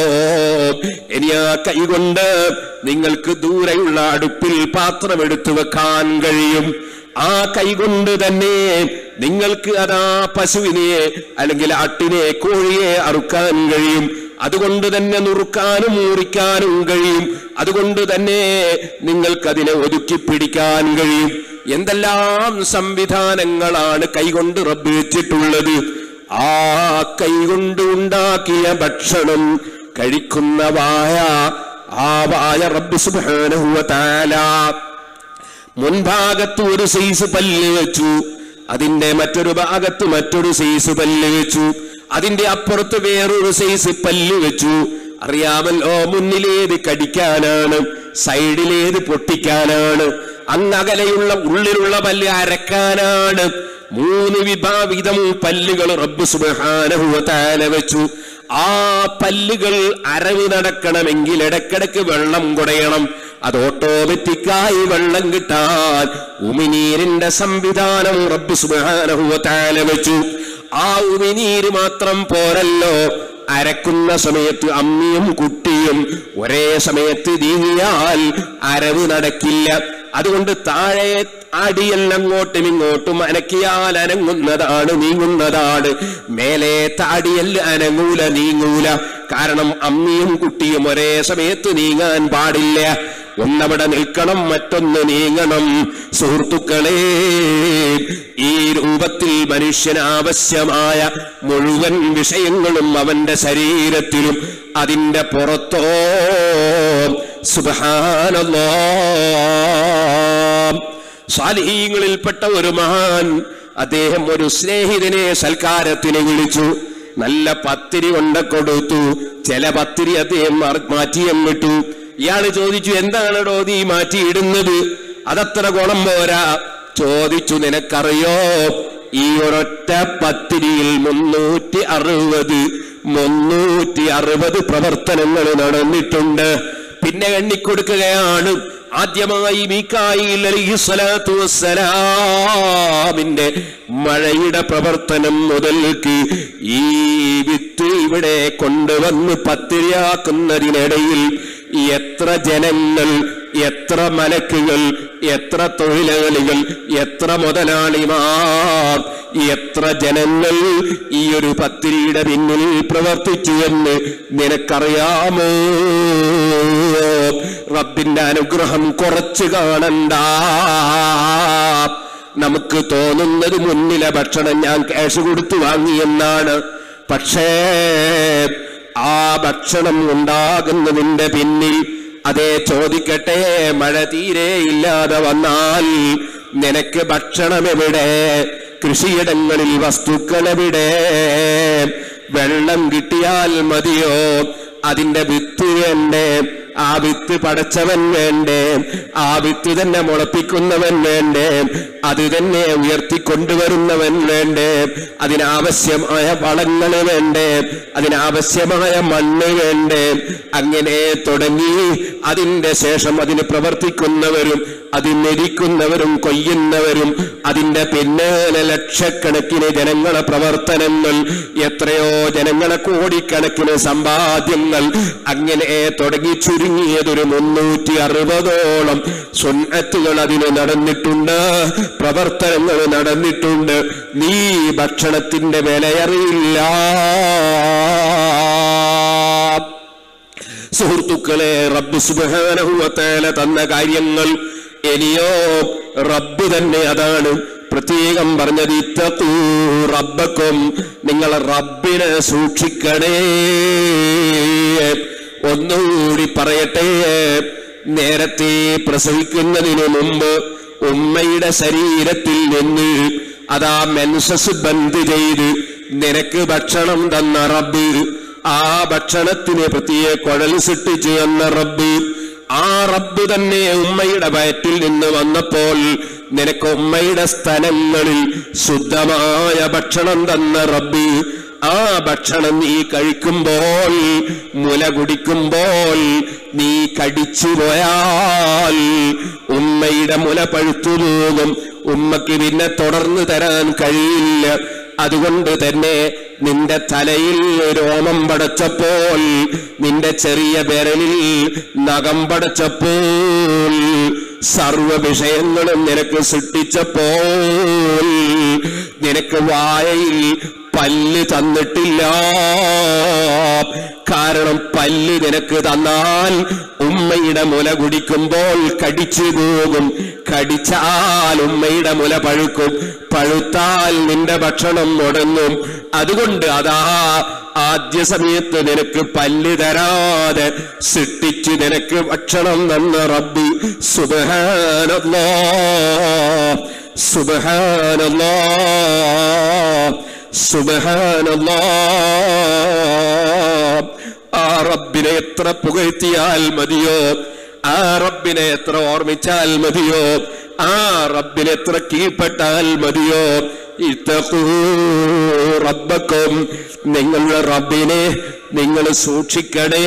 ഇനി ആ കൈ കൊണ്ട് നിങ്ങൾക്ക് ദൂരെയുള്ള അടുപ്പിൽ പാത്രം എടുത്തു വെക്കാൻ കഴിയും ആ കൈകൊണ്ട് തന്നെ നിങ്ങൾക്ക് അതാ പശുവിനെ അല്ലെങ്കിൽ ആട്ടിനെ കോഴിയെ അറുക്കാൻ കഴിയും അതുകൊണ്ട് തന്നെ നുറുക്കാനും മുറിക്കാനും കഴിയും അതുകൊണ്ട് തന്നെ നിങ്ങൾക്കതിനെ ഒതുക്കി പിടിക്കാൻ കഴിയും എന്തെല്ലാം സംവിധാനങ്ങളാണ് കൈകൊണ്ട് റബ്ബ് വെച്ചിട്ടുള്ളത് ആ കൈകൊണ്ട് ഉണ്ടാക്കിയ ഭക്ഷണം കഴിക്കുന്ന വായ ആ വായ റബ്ബ് സുബ്ഹാനഹു വ തആല മുൻഭാഗത്ത് ഒരു സൈസ് പല്ല് വെച്ചു അതിന്റെ മറ്റൊരു ഭാഗത്ത് മറ്റൊരു സൈസ് പല്ല് വെച്ചു അതിന്റെ അപ്പുറത്ത് വേറൊരു സൈസ് പല്ല് വെച്ചു അറിയാമല്ലോ മുന്നിലേത് കടിക്കാനാണ് സൈഡിലേത് പൊട്ടിക്കാനാണ് അങ്ങകലെയുള്ള ഉള്ളിലുള്ള പല്ല് അരക്കാനാണ് മൂന്ന് വിഭാവിധം പല്ലുകൾ റബ്ബ് സുബ്ഹാനഹു വ തആല വെച്ചു ആ പല്ലുകൾ അരവ് നടക്കണമെങ്കിൽ ഇടക്കിടക്ക് വെള്ളം കുടയണം അത് ഓട്ടോമാറ്റിക്കായി വെള്ളം കിട്ടാൻ ഉമിനീരിന്റെ സംവിധാനം റബ്ബ് സുബ്ഹാനഹു വ തആല വെച്ചു ആ ഉമിനീര് മാത്രം പോരല്ലോ അരക്കുന്ന സമയത്ത് അമ്മിയും കുട്ടിയും ഒരേ സമയത്ത് നീങ്ങിയാൽ അരവ് നടക്കില്ല അതുകൊണ്ട് താഴെ അടിയെല്ലാം അങ്ങോട്ടും ഇങ്ങോട്ടും അനക്കിയാൽ അനങ്ങുന്നതാണ് നീങ്ങുന്നതാണ് മേലെ താടിയല്ല അനങ്ങൂല നീങ്ങൂല കാരണം അമ്മിയും കുട്ടിയും ഒരേ സമയത്ത് നീങ്ങാൻ പാടില്ല ഒന്നവിടെ നിൽക്കണം മറ്റൊന്ന് നീങ്ങണം സുഹൃത്തുക്കളെ ഈ രൂപത്തിൽ മനുഷ്യന് ആവശ്യമായ മുഴുവൻ വിഷയങ്ങളും അവന്റെ ശരീരത്തിലും അതിന്റെ പുറത്തോ സുബാനല്ലോ സാലിഹീങ്ങളിൽപ്പെട്ട ഒരു മഹാൻ അദ്ദേഹം ഒരു സ്നേഹിതനെ സൽക്കാരത്തിന് വിളിച്ചു നല്ല പത്തിരി കൊണ്ട കൊടുത്തു ചില പത്തിരി അദ്ദേഹം മാർ- മാറ്റിയം വിട്ടു ഇയാള് ചോദിച്ചു എന്താണോ നീ മാറ്റിയിടുന്നത് അതത്ര ഗുണം പോരാ ചോദിച്ചു നിനക്കറിയോ ഈ ഒരൊറ്റ പത്തിരിയിൽ മുന്നൂറ്റി അറുപത് മുന്നൂറ്റി അറുപത് പ്രവർത്തനങ്ങൾ നടന്നിട്ടുണ്ട് പിന്നെ എണ്ണിക്കൊടുക്കുകയാണ് ആദ്യമായി മീക്കായിൽ അലൈഹി സ്വലാത്തു വസ്സലാമിന്റെ മഴയുടെ പ്രവർത്തനം മുതൽക്ക് ഈ വിത്ത് ഇവിടെ കൊണ്ടുവന്ന് പത്തിരിയാക്കുന്നതിനിടയിൽ എത്ര ജനങ്ങൾ എത്ര മലക്കുകൾ എത്ര തൊഴിലാളികൾ എത്ര മുതലാളിമാർ എത്ര ജനങ്ങൾ ഈ ഒരു പത്തിരിയുടെ പിന്നിൽ പ്രവർത്തിച്ചു എന്ന് നിനക്കറിയാമോ റബ്ബിന്റെ അനുഗ്രഹം കുറച്ച് കാണണ്ട നമുക്ക് തോന്നുന്നത് മുന്നിലെ ഭക്ഷണം ഞാൻ ക്യാഷ് കൊടുത്തു വാങ്ങിയെന്നാണ് പക്ഷേ ആ ഭക്ഷണം ഉണ്ടാകുന്നതിന്റെ പിന്നിൽ അതേ ചോദിക്കട്ടെ മഴ തീരെ ഇല്ലാതെ വന്നാൽ നിനക്ക് ഭക്ഷണം എവിടെ കൃഷിയിടങ്ങളിൽ വസ്തുക്കൾ എവിടെ വെള്ളം കിട്ടിയാൽ മതിയോ അതിന്റെ വിത്ത് വേണ്ടേ ആ വിത്ത് പടച്ചവൻ വേണ്ടേ ആ വിത്ത് തന്നെ മുളപ്പിക്കുന്നവൻ വേണ്ടേ അത് തന്നെ ഉയർത്തിക്കൊണ്ടുവരുന്നവൻ വേണ്ടേ അതിനാവശ്യമായ വളങ്ങൾ വേണ്ടേ അതിനാവശ്യമായ മണ്ണ് വേണ്ടേ അങ്ങനെ തുടങ്ങി അതിന്റെ ശേഷം അതിന് പ്രവർത്തിക്കുന്നവരും അതിനെരിക്കുന്നവരും കൊയ്യുന്നവരും അതിന്റെ പിന്നാലെ ലക്ഷക്കണക്കിന് ജനങ്ങളെ പ്രവർത്തനങ്ങൾ എത്രയോ ജനങ്ങളെ കോടിക്കണക്കിന് സമ്പാദ്യങ്ങൾ അങ്ങനെ തുടങ്ങി ചുരുങ്ങിയതൊരു മുന്നൂറ്റി അറുപതോളം സുന്നത്തുകൾ അതിന് നടന്നിട്ടുണ്ട് പ്രവർത്തനങ്ങൾ നടന്നിട്ടുണ്ട് നീ ഭക്ഷണത്തിന്റെ വിലയറിയില്ല സുഹൃത്തുക്കളെ റബ്ബ് സുബാനഹുവത്തേല തന്ന കാര്യങ്ങൾ ഇനിയോ റബ്ബ് തന്നെ അതാണ് പ്രത്യേകം പറഞ്ഞത് ഇത്തൂ റബ്ബക്കും നിങ്ങൾ റബ്ബിനെ സൂക്ഷിക്കണേ ഒന്നുകൂടി പറയട്ടെ നേരത്തെ പ്രസവിക്കുന്നതിന് മുമ്പ് ഉമ്മയുടെ ശരീരത്തിൽ നിന്ന് അതാ മെൻസസ് ബന്ദ് ചെയ്ത് നിനക്ക് ഭക്ഷണം തന്ന റബ്ബ് ആ ഭക്ഷണത്തിന് പ്രത്യേക കുഴൽ സൃഷ്ടിച്ചു തന്ന റബ്ബ് ആ റബ്ബ് തന്നെ ഉമ്മയുടെ വയറ്റിൽ നിന്ന് വന്നപ്പോൾ നിനക്ക് ഉമ്മയുടെ സ്ഥലങ്ങളിൽ ശുദ്ധമായ ഭക്ഷണം തന്ന റബ്ബ് ആ ഭക്ഷണം നീ കഴിക്കുമ്പോൾ മുല കുടിക്കുമ്പോൾ നീ കടിച്ചു പോയാൽ ഉമ്മയുടെ മുല പഴുത്തു പോകും ഉമ്മക്ക് പിന്നെ തുടർന്ന് തരാൻ കഴിയില്ല അതുകൊണ്ട് തന്നെ നിന്റെ തലയിൽ രോമം പടച്ചപ്പോൾ നിന്റെ ചെറിയ വിരലിൽ നഖം പടച്ചപ്പോൾ സർവ വിഷയങ്ങളും നിനക്ക് സൃഷ്ടിച്ചപ്പോൾ നിനക്ക് വായയിൽ പല്ല് തന്നിട്ടില്ല കാരണം പല്ല് നിനക്ക് തന്നാൽ ഉമ്മയുടെ മുല കുടിക്കുമ്പോൾ കടിച്ചു പോകും കടിച്ചാൽ ഉമ്മയുടെ മുല പഴുക്കും പഴുത്താൽ നിന്റെ ഭക്ഷണം മുടങ്ങും അതുകൊണ്ട് അതാ ആദ്യ സമയത്ത് നിനക്ക് പല്ല് തരാതെ സൃഷ്ടിച്ച് നിനക്ക് ഭക്ഷണം തന്ന റബ്ബ് സുബഹാനല്ലാ സുബഹാനല്ലാ സുബഹാനല്ലാ ആ റബ്ബിനെ എത്ര പുകഴ്ത്തിയാൽ മതിയോ ആ റബ്ബിനെ എത്ര ഓർമ്മിച്ചാൽ മതിയോ ആ റബ്ബിനെ എത്ര കീഴ്പ്പെട്ടാൽ മതിയോ ഇത്തഖൂ റബ്ബക്കും നിങ്ങളുടെ റബ്ബിനെ നിങ്ങൾ സൂക്ഷിക്കണേ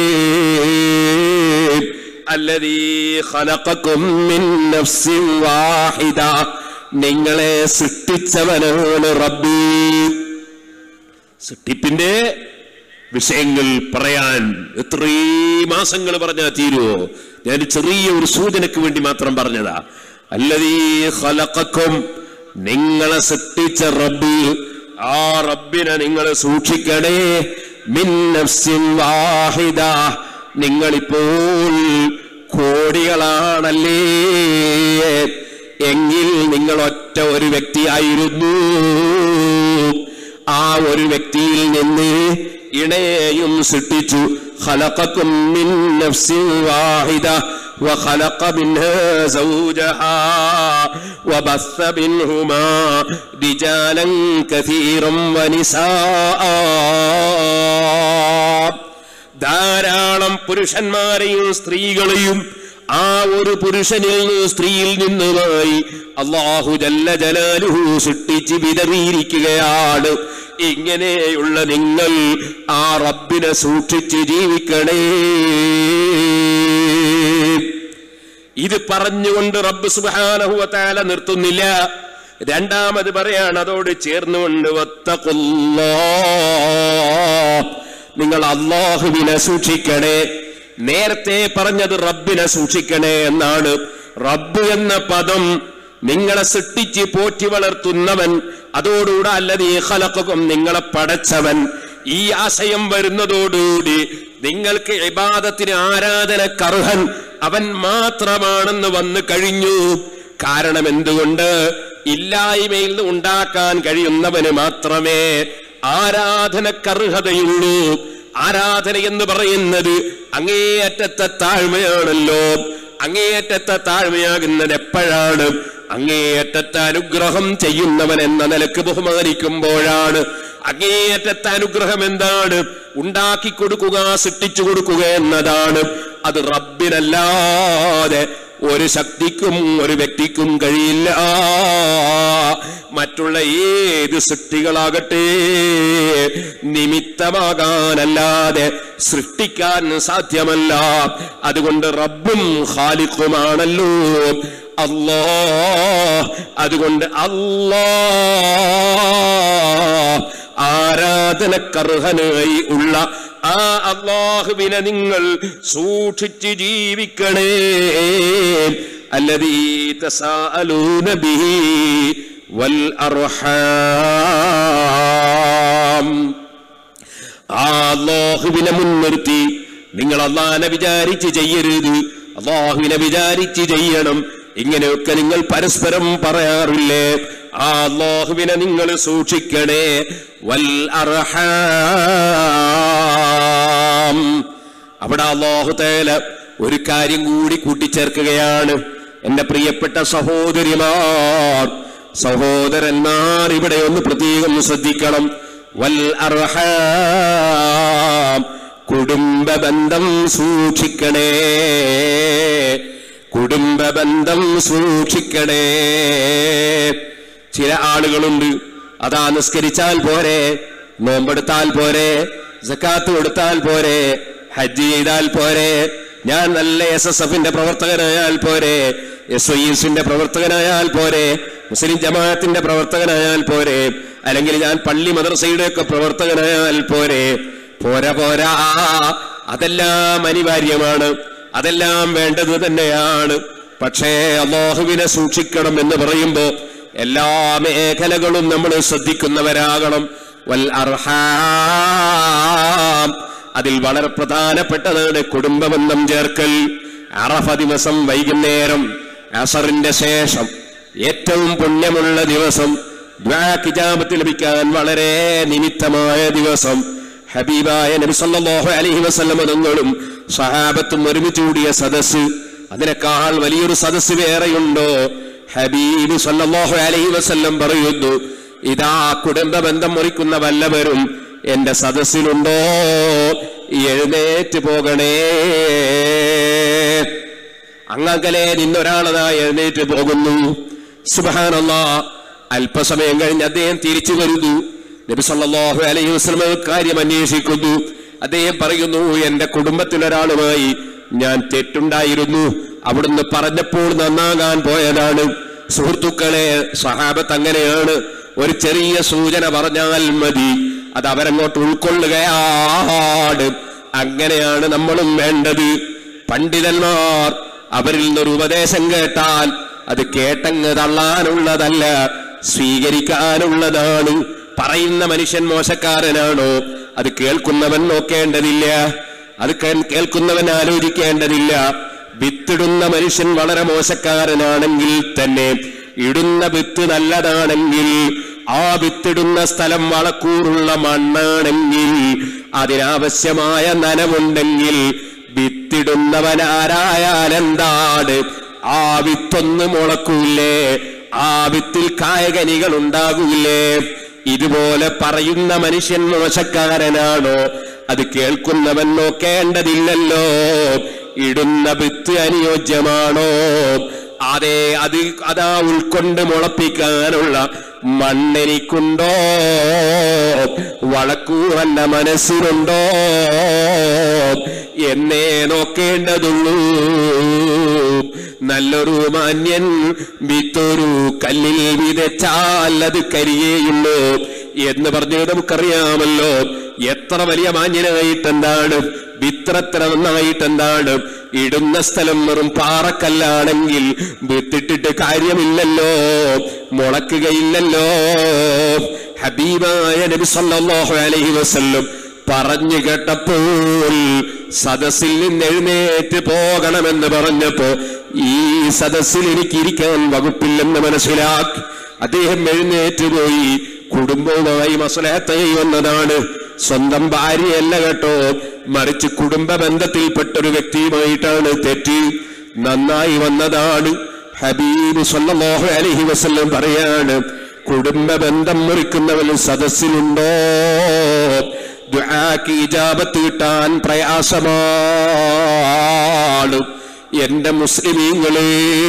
അല്ലതീ ഖലഖക്കും മിൻ നഫ്സിൻ വാഹിദ നിങ്ങളെ സൃഷ്ടിച്ചവനാണ് റബ്ബി സൃഷ്ടിപ്പിന്റെ വിഷയങ്ങൾ പറയാൻ എത്രയും മാസങ്ങൾ പറഞ്ഞാൽ തീരുവോ ഞാൻ ചെറിയ ഒരു സൂചനയ്ക്ക് വേണ്ടി മാത്രം പറഞ്ഞതാ അല്ലതീ ഖലഖക്കും നിങ്ങളെ സൃഷ്ടിച്ച റബ്ബ് ആ റബ്ബിനെ നിങ്ങൾ സൂക്ഷിക്കണേ മിൻ നഫ്സിൻ വാഹിദ നിങ്ങളിപ്പോൾ കോടികളാണല്ലേ എങ്കിൽ നിങ്ങൾ ഒറ്റ ഒരു വ്യക്തിയായിരുന്നു ആ ഒരു വ്യക്തിയിൽ നിന്ന് ഇണയെയും സൃഷ്ടിച്ചു خلقكم من نفس واحدة وخلق منها زوجها وبث منهما رجالا كثيرا ونساء ധാരാളം പുരുഷന്മാരെയും സ്ത്രീകളെയും ആ ഒരു പുരുഷനിൽ നിന്ന് സ്ത്രീയിൽ നിന്നുമായി അള്ളാഹു ജല്ല ജലാലുഹു സൃഷ്ടിച്ച് വിതറിയിരിക്കുകയാണ് ഇങ്ങനെയുള്ള നിങ്ങൾ ആ റബ്ബിനെ സൂക്ഷിച്ച് ജീവിക്കണേ ഇത് പറഞ്ഞുകൊണ്ട് റബ്ബ് സുബാനഹുവത്താല നിർത്തുന്നില്ല രണ്ടാമത് പറയാണ് അതോട് ചേർന്നുകൊണ്ട് വത്തഖുല്ലാ. നിങ്ങൾ അള്ളാഹുവിനെ സൂക്ഷിക്കണേ നേരത്തെ പറഞ്ഞത് റബ്ബിനെ സൂക്ഷിക്കണേ എന്നാണ് റബ്ബ് എന്ന പദം നിങ്ങളെ സൃഷ്ടിച്ച് പോറ്റി വളർത്തുന്നവൻ അതോടുകൂടെ അല്ലത് ഈ ഖലഖുക്കും നിങ്ങളെ പടച്ചവൻ ഈ ആശയം വരുന്നതോടുകൂടി നിങ്ങൾക്ക് ഇബാദത്തിന് ആരാധനക്കർഹൻ അവൻ മാത്രമാണെന്ന് വന്നു കഴിഞ്ഞു കാരണം എന്തുകൊണ്ട് ഇല്ലായ്മയിൽ നിന്ന് ഉണ്ടാക്കാൻ കഴിയുന്നവന് മാത്രമേ ആരാധനക്കർഹതയുള്ളൂ ആരാധന എന്ന് പറയുന്നത് അങ്ങേയറ്റത്തെ താഴ്മയാണല്ലോ അങ്ങേയറ്റത്തെ താഴ്മയാകുന്നത് എപ്പോഴാണ് അങ്ങേയറ്റത്തെ അനുഗ്രഹം ചെയ്യുന്നവൻ എന്ന നിലക്ക് ബഹുമാനിക്കുമ്പോഴാണ് അങ്ങേയറ്റത്തെ അനുഗ്രഹം എന്താണ് ഉണ്ടാക്കി കൊടുക്കുക സൃഷ്ടിച്ചു കൊടുക്കുക എന്നതാണ് അത് റബ്ബിനല്ലാതെ ഒരു ശക്തിക്കും ഒരു വ്യക്തിക്കും കഴിയില്ല മറ്റുള്ള ഏത് സൃഷ്ടികളാകട്ടെ നിമിത്തമാകാനല്ലാതെ സൃഷ്ടിക്കാൻ സാധ്യമല്ല അതുകൊണ്ട് റബ്ബും ഖാലിഖുമാണല്ലോ അല്ലാ അതുകൊണ്ട് അല്ലാ ആരാധനക്കർഹനായി ഉള്ള ആ അള്ളാഹുവിനെ നിങ്ങൾ സൂക്ഷിച്ച് ജീവിക്കണേ അല്ലതീ തസാഅലൂന ബിഹി വൽ അർഹാം ആ അള്ളാഹുവിനെ മുൻനിർത്തി നിങ്ങൾ അള്ളാഹിനെ വിചാരിച്ച് ചെയ്യരുത് അള്ളാഹുവിനെ വിചാരിച്ച് ചെയ്യണം ഇങ്ങനെയൊക്കെ നിങ്ങൾ പരസ്പരം പറയാറില്ലേ ആ അള്ളാഹുവിനെ നിങ്ങൾ സൂക്ഷിക്കണേ വൽ അർഹാം അവിടെ അള്ളാഹു തേല ഒരു കാര്യം കൂടി കൂട്ടിച്ചേർക്കുകയാണ് എന്റെ പ്രിയപ്പെട്ട സഹോദരിമാർ സഹോദരന്മാർ ഇവിടെ ഒന്ന് പ്രത്യേകം ശ്രദ്ധിക്കണം വൽ അർഹാം കുടുംബ ബന്ധം സൂക്ഷിക്കണേ കുടുംബ ബന്ധം സൂക്ഷിക്കണേ ചില ആളുകളുണ്ട് അതാ നിസ്കരിച്ചാൽ പോരെ നോമ്പെടുത്താൽ പോരെ സക്കാത്ത് കൊടുത്താൽ പോരെ ഹജ്ജ് ചെയ്താൽ പോരെ ഞാൻ നല്ല എസ് എസ് എഫിന്റെ പ്രവർത്തകനായാൽ പോരെ എസ് ഐ എസിന്റെ പ്രവർത്തകനായാൽ പോരെ മുസ്ലിം ജമാഅത്തിന്റെ പ്രവർത്തകനായാൽ പോരെ അല്ലെങ്കിൽ ഞാൻ പള്ളി മദ്രസയുടെ ഒക്കെ പ്രവർത്തകനായാൽ പോരെ പോരാ പോരാ അതെല്ലാം അനിവാര്യമാണ് അതെല്ലാം വേണ്ടത് തന്നെയാണ് പക്ഷേ അള്ളാഹുവിനെ സൂക്ഷിക്കണം എന്ന് പറയുമ്പോ എല്ലാ മേഖലകളും നമ്മൾ ശ്രദ്ധിക്കുന്നവരാകണം വൽ അർഹാം അതിൽ വളരെ പ്രധാനപ്പെട്ടതാണ് കുടുംബബന്ധം ചേർക്കൽ അറഫ ദിവസം വൈകുന്നേരം അസറിന്റെ ശേഷം ഏറ്റവും പുണ്യമുള്ള ദിവസം ദ്വാക്കിജാമത്ത് ലഭിക്കാൻ വളരെ നിമിത്തമായ ദിവസം ഹബീബായ നബി സല്ലല്ലാഹു അലൈഹി വസല്ലം തങ്ങളും സഹാബത്തും ഒരുമിച്ച് കൂടിയ സദസ്സ് അതിനേക്കാൾ വലിയൊരു സദസ്സ് വേറെയുണ്ടോ ഹബീബ് സല്ലല്ലാഹു അലൈഹി വസല്ലം പറയുന്നു ഇതാ കുടുംബ ബന്ധം മുറിക്കുന്ന വല്ലവരും എന്റെ സദസ്സിലുണ്ടോ എഴുന്നേറ്റ് പോകണേ അങ്ങകലെ നിന്നൊരാളതാ എഴുന്നേറ്റ് പോകുന്നു സുബഹാനല്ലാ അല്പസമയം കഴിഞ്ഞ് അദ്ദേഹം തിരിച്ചു വരുന്നു നബി സല്ലല്ലാഹു അലൈഹി വസല്ലം കാര്യം അന്വേഷിക്കുന്നു അദ്ദേഹം പറയുന്നു എന്റെ കുടുംബത്തിലൊരാളുമായി ഞാൻ തെറ്റുണ്ടായിരുന്നു അവിടുന്ന് പറഞ്ഞപ്പോൾ നന്നാകാൻ പോയതാണ് സുഹൃത്തുക്കളെ സഹാബത്ത് അങ്ങനെയാണ് ഒരു ചെറിയ സൂചന പറഞ്ഞാൽ മതി അത് അവരങ്ങോട്ട് ഉൾക്കൊള്ളുകയാണ് അങ്ങനെയാണ് നമ്മളും വേണ്ടത് പണ്ഡിതന്മാർ അവരിൽ നിന്നൊരു ഉപദേശം കേട്ടാൽ അത് കേട്ടങ്ങ് തള്ളാനുള്ളതല്ല സ്വീകരിക്കാനുള്ളതാണ് പറയുന്ന മനുഷ്യൻ മോശക്കാരനാണോ അത് കേൾക്കുന്നവൻ നോക്കേണ്ടതില്ല അത് കേ- കേൾക്കുന്നവൻ ആലോചിക്കേണ്ടതില്ല വിത്തിടുന്ന മനുഷ്യൻ വളരെ മോശക്കാരനാണെങ്കിൽ തന്നെ ഇടുന്ന വിത്ത് നല്ലതാണെങ്കിൽ ആ വിത്തിടുന്ന സ്ഥലം വളക്കൂറുള്ള മണ്ണാണെങ്കിൽ അതിനാവശ്യമായ നനവുണ്ടെങ്കിൽ വിത്തിടുന്നവനാരായാലെന്താണ് ആ വിത്തൊന്ന് മുളക്കൂലേ ആ വിത്തിൽ കായകനികൾ ഉണ്ടാകൂലേ ഇതുപോലെ പറയുന്ന മനുഷ്യൻ മോശക്കാരനാണോ അത് കേൾക്കുന്നവൻ നോക്കേണ്ടതില്ലല്ലോ ഇടുന്ന വിത്ത് അനുയോജ്യമാണോ അതെ അത് അതാ ഉൾക്കൊണ്ട് മുളപ്പിക്കാനുള്ള മണ്ണെനിക്കുണ്ടോ വളക്കൂറല്ല മനസ്സിലുണ്ടോ എന്നേ നോക്കേണ്ടതുള്ളൂ നല്ലൊരു മാന്യൻ വിത്തൊരു കല്ലിൽ വിതച്ചാൽ അത് കരിയേയുള്ളൂ എന്ന് പറഞ്ഞത് നമുക്കറിയാമല്ലോ എത്ര വലിയ മാന്യനായിട്ടെന്താണ് വിത്രത്ര നന്നായിട്ടെന്താണ് ഇടുന്ന സ്ഥലം വെറും പാറക്കല്ലാണെങ്കിൽ വിത്തിട്ടിട്ട് കാര്യമില്ലല്ലോ മുളക്കുകയില്ലല്ലോ ഹബീബായ നബി സല്ലല്ലാഹു അലൈഹി വസല്ലം പറഞ്ഞു കേട്ടപ്പോൾ സദസ്സിൽ നിന്ന് എഴുന്നേറ്റ് പോകണമെന്ന് പറഞ്ഞപ്പോ ഈ സദസ്സിൽ എനിക്ക് ഇരിക്കാൻ വകുപ്പില്ലെന്ന് മനസ്സിലാക്കി അദ്ദേഹം എഴുന്നേറ്റ് പോയി കുടുംബവുമായി മസലഹത്ത് ചെയ്യുന്നതാണ് സ്വന്തം ഭാര്യയല്ല കേട്ടോ മറിച്ച് കുടുംബ ബന്ധത്തിൽപ്പെട്ട ഒരു വ്യക്തിയുമായിട്ടാണ് തെറ്റ് നന്നായി വന്നതാണ് ഹബീബ് സല്ലല്ലാഹു അലൈഹി വസല്ലം പറയാണ് കുടുംബ ബന്ധം മുറിക്കുന്നവൻ സദസ്സിലുണ്ടോ ദുആക്ക് ഇജാബത്ത് കിട്ടാൻ പ്രയാസമാണ് എന്റെ മുസ്ലിമീങ്ങളെ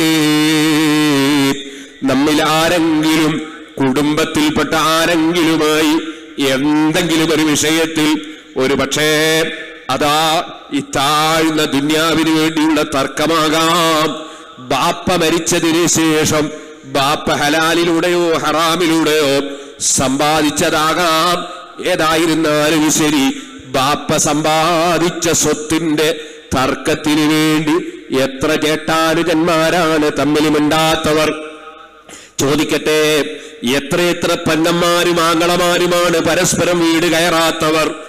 നമ്മിൽ ആരെങ്കിലും കുടുംബത്തിൽപ്പെട്ട ആരെങ്കിലുമായി എന്തെങ്കിലും ഒരു വിഷയത്തിൽ ഒരു പക്ഷേ അതാ ഈ താഴ്ന്ന ദുന്യാവിന് വേണ്ടിയുള്ള തർക്കമാകാം ബാപ്പ മരിച്ചതിന് ശേഷം ബാപ്പ ഹലാലിലൂടെയോ ഹറാമിലൂടെയോ സമ്പാദിച്ചതാകാം ഏതായിരുന്നാലും ശരി ബാപ്പ സമ്പാദിച്ച സ്വത്തിന്റെ തർക്കത്തിന് വേണ്ടി എത്ര ചേട്ടാനുജന്മാരാണ് തമ്മിൽ മിണ്ടാത്തവർ ചോദിക്കട്ടെ എത്രയെത്ര പെങ്ങന്മാരും ആങ്ങളമാരുമാണ് പരസ്പരം വീട് കയറാത്തവർ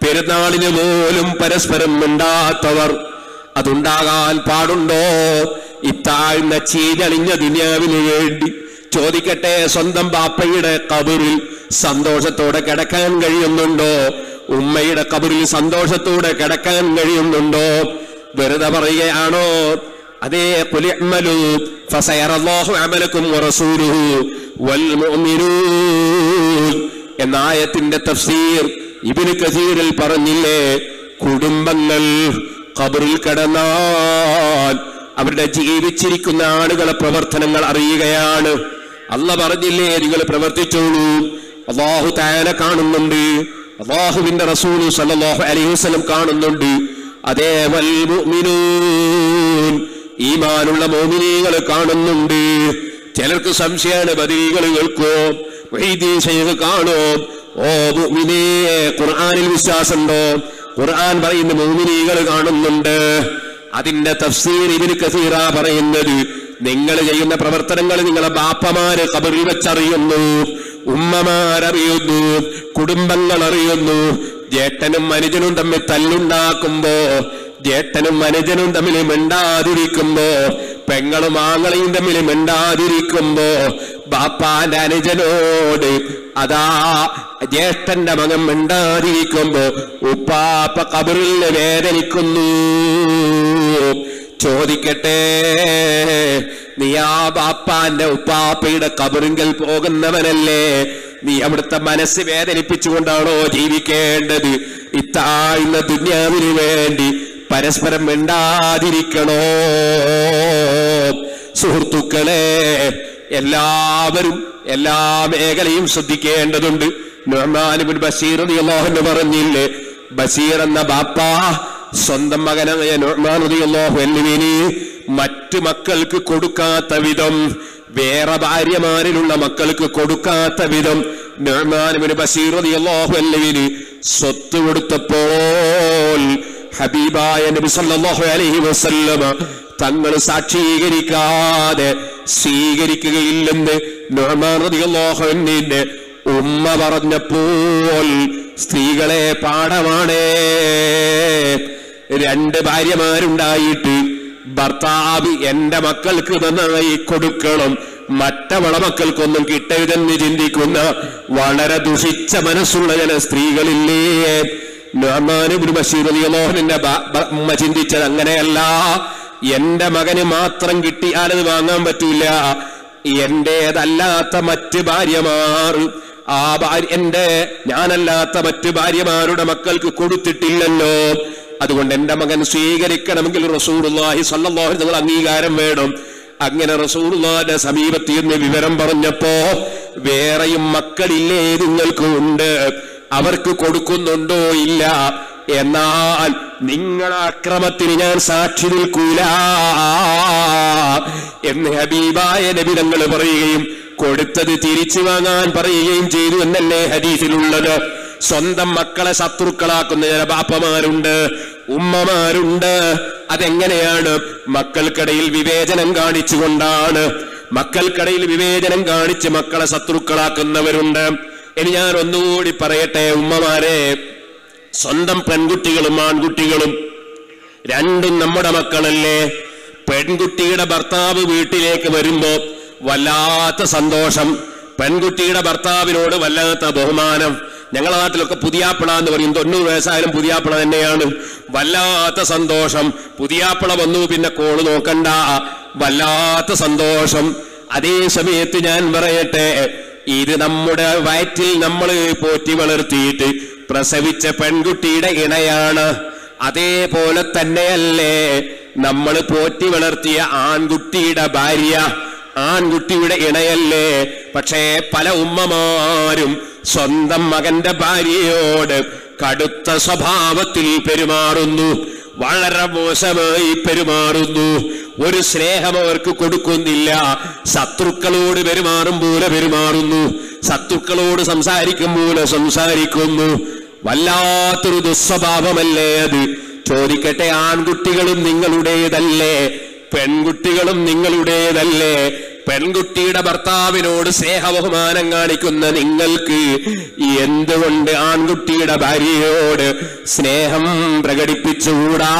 പെരുന്നാളിന് പോലും പരസ്പരം മിണ്ടാത്തവർ അതുണ്ടാകാൻ പാടുണ്ടോ ഇത്താഴ്ന്ന ചീഞ്ഞളിഞ്ഞ ദുനിയാവിന് വേണ്ടി ചോദിക്കട്ടെ സ്വന്തം ബാപ്പയുടെ കബറിൽ സന്തോഷത്തോടെ കിടക്കാൻ കഴിയുന്നുണ്ടോ ഉമ്മയുടെ കബറിൽ സന്തോഷത്തോടെ കിടക്കാൻ കഴിയുന്നുണ്ടോ വെറുതെ പറയുകയാണോ അതേ കുലിഅമലു ഫസയറല്ലാഹു അമലക്കും വറസൂലുഹു വൽ മുഅ്മിനൂൻ എന്ന ആയത്തിന്റെ തഫ്സീർ ഇബ്നു കസീറിൽ പറഞ്ഞില്ലേ കുടുംബങ്ങൾ ഖബറിൽ കിടന്നാൽ അവരുടെ ജീവിച്ചിരിക്കുന്ന ആളുകളെ പ്രവർത്തനങ്ങൾ അറിയുകയാണ് അല്ല പറഞ്ഞില്ലേ നിങ്ങൾ പ്രവർത്തിച്ചോളൂ അള്ളാഹു താന കാണുന്നുണ്ട് അള്ളാഹുവിന്റെ റസൂലു സല്ലല്ലാഹു അലൈഹി വസല്ലം കാണുന്നുണ്ട് അതേ വൽ മുഅ്മിനൂൻ ഈമാനുള്ള മോമിനീകൾ കാണുന്നുണ്ട് ചിലർക്ക് സംശയമാണ് ബദീകൾ കേൾക്കോ വൈദ്യ ശൈഖ് കാണോ ഓ മുഅ്മിനേ ഖുർആനിൽ വിശ്വാസമുണ്ടോ ഖുർആൻ പറയുന്ന മോമിനീകൾ കാണുന്നുണ്ട് അതിന്റെ തഫ്സീർ ഇബിന് കസീറ പറയുന്നത് നിങ്ങൾ ചെയ്യുന്ന പ്രവർത്തനങ്ങൾ നിങ്ങളെ ബാപ്പമാര് കബറിൽ വെച്ചറിയുന്നു ഉമ്മമാരറിയുന്നു കുടുംബങ്ങൾ അറിയുന്നു ജേട്ടനും അനുജനും തമ്മിൽ തല്ലുണ്ടാക്കുമ്പോ ജേട്ടനും അനുജനും തമ്മിൽ മിണ്ടാതിരിക്കുമ്പോ പെങ്ങളും ആങ്ങളെയും തമ്മിൽ മിണ്ടാതിരിക്കുമ്പോ ബാപ്പാന്റെ അനുജനോട് അതാ ജ്യേഷ്ഠന്റെ മകൻ മിണ്ടാതിരിക്കുമ്പോ ഉപ്പാപ്പ കബറിൽ വേദനിക്കുന്നു ചോദിക്കട്ടെ നീ ആ ബാപ്പാന്റെ ഉപ്പാപ്പയുടെ കബറിങ്കൽ പോകുന്നവനല്ലേ നീ അവിടുത്തെ മനസ്സ് വേദനിപ്പിച്ചുകൊണ്ടാണോ ജീവിക്കേണ്ടത് ഇത്താഴ്ന്ന ദുന്യാവിന് വേണ്ടി പരസ്പരം മിണ്ടാതിരിക്കണോ സുഹൃത്തുക്കളെ എല്ലാവരും എല്ലാ മേഖലയും ശ്രദ്ധിക്കേണ്ടതുണ്ട് നുഹ്മാനുബിൻ ബഷീർ അള്ളാഹുന്ന് പറഞ്ഞില്ലേ ബഷീർ എന്ന ബാപ്പ സ്വന്തം മകനായ നുഹ്മാൻ റളിയല്ലാഹു അൻഹുവിന് മറ്റു മക്കൾക്ക് കൊടുക്കാത്ത വിധം വേറെ ഭാര്യമാരിലുള്ള മക്കൾക്ക് കൊടുക്കാത്ത വിധം നുഹ്മാനുബിൻ ബഷീർ റളിയല്ലാഹു അൻഹുവിന് സ്വത്ത് കൊടുത്തപ്പോൾ ഹബീബായ നബി സല്ലല്ലാഹു അലൈഹി വസല്ലമ തങ്ങൾ സാക്ഷീകരിക്കാതെ സ്വീകരിക്കുകയില്ലെന്ന് നുഹ്മാൻ റളിയല്ലാഹു അൻഹുവിന്റെ ഉമ്മ പറഞ്ഞപ്പോൾ സ്ത്രീകളെ പാഠമാണേ രണ്ട് ഭാര്യമാരുണ്ടായിട്ട് ഭർത്താവ് എന്റെ മക്കൾക്ക് നന്നായി കൊടുക്കണം മറ്റവള മക്കൾക്കൊന്നും കിട്ടരുതെന്ന് ചിന്തിക്കുന്ന വളരെ ദുഷിച്ച മനസ്സുള്ള ചില സ്ത്രീകളില്ലേ നുഹ്മാനുബ്നു ബഷീർ റളിയല്ലാഹുവിന്റെ ബ- ബ- ഉമ്മ ചിന്തിച്ചത് അങ്ങനെയല്ല എന്റെ മകന് മാത്രം കിട്ടിയാലത് വാങ്ങാൻ പറ്റൂല എന്റേതല്ലാത്ത മറ്റ് ഭാര്യമാർ ആ ഭാര്യ എന്റെ ഞാനല്ലാത്ത മറ്റ് ഭാര്യമാരുടെ മക്കൾക്ക് കൊടുത്തിട്ടില്ലല്ലോ അതുകൊണ്ട് എന്റെ മകൻ സ്വീകരിക്കണമെങ്കിൽ റസൂറുല്ലാഹി സല്ലല്ലാഹു നിങ്ങൾ അംഗീകാരം വേണം അങ്ങനെ റസൂറുല്ലാന്റെ സമീപത്ത് നിന്ന് വിവരം പറഞ്ഞപ്പോ വേറെയും മക്കളില്ലേ നിങ്ങൾക്ക് ഉണ്ട് അവർക്ക് കൊടുക്കുന്നുണ്ടോ ഇല്ല എന്നാൽ നിങ്ങളെ അക്രമത്തിന് ഞാൻ സാക്ഷി നിൽക്കൂല എന്ന് ഹബീബായ നബിതങ്ങൾ പറയുകയും കൊടുത്തത് തിരിച്ചു വാങ്ങാൻ പറയുകയും ചെയ്തു എന്നല്ലേ ഹദീസിലുള്ളത് സ്വന്തം മക്കളെ ശത്രുക്കളാക്കുന്ന ചില ബാപ്പമാരുണ്ട് ഉമ്മമാരുണ്ട് അതെങ്ങനെയാണ് മക്കൾക്കിടയിൽ വിവേചനം കാണിച്ചുകൊണ്ടാണ് മക്കൾക്കിടയിൽ വിവേചനം കാണിച്ച് മക്കളെ ശത്രുക്കളാക്കുന്നവരുണ്ട് ഇനി ഞാൻ ഒന്നുകൂടി പറയട്ടെ ഉമ്മമാരെ സ്വന്തം പെൺകുട്ടികളും ആൺകുട്ടികളും രണ്ടും നമ്മുടെ മക്കളല്ലേ പെൺകുട്ടിയുടെ ഭർത്താവ് വീട്ടിലേക്ക് വരുമ്പോ വല്ലാത്ത സന്തോഷം പെൺകുട്ടിയുടെ ഭർത്താവിനോട് വല്ലാത്ത ബഹുമാനം ഞങ്ങളുടെ നാട്ടിലൊക്കെ പുതിയാപ്പിള എന്ന് പറയും തൊണ്ണൂറ് വയസ്സായാലും പുതിയാപ്പിള തന്നെയാണ് വല്ലാത്ത സന്തോഷം പുതിയാപ്പിള വന്നു പിന്നെ കോള് നോക്കണ്ട വല്ലാത്ത സന്തോഷം അതേ സമയത്ത് ഞാൻ പറയട്ടെ ഇത് നമ്മുടെ വയറ്റിൽ നമ്മൾ പോറ്റി വളർത്തിയിട്ട് പ്രസവിച്ച പെൺകുട്ടിയുടെ ഇണയാണ് അതേപോലെ തന്നെയല്ലേ നമ്മൾ പോറ്റി വളർത്തിയ ആൺകുട്ടിയുടെ ഭാര്യ ആൺകുട്ടിയുടെ ഇണയല്ലേ പക്ഷേ പല ഉമ്മമാരും സ്വന്തം മകന്റെ ഭാര്യയോട് കടുത്ത സ്വഭാവത്തിൽ പെരുമാറുന്നു വളരെ മോശമായി പെരുമാറുന്നു ഒരു സ്നേഹം അവർക്ക് കൊടുക്കുന്നില്ല ശത്രുക്കളോട് പെരുമാറും പോലെ പെരുമാറുന്നു ശത്രുക്കളോട് സംസാരിക്കും പോലെ സംസാരിക്കുന്നു വല്ലാത്തൊരു ദുസ്വഭാവമല്ലേ അത് ചോദിക്കട്ടെ ആൺകുട്ടികളും നിങ്ങളുടേതല്ലേ പെൺകുട്ടികളും നിങ്ങളുടേതല്ലേ പെൺകുട്ടിയുടെ ഭർത്താവിനോട് സ്നേഹബഹുമാനം കാണിക്കുന്ന നിങ്ങൾക്ക് എന്തുകൊണ്ട് ആൺകുട്ടിയുടെ ഭാര്യയോട് സ്നേഹം പ്രകടിപ്പിച്ചുകൂടാ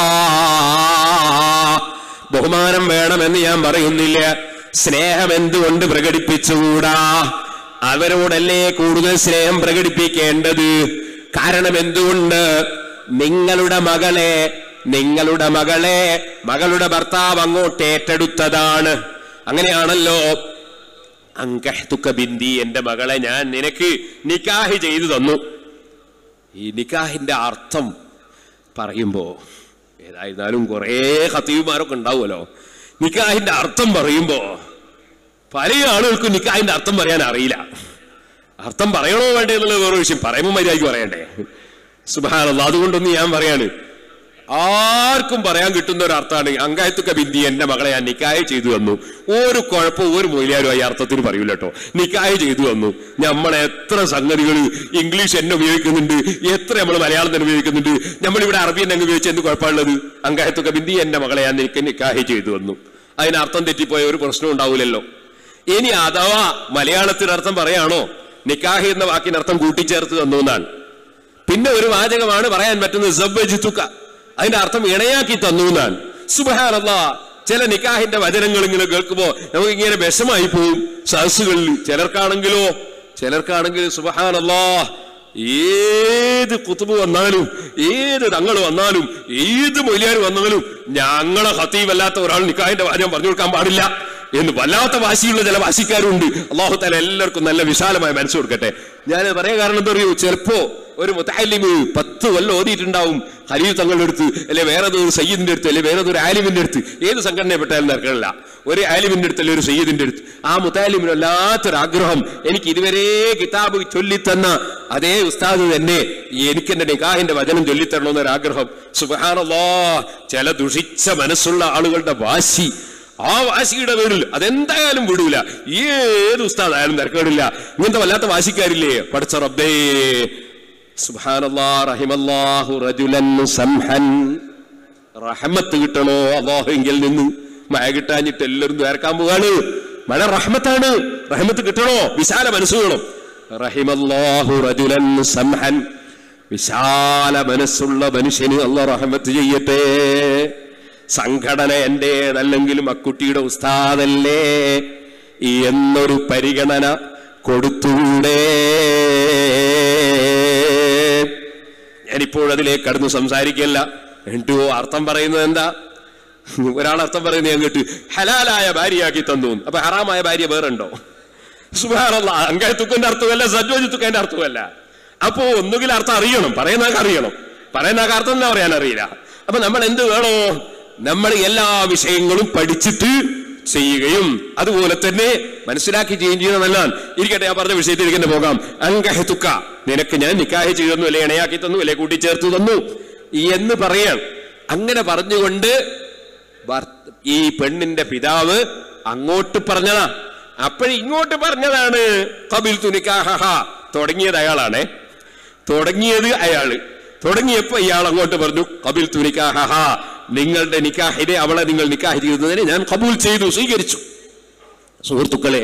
ബഹുമാനം വേണമെന്ന് ഞാൻ പറയുന്നില്ല സ്നേഹം എന്തുകൊണ്ട് പ്രകടിപ്പിച്ചുകൂടാ അവരോടല്ലേ കൂടുതൽ സ്നേഹം പ്രകടിപ്പിക്കേണ്ടത് കാരണം എന്തുകൊണ്ട് നിങ്ങളുടെ മകളെ നിങ്ങളുടെ മകളെ മകളുടെ ഭർത്താവ് അങ്ങോട്ട് ഏറ്റെടുത്തതാണ് അങ്ങനെയാണല്ലോ അങ്കഹ്തുക്ക ബിന്ദി എന്റെ മകളെ ഞാൻ നിനക്ക് നിക്കാഹ് ചെയ്തു തന്നു ഈ നിക്കാഹിന്റെ അർത്ഥം പറയുമ്പോ ഏതായിരുന്നാലും കുറേ ഹത്തീവുമാരൊക്കെ ഉണ്ടാവുമല്ലോ നിക്കാഹിന്റെ അർത്ഥം പറയുമ്പോ പല ആളുകൾക്കും നിക്കാഹിന്റെ അർത്ഥം പറയാൻ അറിയില്ല അർത്ഥം പറയണോ വേണ്ടേ എന്നുള്ളത് വേറെ വിഷയം പറയുമ്പോൾ മര്യാദയ്ക്ക് പറയണ്ടേ സുബാനല്ല അതുകൊണ്ടൊന്ന് ഞാൻ പറയാണ് ആർക്കും പറയാൻ കിട്ടുന്ന ഒരു അർത്ഥമാണ് അങ്കായത്തുക്ക ബിന്ദി എന്റെ മകളെ ഞാൻ നിക്കായ ചെയ്തു തന്നു ഒരു കുഴപ്പവും ഒരു മൊയിലാരും ഈ അർത്ഥത്തിന് പറയൂല കേട്ടോ നിക്കായ ചെയ്തു തന്നു നമ്മൾ എത്ര സംഗതികൾ ഇംഗ്ലീഷ് എന്നെ ഉപയോഗിക്കുന്നുണ്ട് എത്ര നമ്മൾ മലയാളം തന്നെ ഉപയോഗിക്കുന്നുണ്ട് നമ്മളിവിടെ അറബി തന്നെ ഉപയോഗിച്ച് എന്ത് കുഴപ്പമുള്ളത് അങ്കായത്തുക്ക ബിന്ദി എന്റെ മകളെ ഞാൻ നിനക്ക് നിക്കാഹി ചെയ്തു തന്നു അതിന് അർത്ഥം തെറ്റിപ്പോയ ഒരു പ്രശ്നം ഉണ്ടാവില്ലല്ലോ ഇനി അഥവാ മലയാളത്തിന് അർത്ഥം പറയാണോ നിക്കാഹി എന്ന വാക്കിന് അർത്ഥം കൂട്ടിച്ചേർത്ത് തന്നു എന്നാണ് പിന്നെ ഒരു വാചകമാണ് പറയാൻ പറ്റുന്നത് സബ്ബജിത്തുക്ക അതിന്റെ അർത്ഥം ഇണയാക്കി തന്നു എന്നാണ് സുബഹാനല്ല ചില നിക്കാഹിന്റെ വചനങ്ങൾ ഇങ്ങനെ കേൾക്കുമ്പോ നമുക്ക് ഇങ്ങനെ വിഷമായി പോവും സഹസുകളിൽ ചിലർക്കാണെങ്കിലോ ചിലർക്കാണെങ്കിൽ സുബഹാനല്ലാ ഏത് കുത്തുബ് വന്നാലും ഏത് തങ്ങൾ വന്നാലും ഏത് മൊയിലാർ വന്നാലും ഞങ്ങളെ ഹത്തീവല്ലാത്ത ഒരാൾ നിക്കാഹിന്റെ വാചകം പറഞ്ഞു കൊടുക്കാൻ പാടില്ല എന്ന് വല്ലാത്ത വാശിയുള്ള ചില വാശിക്കാരുണ്ട് അള്ളാഹു താല എല്ലാവർക്കും നല്ല വിശാലമായ മനസ്സ് കൊടുക്കട്ടെ ഞാൻ പറയാൻ കാരണം എന്താ അറിയോ ചിലപ്പോ ഒരു മുത്താലിമ് പത്ത് കൊല്ലം ഓതിയിട്ടുണ്ടാവും ഹരീഫ് തങ്ങളുടെ അടുത്ത് അല്ലെ വേറെ ഒരു സയ്യിദിന്റെ അടുത്ത് അല്ലെ വേറെ ഒരു ആലിമിന്റെ അടുത്ത് ഏത് സംഘടനയെപ്പെട്ടാലും നടക്കണില്ല ഒരു ആലിമിന്റെ അടുത്ത് അല്ലെ ഒരു സയ്യിദിന്റെ അടുത്ത് ആ മുത്താലിമിന് വല്ലാത്തൊരു ആഗ്രഹം എനിക്ക് ഇതുവരെ കിതാബ് ചൊല്ലിത്തന്ന അതേ ഉസ്താദ് തന്നെ എനിക്ക് എന്റെ നിക്കാഹിന്റെ വചനം ചൊല്ലിത്തരണമെന്നൊരു ആഗ്രഹം സുബഹാനല്ലാ ചില ദുഷിച്ച മനസ്സുള്ള ആളുകളുടെ വാശി ആ വാശിയുടെ പേരിൽ അതെന്തായാലും വിടൂല ഏത് ഉസ്താദായാലും തിരക്കേടില്ല ഇങ്ങനത്തെ വല്ലാത്ത വാശിക്കാരില്ലേ പഠിച്ച റബ്ബേ സുബ്ഹാനല്ലാ റഹിമല്ലാഹു റജുലൻ സംഹൻ റഹമത്ത് കിട്ടണോ അള്ളാഹുവിങ്കിൽ നിന്ന് മഴ കിട്ടാഞ്ഞിട്ട് എല്ലാവരും ദ്വാരക്കാൻ പോവാണ് മഴ റഹ്മത്താണ് റഹമത്ത് കിട്ടണോ വിശാല മനസ്സ് വേണം റഹിമല്ലാഹു റജുലൻ സംഹൻ വിശാല മനസ്സുള്ള മനുഷ്യന് അള്ളാഹ് റഹമത്ത് ചെയ്യട്ടെ സംഘടന എന്റേതല്ലെങ്കിലും അക്കുട്ടിയുടെ ഉസ്താദല്ലേ എന്നൊരു പരിഗണന കൊടുത്തൂടെ ഞാനിപ്പോൾ അതിലേക്ക് കടന്ന് സംസാരിക്കല്ല എന്നിട്ടോ അർത്ഥം പറയുന്നത് എന്താ ഒരാൾ അർത്ഥം പറയുന്നത് ഞാൻ കേട്ട് ഹലാലായ ഭാര്യയാക്കി തന്നു അപ്പൊ ഹറാമായ ഭാര്യ വേറെ ഉണ്ടോ സുഹാറല്ല അങ്കത്തുക്കന്റെ അർത്ഥമല്ല സജ്ജോജിത്തുക്കന്റെ അർത്ഥമല്ല അപ്പോ ഒന്നുകിൽ അർത്ഥം അറിയണം പറയുന്നതൊക്കെ അറിയണം പറയുന്ന അർത്ഥം എന്താ പറയാൻ അറിയില്ല അപ്പൊ നമ്മൾ എന്ത് വേണോ നമ്മൾ എല്ലാ വിഷയങ്ങളും പഠിച്ചിട്ട് ചെയ്യുകയും അതുപോലെ തന്നെ മനസ്സിലാക്കി ചെയ്യുകയും ചെയ്യുന്ന നല്ലതാണ് ഇരിക്കട്ടെ ഞാൻ പറഞ്ഞ വിഷയത്തിലേക്ക് തന്നെ പോകാം അങ്കഹത്തുക്ക നിനക്ക് ഞാൻ നിക്കാഹ് ചെയ്തു തന്നു അല്ലെ ഇണയാക്കി തന്നു അല്ലെ കൂട്ടിച്ചേർത്തു തന്നു എന്ന് പറയാൻ അങ്ങനെ പറഞ്ഞുകൊണ്ട് ഭർത്ത- ഈ പെണ്ണിന്റെ പിതാവ് അങ്ങോട്ട് പറഞ്ഞതാ അപ്പോഴ് ഇങ്ങോട്ട് പറഞ്ഞതാണ് കബിൽ തുനിക്കാഹ തുടങ്ങിയത് അയാളാണേ തുടങ്ങിയത് അയാള് തുടങ്ങിയപ്പോ ഇയാൾ അങ്ങോട്ട് പറഞ്ഞു കബിൽ തുനിക്കാഹ നിങ്ങളുടെ നിക്കാഹിനെ അവളെ നിങ്ങൾ നിക്കാഹ് ചെയ്യുന്നതിനെ ഞാൻ കബൂൽ ചെയ്തു സ്വീകരിച്ചു സുഹൃത്തുക്കളെ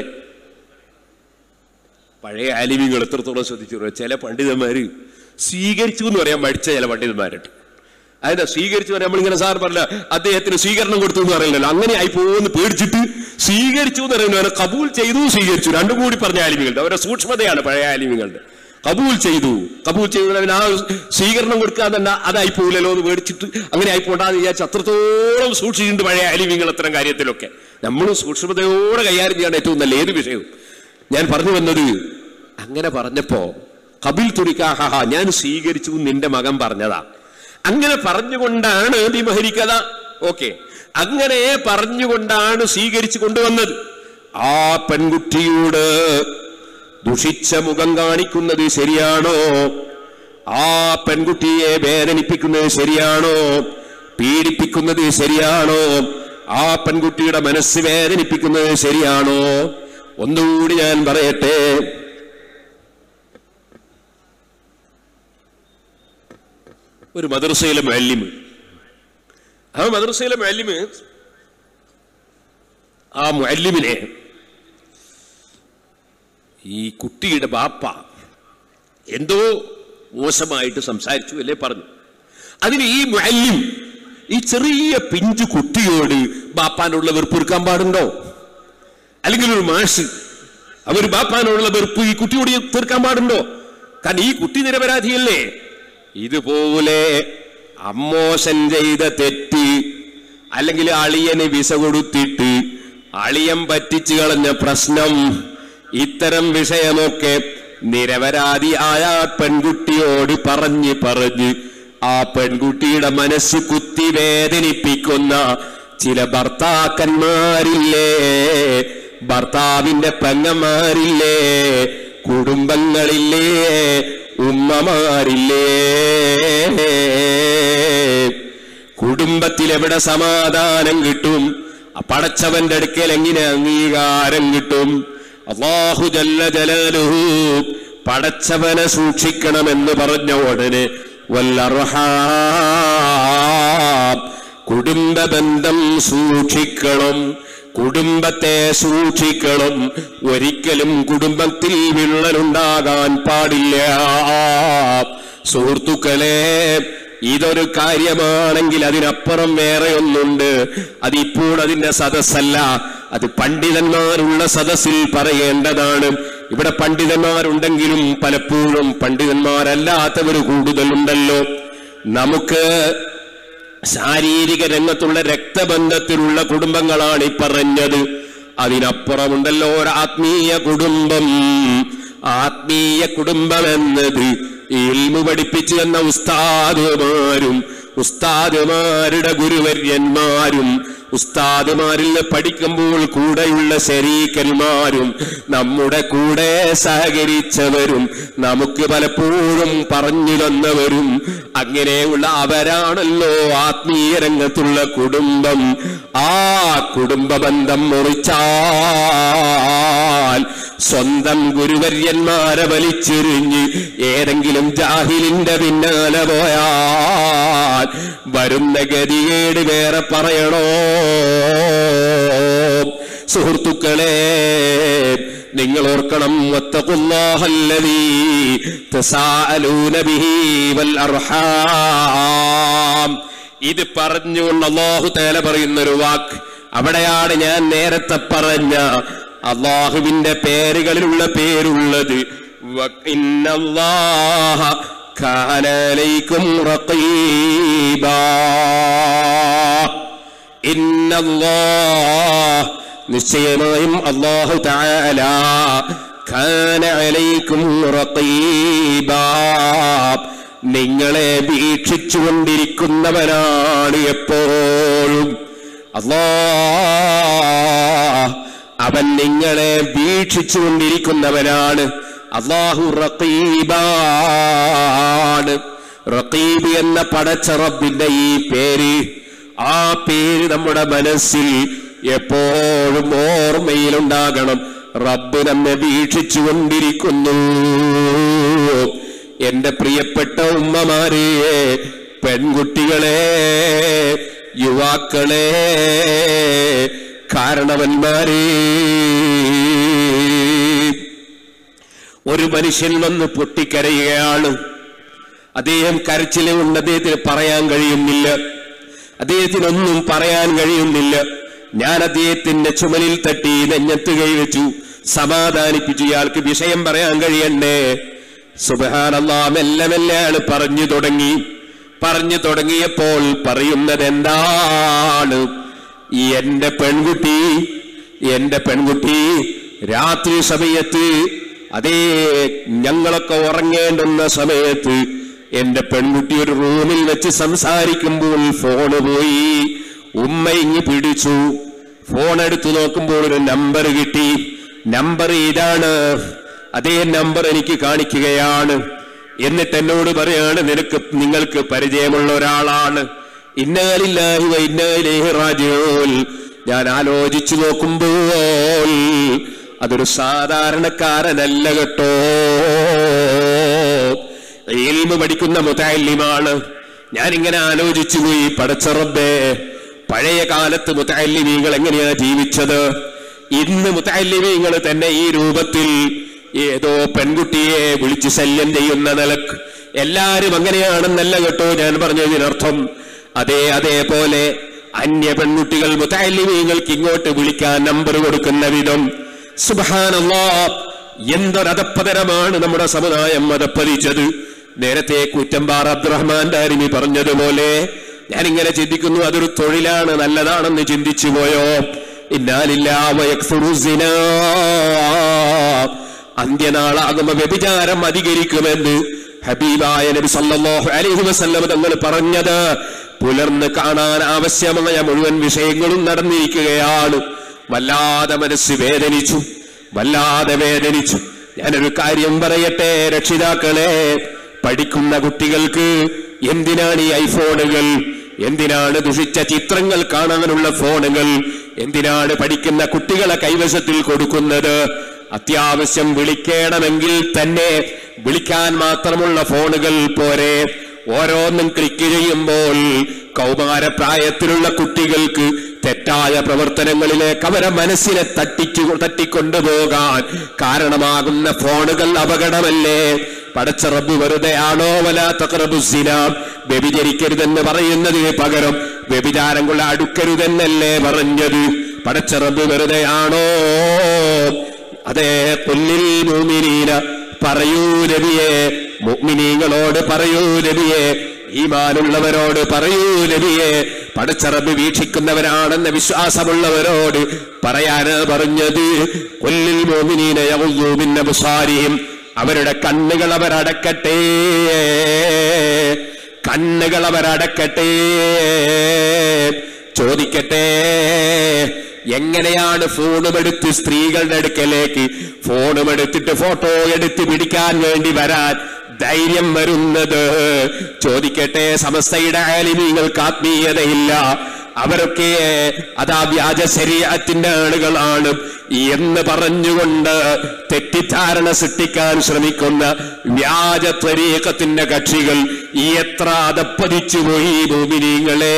പഴയ ആലിമ്യങ്ങൾ എത്രത്തോളം ശ്രദ്ധിച്ചു ചില പണ്ഡിതന്മാര് സ്വീകരിച്ചു എന്ന് പറയാൻ മടിച്ച ചില പണ്ഡിതന്മാരുണ്ട് അതിന്റെ സ്വീകരിച്ചു പറയാൻ നമ്മളിങ്ങനെ സാർ പറഞ്ഞ അദ്ദേഹത്തിന് സ്വീകരണം കൊടുത്തു എന്ന് പറയില്ലല്ലോ അങ്ങനെ ആയി പോകുമെന്ന് പേടിച്ചിട്ട് സ്വീകരിച്ചു എന്ന് പറയുന്നത് കബൂൽ ചെയ്തു സ്വീകരിച്ചു രണ്ടും കൂടി പറഞ്ഞ ആലിമ്യങ്ങളുടെ അവരുടെ സൂക്ഷ്മതയാണ് പഴയ ആലിമ്യങ്ങളുടെ കബൂൽ ചെയ്തു കബൂൽ ചെയ്തു അവന് ആ സ്വീകരണം കൊടുക്കാൻ തന്നെ അതായി പോകില്ലല്ലോ എന്ന് പേടിച്ചിട്ട് അങ്ങനെ ആയി പോണ്ടാന്ന് വിചാരിച്ച് അത്രത്തോളം സൂക്ഷിച്ചിട്ടുണ്ട് പഴയ ആലിമ്യങ്ങൾ അത്തരം കാര്യത്തിലൊക്കെ നമ്മൾ സൂക്ഷ്മതയോടെ കൈകാര്യം ചെയ്യാണ് ഏറ്റവും നല്ല ഏത് വിഷയവും ഞാൻ പറഞ്ഞു വന്നത് അങ്ങനെ പറഞ്ഞപ്പോ കബിൽ തുടിക്കാഹ ഞാൻ സ്വീകരിച്ചു എന്ന് നിന്റെ മകൻ പറഞ്ഞതാ അങ്ങനെ പറഞ്ഞുകൊണ്ടാണ് വിമഹരിക്കഥ ഓക്കെ അങ്ങനെ പറഞ്ഞുകൊണ്ടാണ് സ്വീകരിച്ചു കൊണ്ടുവന്നത് ആ പെൺകുട്ടിയോട് ദുഷിച്ച മുഖം കാണിക്കുന്നത് ശരിയാണോ ആ പെൺകുട്ടിയെ വേദനിപ്പിക്കുന്നത് ശരിയാണോ പീഡിപ്പിക്കുന്നത് ശരിയാണോ ആ പെൺകുട്ടിയുടെ മനസ്സ് വേദനിപ്പിക്കുന്നത് ശരിയാണോ ഒന്നുകൂടി ഞാൻ പറയട്ടെ ഒരു മദ്രസയിലെ മാലിമ് ആ മദ്രസയിലെ മാലിമ് ആ മുഅല്ലിമിനെ ഈ കുട്ടിയുടെ ബാപ്പ എന്തോ മോശമായിട്ട് സംസാരിച്ചു അല്ലേ പറഞ്ഞു അതിന് ഈ മുഅല്ലിം ഈ ചെറിയ പിഞ്ചു കുട്ടിയോട് ബാപ്പാനുള്ള വെറുപ്പ് എടുക്കാൻ പാടുണ്ടോ അല്ലെങ്കിൽ ഒരു മാഷ് അവർ ബാപ്പാനുള്ള വെറുപ്പ് ഈ കുട്ടിയോട് തീർക്കാൻ പാടുണ്ടോ കാരണം ഈ കുട്ടി നിരപരാധിയല്ലേ ഇതുപോലെ അമ്മോശൻ ചെയ്ത തെറ്റ് അല്ലെങ്കിൽ അളിയന് വിസ കൊടുത്തിട്ട് അളിയൻ പറ്റിച്ചു കളഞ്ഞ പ്രശ്നം ഇത്തരം വിഷയമൊക്കെ നിരപരാധിയായ ആ പെൺകുട്ടിയോട് പറഞ്ഞ് പറഞ്ഞ് ആ പെൺകുട്ടിയുടെ മനസ്സ് കുത്തി വേദനിപ്പിക്കുന്ന ചില ഭർത്താക്കന്മാരില്ലേ ഭർത്താവിന്റെ പെങ്ങന്മാരില്ലേ കുടുംബങ്ങളില്ലേ ഉമ്മമാരില്ലേ കുടുംബത്തിൽ എവിടെ സമാധാനം കിട്ടും ആ പടച്ചവന്റെ അടുക്കൽ എങ്ങനെ അംഗീകാരം കിട്ടും അള്ളാഹു ജല്ല ജലാലുഹു പടച്ചവനെ സൂക്ഷിക്കണമെന്ന് പറഞ്ഞ ഉടനെ വല്ലർഹാം കുടുംബ ബന്ധം സൂക്ഷിക്കണം കുടുംബത്തെ സൂക്ഷിക്കണം ഒരിക്കലും കുടുംബത്തിൽ വിള്ളലുണ്ടാകാൻ പാടില്ല സുഹൃത്തുക്കളെ ഇതൊരു കാര്യമാണെങ്കിൽ അതിനപ്പുറം വേറെ ഒന്നുണ്ട് അതിപ്പോൾ അതിന്റെ സദസ്സല്ല അത് പണ്ഡിതന്മാരുള്ള സദസ്സിൽ പറയേണ്ടതാണ് ഇവിടെ പണ്ഡിതന്മാരുണ്ടെങ്കിലും പലപ്പോഴും പണ്ഡിതന്മാരല്ലാത്തവർ കൂടുതലുണ്ടല്ലോ നമുക്ക് ശാരീരിക രംഗത്തുള്ള രക്തബന്ധത്തിലുള്ള കുടുംബങ്ങളാണ് ഈ പറഞ്ഞത് അതിനപ്പുറമുണ്ടല്ലോ ഒരു ആത്മീയ കുടുംബം ആത്മീയ കുടുംബം എന്നത് ഇൽമു പഠിപ്പിച്ചു തന്ന ഉസ്താദുമാരും ഉസ്താദുമാരുടെ ഗുരുവര്യന്മാരും ഉസ്താദുമാരിൽ നിന്ന് പഠിക്കുമ്പോൾ കൂടെയുള്ള ശരീക്കന്മാരും നമ്മുടെ കൂടെ സഹകരിച്ചവരും നമുക്ക് പലപ്പോഴും പറഞ്ഞു തന്നവരും അങ്ങനെയുള്ള അവരാണല്ലോ ആത്മീയ രംഗത്തുള്ള കുടുംബം ആ കുടുംബ ബന്ധം മുറിച്ചാൽ സ്വന്തം ഗുരുവര്യന്മാരെ വലിച്ചെറിഞ്ഞ് ഏതെങ്കിലും ജാഹിലിന്റെ പിന്നാലെ പോയാൽ വരുന്ന ഗതികേട് വേറെ പറയണോ സുഹൃത്തുക്കളെ നിങ്ങൾ ഓർക്കണം വത്തഖുല്ലാഹല്ലദീ തസാഅലൂന ബിഹി വൽ അർഹാം ഇത് പറഞ്ഞുകൊണ്ട് അള്ളാഹു തേല പറയുന്ന ഒരു വാക്ക് അവിടെയാണ് ഞാൻ നേരത്തെ പറഞ്ഞ അള്ളാഹുവിന്റെ പേരുകളിലുള്ള പേരുള്ളത് വ- ഇന്നല്ലാഹ കാന അലൈക്കും റഖീബാ ഇന്നല്ലാഹ് നിശ്ചയമായും അള്ളാഹു തആല കാന അലൈക്കും റഖീബാ നിങ്ങളെ വീക്ഷിച്ചുകൊണ്ടിരിക്കുന്നവനാണ് എപ്പോഴും അല്ലാ അവൻ നിങ്ങളെ വീക്ഷിച്ചുകൊണ്ടിരിക്കുന്നവനാണ് അള്ളാഹു റഖീബാണ് റഖീബ് എന്ന പടച്ച റബ്ബിന്റെ ഈ പേര് ആ പേര് നമ്മുടെ മനസ്സിൽ എപ്പോഴും ഓർമ്മയിലുണ്ടാകണം റബ്ബ് നമ്മെ വീക്ഷിച്ചുകൊണ്ടിരിക്കുന്നു എന്റെ പ്രിയപ്പെട്ട ഉമ്മമാരെ പെൺകുട്ടികളെ യുവാക്കളെ കാരണവന്മാരെ ഒരു മനുഷ്യൻ വന്ന് പൊട്ടിക്കരയുകയാണ് അദ്ദേഹം കരച്ചിലുകൊണ്ട് അദ്ദേഹത്തിന് പറയാൻ കഴിയുന്നില്ല അദ്ദേഹത്തിനൊന്നും പറയാൻ കഴിയുന്നില്ല ഞാൻ അദ്ദേഹത്തിന്റെ ചുമലിൽ തട്ടി നെഞ്ഞത്ത് കൈവച്ചു സമാധാനിപ്പിച്ചു ഇയാൾക്ക് വിഷയം പറയാൻ കഴിയണ്ടേ സുബഹാനല്ലാ മെല്ലെ മെല്ലെ അയാൾ പറഞ്ഞു തുടങ്ങി പറഞ്ഞു തുടങ്ങിയപ്പോൾ പറയുന്നത് എന്താണ് ഈ എന്റെ പെൺകുട്ടി എന്റെ പെൺകുട്ടി രാത്രി സമയത്ത് അതേ ഞങ്ങളൊക്കെ ഉറങ്ങേണ്ടുന്ന സമയത്ത് എന്റെ പെൺകുട്ടി ഒരു റൂമിൽ വെച്ച് സംസാരിക്കുമ്പോൾ ഫോണ് പോയി ഉമ്മ ഇങ്ങ് പിടിച്ചു ഫോൺ എടുത്തു നോക്കുമ്പോൾ ഒരു നമ്പർ കിട്ടി നമ്പർ ഇതാണ് അതേ നമ്പർ എനിക്ക് കാണിക്കുകയാണ് എന്നിട്ട് എന്നോട് പറയാണ് നിനക്ക് നിങ്ങൾക്ക് പരിചയമുള്ള ഒരാളാണ് ഇന്നാലില്ലാഹി വ ഇന്നാലിലേഹി റാജിഊൻ ഞാൻ ആലോചിച്ചു നോക്കുമ്പോൾ അതൊരു സാധാരണക്കാരനല്ല കേട്ടോ ഇൽമ പഠിക്കുന്ന മുതാലിമാണ് ഞാൻ ഇങ്ങനെ ആലോചിച്ചു പോയി പടച്ചറബേ പഴയ കാലത്ത് മുത്തല്ലിമീങ്ങൾ എങ്ങനെയാ ജീവിച്ചത് ഇന്ന് മുത്തല്ലിമീങ്ങൾ തന്നെ ഈ രൂപത്തിൽ ഏതോ പെൺകുട്ടിയെ വിളിച്ചു ശല്യം ചെയ്യുന്ന നിലക്ക് എല്ലാരും അങ്ങനെയാണെന്നല്ല കേട്ടോ ഞാൻ പറഞ്ഞതിനർത്ഥം അതേ അതേപോലെ അന്യ പെൺകുട്ടികൾ മുത്തല്ലിമീങ്ങൾക്ക് ഇങ്ങോട്ട് വിളിക്കാൻ നമ്പർ കൊടുക്കുന്ന വിധം സുബാനല്ലാ എന്തൊരതപ്പതരമാണ് നമ്മുടെ സമുദായം അതപ്പതിച്ചത് നേരത്തെ കൂറ്റമ്പാറ അബ്ദുറഹ്മാൻ ദാരിമി പറഞ്ഞതുപോലെ ഞാനിങ്ങനെ ചിന്തിക്കുന്നു അതൊരു തൊഴിലാണ് നല്ലതാണെന്ന് ചിന്തിച്ചു പോയോ ഇന്നാലില്ല അന്ത്യനാളാകുമ്പോ വ്യഭിചാരം അധികരിക്കുമെന്ന് ഹബീബായ നബി സല്ലല്ലാഹു അലൈഹി വസല്ലം തങ്ങൾ പറഞ്ഞത് പുലർന്ന് കാണാൻ ആവശ്യമായ മുഴുവൻ വിഷയങ്ങളും നടന്നിരിക്കുകയാണ് വല്ലാതെ മനസ്സ് വേദനിച്ചു വല്ലാതെ വേദനിച്ചു ഞാനൊരു കാര്യം പറയട്ടെ രക്ഷിതാക്കളെ പഠിക്കുന്ന കുട്ടികൾക്ക് എന്തിനാണ് ഈ ഐഫോണുകൾ എന്തിനാണ് ദുഷിച്ച ചിത്രങ്ങൾ കാണാനുള്ള ഫോണുകൾ എന്തിനാണ് പഠിക്കുന്ന കുട്ടികളെ കൈവശത്തിൽ കൊടുക്കുന്നത് അത്യാവശ്യം വിളിക്കണമെങ്കിൽ തന്നെ വിളിക്കാൻ മാത്രമുള്ള ഫോണുകൾ പോരെ ഓരോന്നും ക്ലിക്ക് ചെയ്യുമ്പോൾ കൗമാരപ്രായത്തിലുള്ള കുട്ടികൾക്ക് തെറ്റായ പ്രവർത്തനങ്ങളിലേക്ക് അവരെ മനസ്സിനെ തട്ടിച്ചു തട്ടിക്കൊണ്ടുപോകാൻ കാരണമാകുന്ന ഫോണുകൾ അപകടമല്ലേ പടച്ച റബ്ബ് വെറുതെയാണോ വലാ തഖറബുസിന വ്യഭിചരിക്കരുതെന്ന് പറയുന്നതിന് പകരം വ്യഭിചാരം കൊണ്ട് അടുക്കരുതെന്നല്ലേ പറഞ്ഞത് പടച്ച റബ്ബ് വെറുതെയാണോ അതെ കൊല്ലിൽ മൂമിനീന പറയൂ നബിയെ മുഅ്മിനീങ്ങളോട് പറയൂ നബിയെ ഈമാനുള്ളവരോട് പറയൂ നബിയെ പടച്ചറബ് വീക്ഷിക്കുന്നവരാണെന്ന വിശ്വാസമുള്ളവരോട് പറയാന് പറഞ്ഞത് കൊല്ലിൽ മോമിനീന യൗസൂമിന്ന ബുസാരിയും അവരുടെ കണ്ണുകൾ അവരടക്കട്ടെ കണ്ണുകൾ അവരടക്കട്ടെ ചോദിക്കട്ടെ എങ്ങനെയാണ് ഫോണും എടുത്ത് സ്ത്രീകളുടെ അടുക്കലേക്ക് ഫോണും എടുത്തിട്ട് ഫോട്ടോ എടുത്ത് പിടിക്കാൻ വേണ്ടി വരാൻ ധൈര്യം വരുന്നത് ചോദിക്കട്ടെ സമസ്തയുടെ ആലിമീങ്ങൾക്ക് ആത്മീയതയില്ല അവരൊക്കെ അതാ വ്യാജ ശരീരത്തിന്റെ ആളുകളാണ് എന്ന് പറഞ്ഞുകൊണ്ട് തെറ്റിദ്ധാരണ സൃഷ്ടിക്കാൻ ശ്രമിക്കുന്ന വ്യാജ ത്വരീക്കത്തിന്റെ കക്ഷികൾ എത്ര അതപ്പതിച്ചു പോയി ഭൂമിനീങ്ങളെ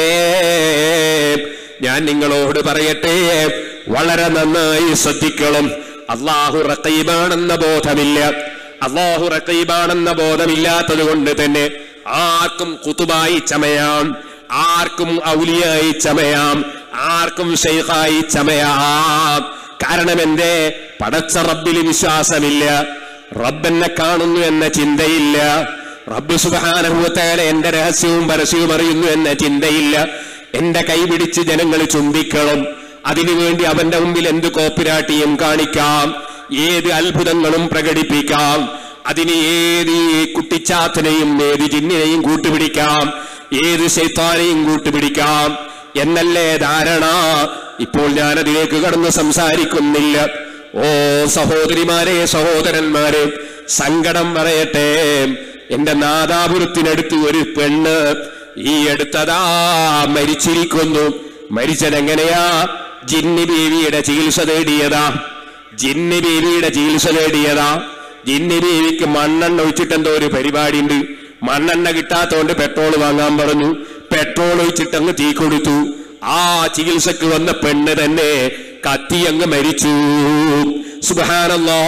ഞാൻ നിങ്ങളോട് പറയട്ടെ വളരെ നന്നായി ശ്രദ്ധിക്കണം അള്ളാഹു റക്കീബാണെന്ന ബോധമില്ല അള്ളാഹു റക്കീബാണെന്ന ബോധമില്ലാത്തത് കൊണ്ട് തന്നെ ആർക്കും കുത്തുബായി ചമയാം ആർക്കും ഔലിയായി ചമയാം ആർക്കും ഷെയ്ഖായി ചമയാം കാരണം എന്തേ പടച്ച റബ്ബിൽ വിശ്വാസമില്ല റബ്ബെന്നെ കാണുന്നു എന്ന ചിന്തയില്ല റബ്ബ് സുബാനുഭവത്തേലെ എന്റെ രഹസ്യവും പരസ്യവും അറിയുന്നു എന്ന ചിന്തയില്ല എന്റെ കൈ പിടിച്ച് ജനങ്ങൾ ചുംബിക്കണം അതിനുവേണ്ടി അവന്റെ മുമ്പിൽ എന്ത് കോപ്പിരാട്ടിയും കാണിക്കാം ഏത് അത്ഭുതങ്ങളും പ്രകടിപ്പിക്കാം അതിന് ഏത് ഈ കുട്ടിച്ചാത്തനെയും ഏത് ജിന്നിനെയും കൂട്ടുപിടിക്കാം ഏത് ശൈത്താനെയും കൂട്ടുപിടിക്കാം എന്നല്ലേ ധാരണ ഇപ്പോൾ ഞാൻ അതിലേക്ക് കടന്ന് സംസാരിക്കുന്നില്ല ഓ സഹോദരിമാരെ സഹോദരന്മാരെ സങ്കടം പറയട്ടെ എന്റെ നാദാപുരത്തിനടുത്ത് ഒരു പെണ്ണ് ഈ അടുത്തതാ മരിച്ചിരിക്കുന്നു മരിച്ചതെങ്ങനെയാ ജിന്നി ബീവിയുടെ ചികിത്സ തേടിയതാ ജിന്നി ബീവിയുടെ ചികിത്സ തേടിയതാ ജിന്നി ബീവിക്ക് മണ്ണെണ്ണ ഒഴിച്ചിട്ട് എന്തോ ഒരു പരിപാടി ഉണ്ട് മണ്ണെണ്ണ കിട്ടാത്തോണ്ട് പെട്രോൾ വാങ്ങാൻ പറഞ്ഞു പെട്രോൾ ഒഴിച്ചിട്ട് അങ്ങ് തീ കൊടുത്തു ആ ചികിത്സക്ക് വന്ന പെണ്ണ് തന്നെ കത്തി അങ്ങ് മരിച്ചു സുബാനല്ലാ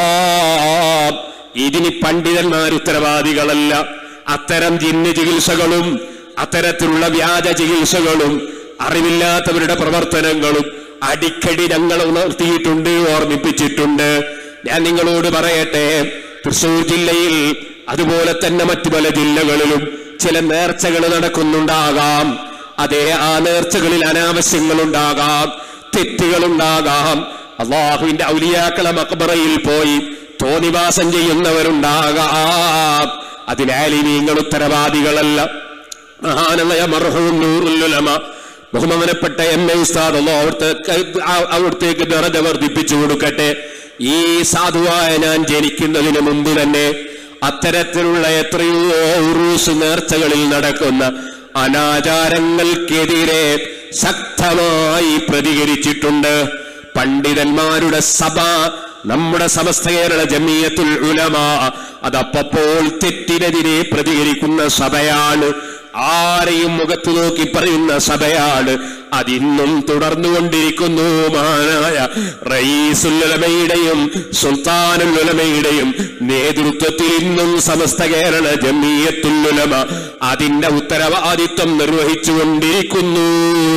ഇതിന് പണ്ഡിതന്മാർ ഉത്തരവാദികളല്ല അത്തരം ജിന്ന് ചികിത്സകളും അത്തരത്തിലുള്ള വ്യാജ ചികിത്സകളും അറിവില്ലാത്തവരുടെ പ്രവർത്തനങ്ങളും അടിക്കടി ഞങ്ങൾ ഉണർത്തിയിട്ടുണ്ട് ഓർമ്മിപ്പിച്ചിട്ടുണ്ട് ഞാൻ നിങ്ങളോട് പറയട്ടെ തൃശൂർ ജില്ലയിൽ അതുപോലെ തന്നെ മറ്റു പല ജില്ലകളിലും ചില നേർച്ചകൾ നടക്കുന്നുണ്ടാകാം അതേ ആ നേർച്ചകളിൽ അനാവശ്യങ്ങളുണ്ടാകാം തെറ്റുകളുണ്ടാകാം അള്ളാഹുവിന്റെ ഔലിയാക്കളെ മക്ബറയിൽ പോയി തോന്നിവാസം ചെയ്യുന്നവരുണ്ടാകാം അതിനാലിമീങ്ങൾ ഉത്തരവാദികളല്ല മഹാനായ മർഹൂം നൂറുല്ലുലമ ബഹുമാനപ്പെട്ട എം എ ഉസ്താദ് അല്ലാഹു അവിടുത്തെ അവിടത്തേക്ക് ദറജ വർദ്ധിപ്പിച്ചു കൊടുക്കട്ടെ ഈ സാധുവായ ഞാൻ ജനിക്കുന്നതിന് മുമ്പ് തന്നെ അത്തരത്തിലുള്ള എത്രയോ ഉറൂസ് നേർച്ചകളിൽ നടക്കുന്ന അനാചാരങ്ങൾക്കെതിരെ ശക്തമായി പ്രതികരിച്ചിട്ടുണ്ട് പണ്ഡിതന്മാരുടെ സഭ നമ്മുടെ സമസ്ത കേരള ജമിയത്തുൽ ഉലമ അതപ്പോൾ തെറ്റിനെതിരെ പ്രതികരിക്കുന്ന സഭയാണ് ആരെയും മുഖത്ത് നോക്കി പറയുന്ന സഭയാണ് അതിന്നും തുടർന്നുകൊണ്ടിരിക്കുന്നു മാനായ റയീസുല്ലമയുടെയും സുൽത്താനുല്ലമയുടെയും നേതൃത്വത്തിൽ ഇന്നും സമസ്ത കേരള ജമീയത്തുല്ലുലമ അതിന്റെ ഉത്തരവാദിത്വം നിർവഹിച്ചുകൊണ്ടിരിക്കുന്നു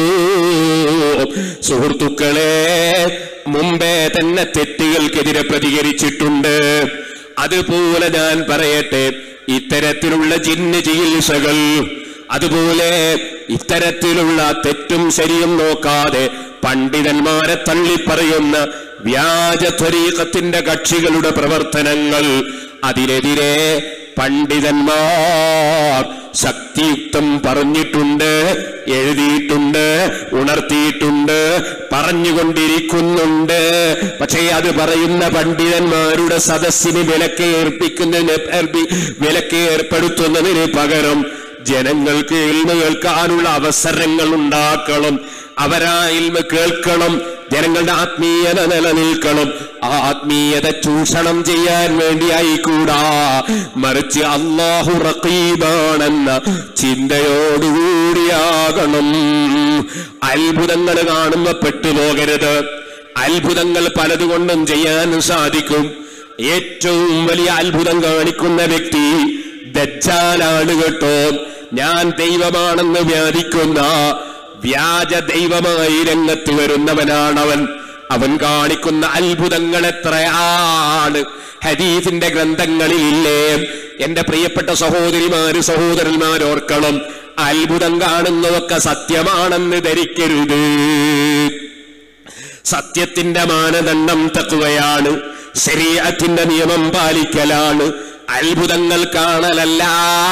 സുഹൃത്തുക്കളെ മുമ്പേ തന്നെ തെറ്റുകൾക്കെതിരെ പ്രതികരിച്ചിട്ടുണ്ട് അതുപോലെ ഞാൻ പറയട്ടെ ഇത്തരത്തിലുള്ള ജിന്ന് ചികിത്സകൾ അതുപോലെ ഇത്തരത്തിലുള്ള തെറ്റും ശരിയും നോക്കാതെ പണ്ഡിതന്മാരെ തള്ളിപ്പറയുന്ന വ്യാജ ത്വരീകത്തിന്റെ കക്ഷികളുടെ പ്രവർത്തനങ്ങൾ അതിനെതിരെ പണ്ഡിതന്മാർ ശക്തിയുക്തം പറഞ്ഞിട്ടുണ്ട് എഴുതിയിട്ടുണ്ട് ഉണർത്തിയിട്ടുണ്ട് പറഞ്ഞുകൊണ്ടിരിക്കുന്നുണ്ട് പക്ഷേ അത് പറയുന്ന പണ്ഡിതന്മാരുടെ സദസ്സിന് വിലക്ക് ഏർപ്പിക്കുന്നതിന് ഏർപ്പി- വിലക്ക് ഏർപ്പെടുത്തുന്നതിന് പകരം ജനങ്ങൾക്ക് ഇൽമ കേൾക്കാനുള്ള അവസരങ്ങൾ ഉണ്ടാക്കണം അവരാ ഇൽമ കേൾക്കണം ജനങ്ങളുടെ ആത്മീയത നിലനിൽക്കണം ആ ആത്മീയത ചൂഷണം ചെയ്യാൻ വേണ്ടിയായിക്കൂടാ മറിച്ച് അള്ളാഹു റഖീബാണെന്ന ചിന്തയോടുകൂടിയാകണം അത്ഭുതങ്ങൾ കാണുമ്പോ പെട്ടുപോകരുത് അത്ഭുതങ്ങൾ പലതുകൊണ്ടും ചെയ്യാൻ സാധിക്കും ഏറ്റവും വലിയ അത്ഭുതം കാണിക്കുന്ന വ്യക്തി ദജ്ജാലാണ് കേട്ടോ ഞാൻ ദൈവമാണെന്ന് വ്യാധിക്കുന്ന വ്യാജ ദൈവമായി രംഗത്ത് വരുന്നവനാണവൻ അവൻ കാണിക്കുന്ന അത്ഭുതങ്ങൾ എത്രയാണ് ഹദീസിന്റെ ഗ്രന്ഥങ്ങളിൽ ഇല്ലേ എന്റെ പ്രിയപ്പെട്ട സഹോദരിമാര് സഹോദരന്മാർ ഓർക്കണം അത്ഭുതം കാണുന്നതൊക്കെ സത്യമാണെന്ന് ധരിക്കരുത് സത്യത്തിന്റെ മാനദണ്ഡം തക്കുകയാണ് ശരീരത്തിന്റെ നിയമം പാലിക്കലാണ് അത്ഭുതങ്ങൾ കാണലല്ല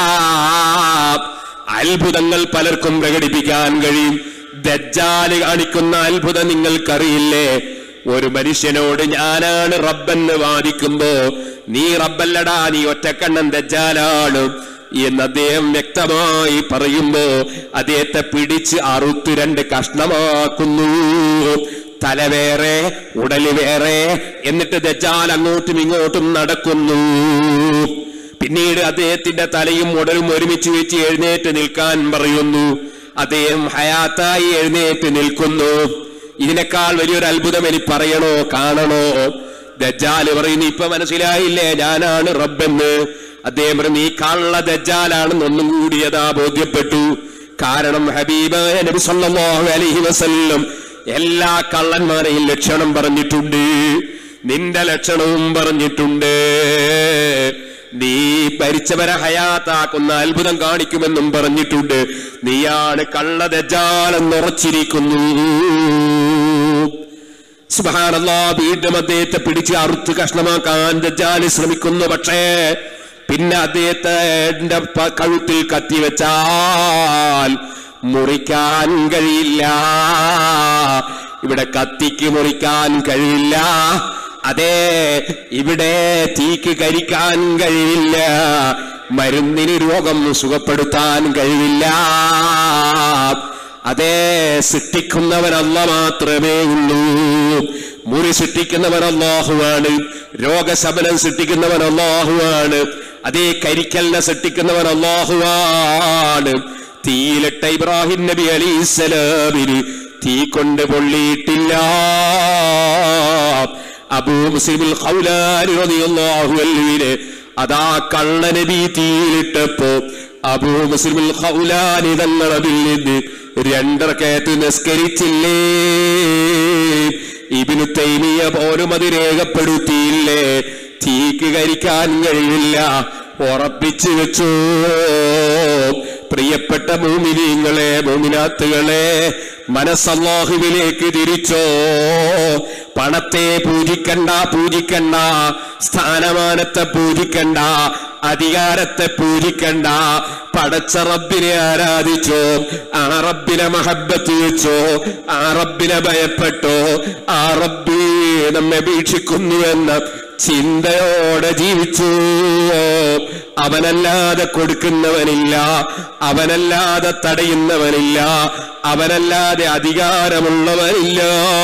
അത്ഭുതങ്ങൾ പലർക്കും പ്രകടിപ്പിക്കാൻ കഴിയും ദജ്ജാല് കാണിക്കുന്ന അത്ഭുതം നിങ്ങൾക്കറിയില്ലേ ഒരു മനുഷ്യനോട് ഞാനാണ് റബ്ബെന്ന് വാദിക്കുമ്പോ നീ റബ്ബല്ലടാ നീ ഒറ്റക്കണ്ണൻ ദജ്ജാലാണ് എന്ന് അദ്ദേഹം വ്യക്തമായി പറയുമ്പോ അദ്ദേഹത്തെ പിടിച്ച് അറുത്ത് രണ്ട് കഷ്ണമാക്കുന്നു തല വേറെ ഉടല് വേറെ എന്നിട്ട് ദജ്ജാൽ അങ്ങോട്ടും ഇങ്ങോട്ടും നടക്കുന്നു പിന്നീട് അദ്ദേഹത്തിന്റെ തലയും ഉടലും ഒരുമിച്ച് വെച്ച് എഴുന്നേറ്റ് നിൽക്കാൻ പറയുന്നു അദ്ദേഹം ഹയാത്തായി എഴുന്നേറ്റ് നിൽക്കുന്നു ഇതിനേക്കാൾ വലിയൊരു അത്ഭുതം എനിക്ക് പറയണോ കാണണോ ദജ്ജാല് പറയുന്നു ഇപ്പൊ മനസ്സിലായില്ലേ ഞാനാണ് റബ്ബെന്ന് അദ്ദേഹം പറഞ്ഞു നീ കള്ള ദജ്ജാലാണെന്ന് ഒന്നും കൂടിയതാ ബോധ്യപ്പെട്ടു കാരണം ഹബീബായ നബി സല്ലല്ലാഹു അലൈഹി വസല്ലം എല്ലാ കള്ളന്മാരെയും ലക്ഷണം പറഞ്ഞിട്ടുണ്ട് നിന്റെ ലക്ഷണവും പറഞ്ഞിട്ടുണ്ട് നീ ഭരിച്ചവരെ ഹയാത്താക്കുന്ന അത്ഭുതം കാണിക്കുമെന്നും പറഞ്ഞിട്ടുണ്ട് നീയാണ് കള്ള ദജാലെന്നുറച്ചിരിക്കുന്നു സുബാനല്ലാ വീണ്ടും അദ്ദേഹത്തെ പിടിച്ച് അറുത്ത് കഷ്ണമാക്കാൻ ദജാല് ശ്രമിക്കുന്നു പക്ഷേ പിന്നെ അദ്ദേഹത്തെ പ- കഴുത്തിൽ കത്തിവെച്ചാൽ മുറിക്കാൻ കഴിയില്ല ഇവിടെ കത്തിക്ക് മുറിക്കാൻ കഴിയില്ല അതെ ഇവിടെ തീക്ക് കരിക്കാൻ കഴിയില്ല മരുന്നിന് രോഗം സുഖപ്പെടുത്താൻ കഴിയില്ല അതെ സൃഷ്ടിക്കുന്നവൻ അല്ല മാത്രമേ ഉള്ളൂ മുറി സൃഷ്ടിക്കുന്നവൻ അള്ളാഹുവാണ് രോഗശമനം സൃഷ്ടിക്കുന്നവൻ അള്ളാഹുവാണ് അതേ കരിക്കലിനെ സൃഷ്ടിക്കുന്നവൻ അള്ളാഹുവാണ് തീയിലിട്ട ഇബ്രാഹിം നബി അലൈഹിസ്സലാമിന് തീ കൊണ്ട് പൊള്ളിയിട്ടില്ല അബൂ മുസ്ലിമിൽ ഖൗലാനി റളിയല്ലാഹു അൻഹുവിനെ അതാ കള്ളനബി തീയിലിട്ടപ്പോ അബൂ മുസ്ലിമിൽ ഖൗലാനി തങ്ങളതിൽ നിന്ന് രണ്ടറക്കയത്ത് നിസ്കരിച്ചില്ലേ ഇബിനു തൈമിയ പോലും അത് രേഖപ്പെടുത്തിയില്ലേ തീക്ക് കരിക്കാൻ കഴിയില്ല ഉറപ്പിച്ചു വെച്ചു പ്രിയപ്പെട്ട ഭൂമിനീങ്ങളെ ഭൂമിനാത്തുകളെ മനസ്സല്ലാഹുവിലേക്ക് തിരിച്ചോ പണത്തെ പൂജിക്കണ്ട പൂജിക്കണ്ട സ്ഥാനമാനത്തെ പൂജിക്കണ്ട അധികാരത്തെ പൂജിക്കണ്ട പടച്ച റബ്ബിനെ ആരാധിച്ചോ ആ റബ്ബിനെ മഹബത്ത് വെച്ചോ ആ റബ്ബിനെ ഭയപ്പെട്ടോ ആ റബ്ബി നമ്മെ വീക്ഷിക്കുന്നു എന്ന ചിന്തയോടെ ജീവിച്ചു അവനല്ലാതെ കൊടുക്കുന്നവനില്ല അവനല്ലാതെ തടയുന്നവനില്ല അവനല്ലാതെ അധികാരമുള്ളവനില്ല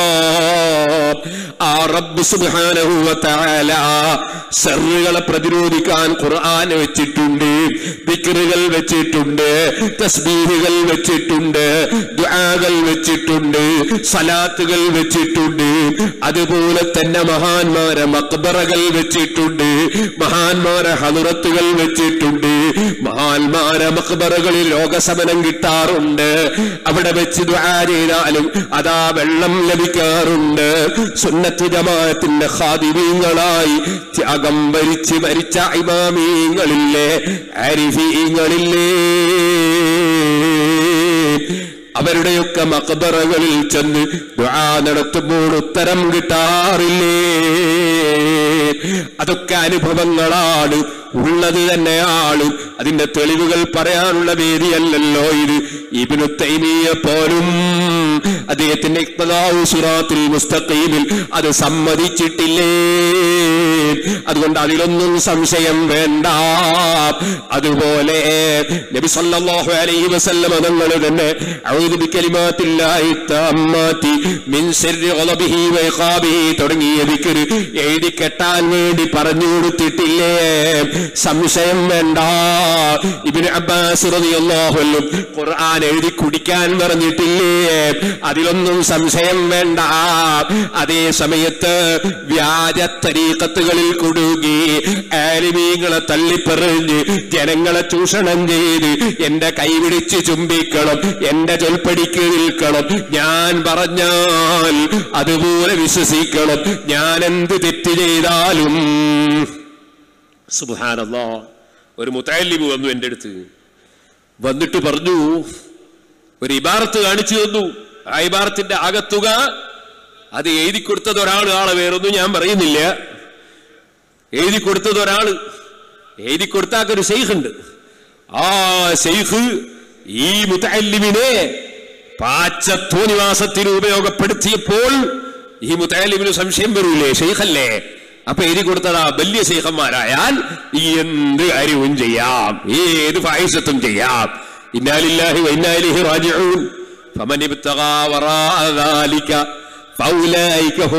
ആ റബ്ബ് സുബ്ഹാനഹു വ തആല ഷർറുകളെ പ്രതിരോധിക്കാൻ ഖുർആൻ വെച്ചിട്ടുണ്ട് ദിക്റുകൾ വെച്ചിട്ടുണ്ട് തസ്ബീഹുകൾ വെച്ചിട്ടുണ്ട് ദുആകൾ വെച്ചിട്ടുണ്ട് സലാത്തുകൾ വെച്ചിട്ടുണ്ട് അതുപോലെ തന്നെ മഹാന്മാരെ മക്ബറകൾ വെച്ചിട്ടുണ്ട് മഹാന്മാരെ ഹലുറത്തുകൾ വെച്ചിട്ടുണ്ട് മഹാന്മാരെ മക്ബറകളിൽ ലോകസമനം കിട്ടാറുണ്ട് അവിടെ വെച്ച് ദുആ ചെയ്താലും അതാ വെള്ളം ലഭിക്കാറുണ്ട് സുന്നത്ത് ജമാഅത്തിന്റെ ഖാദിമീങ്ങളായി ത്യാഗം വരിച്ച് മരിച്ച ഇമാമീങ്ങളില്ലേ അരിഫീങ്ങളില്ലേ അവരുടെയൊക്കെ മക്ബറകളിൽ ചെന്ന് ദുആ നടത്തുമ്പോൾ ഉത്തരം കിട്ടാറില്ലേ അതൊക്കെ അനുഭവങ്ങളാണ് ഉള്ളത് തന്നെയാണ് അതിന്റെ തെളിവുകൾ പറയാനുള്ള വേദിയല്ലല്ലോ ഇത് ഇബിനു തൈമിയെ പോലും അദ്ദേഹത്തിന്റെ ഇഖ്തിദാഉ സിറാത്തുൽ മുസ്തഖീമിൽ അത് സമ്മതിച്ചിട്ടില്ലേ അതുകൊണ്ട് അതിലൊന്നും സംശയം വേണ്ട അതുപോലെ നബി സല്ലല്ലാഹു അലൈഹി വസല്ലം തങ്ങൾ തന്നെ അഊദു ബികലിമാത്തില്ലാഹി തമ്മാതി മിൻ ശർരി ഗളബിഹി വഇഖാബിഹി തുടങ്ങിയ ദിക്ർ എഴുതി കെട്ടാൻ വേണ്ടി പറഞ്ഞു കൊടുത്തിട്ടില്ലേ സംശയം വേണ്ട ഇബ്നു അബ്ബാസ് റളിയല്ലാഹു അൻഹു ഖുർആൻ എഴുതി കുടിക്കാൻ പറഞ്ഞിട്ടില്ലേ അതിലൊന്നും സംശയം വേണ്ട അതേ സമയത്ത് വ്യാജ തരീക്കത്തുകളിൽ കുടുങ്ങി ആലിമീങ്ങളെ തള്ളിപ്പറഞ്ഞ് ജനങ്ങളെ ചൂഷണം ചെയ്ത് എന്റെ കൈപിടിച്ച് ചുംബിക്കണം എന്റെ ചൊൽപ്പടിക്ക് നിൽക്കണം ഞാൻ പറഞ്ഞാൽ അതുപോലെ വിശ്വസിക്കണം ഞാൻ എന്ത് തെറ്റ് ചെയ്താലും സുബാനല്ലോ ഒരു മുത്താലിബ് വന്നു എൻ്റെ അടുത്ത് വന്നിട്ട് പറഞ്ഞു ഒരു ഇബാറത്ത് കാണിച്ചു തന്നു ആ ഇബാറത്തിന്റെ അകത്തുക അത് എഴുതി കൊടുത്തത് ഒരാൾ ആളെ വേറൊന്നും ഞാൻ പറയുന്നില്ല എഴുതി കൊടുത്തത് ഒരാള് എഴുതി കൊടുത്താൽ ഒരു ഷെയ്ഖ് ഉണ്ട് ആ ഷെയ്ഖ് ഈ മുത്തല്ലിമിനെ പാച്ചത്തോനിവാസത്തിന് ഉപയോഗപ്പെടുത്തിയപ്പോൾ ഈ മുത്തല്ലിമിന് സംശയം വരൂലേ ഷെയ്ഖല്ലേ അപ്പൊ എഴുതി കൊടുത്തതാ വലിയ ശേഖന്മാരായാൽ ഈ എന്ത് കാര്യവും ചെയ്യാം ഏത് ഫായിസത്തും ചെയ്യാം ഇന്നാലില്ലാഹി വൈന്നാലിഹി റാജിഊൻ فمن ابتغى وراء ذلك فأولئك هم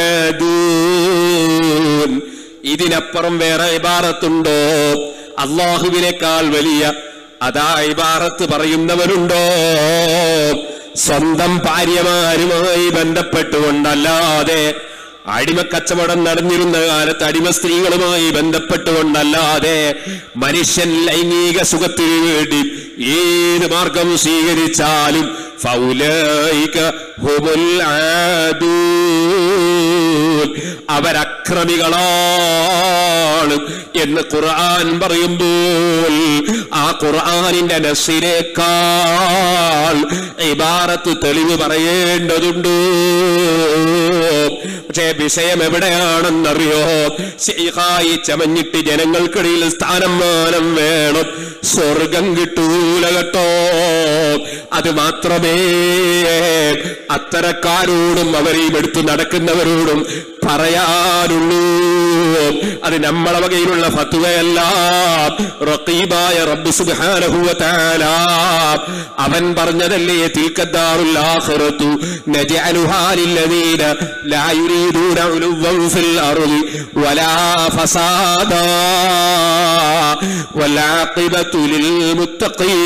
العادون ഇതിനപ്പുറം വേറെ ഇബാറത്തുണ്ടോ അള്ളാഹുവിനേക്കാൾ വലിയ അതാ ഇബാറത്ത് പറയുന്നവനുണ്ടോ സ്വന്തം ഭാര്യമാരുമായി ബന്ധപ്പെട്ടുകൊണ്ടല്ലാതെ അടിമക്കച്ചവടം നടന്നിരുന്ന കാലത്ത് അടിമ സ്ത്രീകളുമായി ബന്ധപ്പെട്ടുകൊണ്ടല്ലാതെ മനുഷ്യൻ ലൈംഗിക സുഖത്തിന് വേണ്ടി ഏത് മാർഗം സ്വീകരിച്ചാലും ഫൗലൈക ഹുമുൽ ആദൂൻ അവരക്രമികളാണ് എന്ന് ഖുർആൻ പറയുമ്പോൾ ആ ഖുർആനിന്റെ നസിനേക്കാൾ ഇബാറത്ത് തെളിവ് പറയേണ്ടതുണ്ട് പക്ഷേ വിഷയം എവിടെയാണെന്നറിയോ ശൈഖായി ചമഞ്ഞിട്ട് ജനങ്ങൾക്കിടയിൽ സ്ഥാനം മാനം വേണം സ്വർഗം കിട്ടൂല കേട്ടോ അത് മാത്രമേ അത്തരക്കാരോടും അവരെയും എടുത്തു നടക്കുന്നവരോടും പറയാനുള്ളൂ അത് നമ്മളെ വകയിലുള്ള ഫത്തുവയല്ല റഖീബായ റബ്ബ് സുബ്ഹാനഹു വ തആല അവൻ പറഞ്ഞതല്ലേ തിൽക്കദ്ദാറുൽ ആഖിറത്തു നജഅലുഹാ ലില്ലദീന ലാ യുരീദൂന ഉലുവ്വൻ ഫിൽ അർളി വലാ ഫസാദാ വൽആഖിബത്തു ലിൽ മുത്തഖീൻ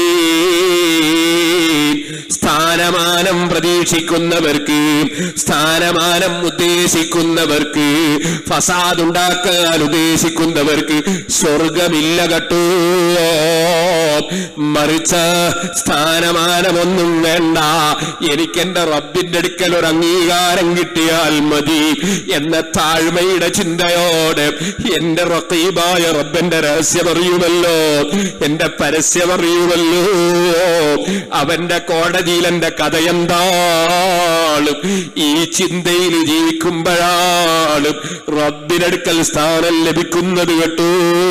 സ്ഥാനമാനം പ്രതീക്ഷിക്കുന്നവർക്ക് സ്ഥാനമാനം ഉദ്ദേശിക്കുന്നവർക്ക് ഫസാദ് ഉണ്ടാക്കാൻ ഉദ്ദേശിക്കുന്നവർക്ക് സ്വർഗമില്ല കേട്ടോ മറിച്ച് സ്ഥാനമാനമൊന്നും വേണ്ട എനിക്കെന്റെ റബ്ബിന്റെ അടുക്കൽ ഒരു അംഗീകാരം കിട്ടിയാൽ മതി എന്ന താഴ്മയുടെ ചിന്തയോടെ എന്റെ റക്കീബായ റബ്ബന്റെ രഹസ്യം അറിയുമല്ലോ എന്റെ പരസ്യം അറിയുമല്ലോ അവന്റെ കോടതിയിൽ എന്റെ കഥ എന്താണ് ഈ ചിന്തയിൽ ജീവിക്കുമ്പോഴാണ് റബ്ബിനടുക്കൽ സ്ഥാനം ലഭിക്കുന്നത് കേട്ടോ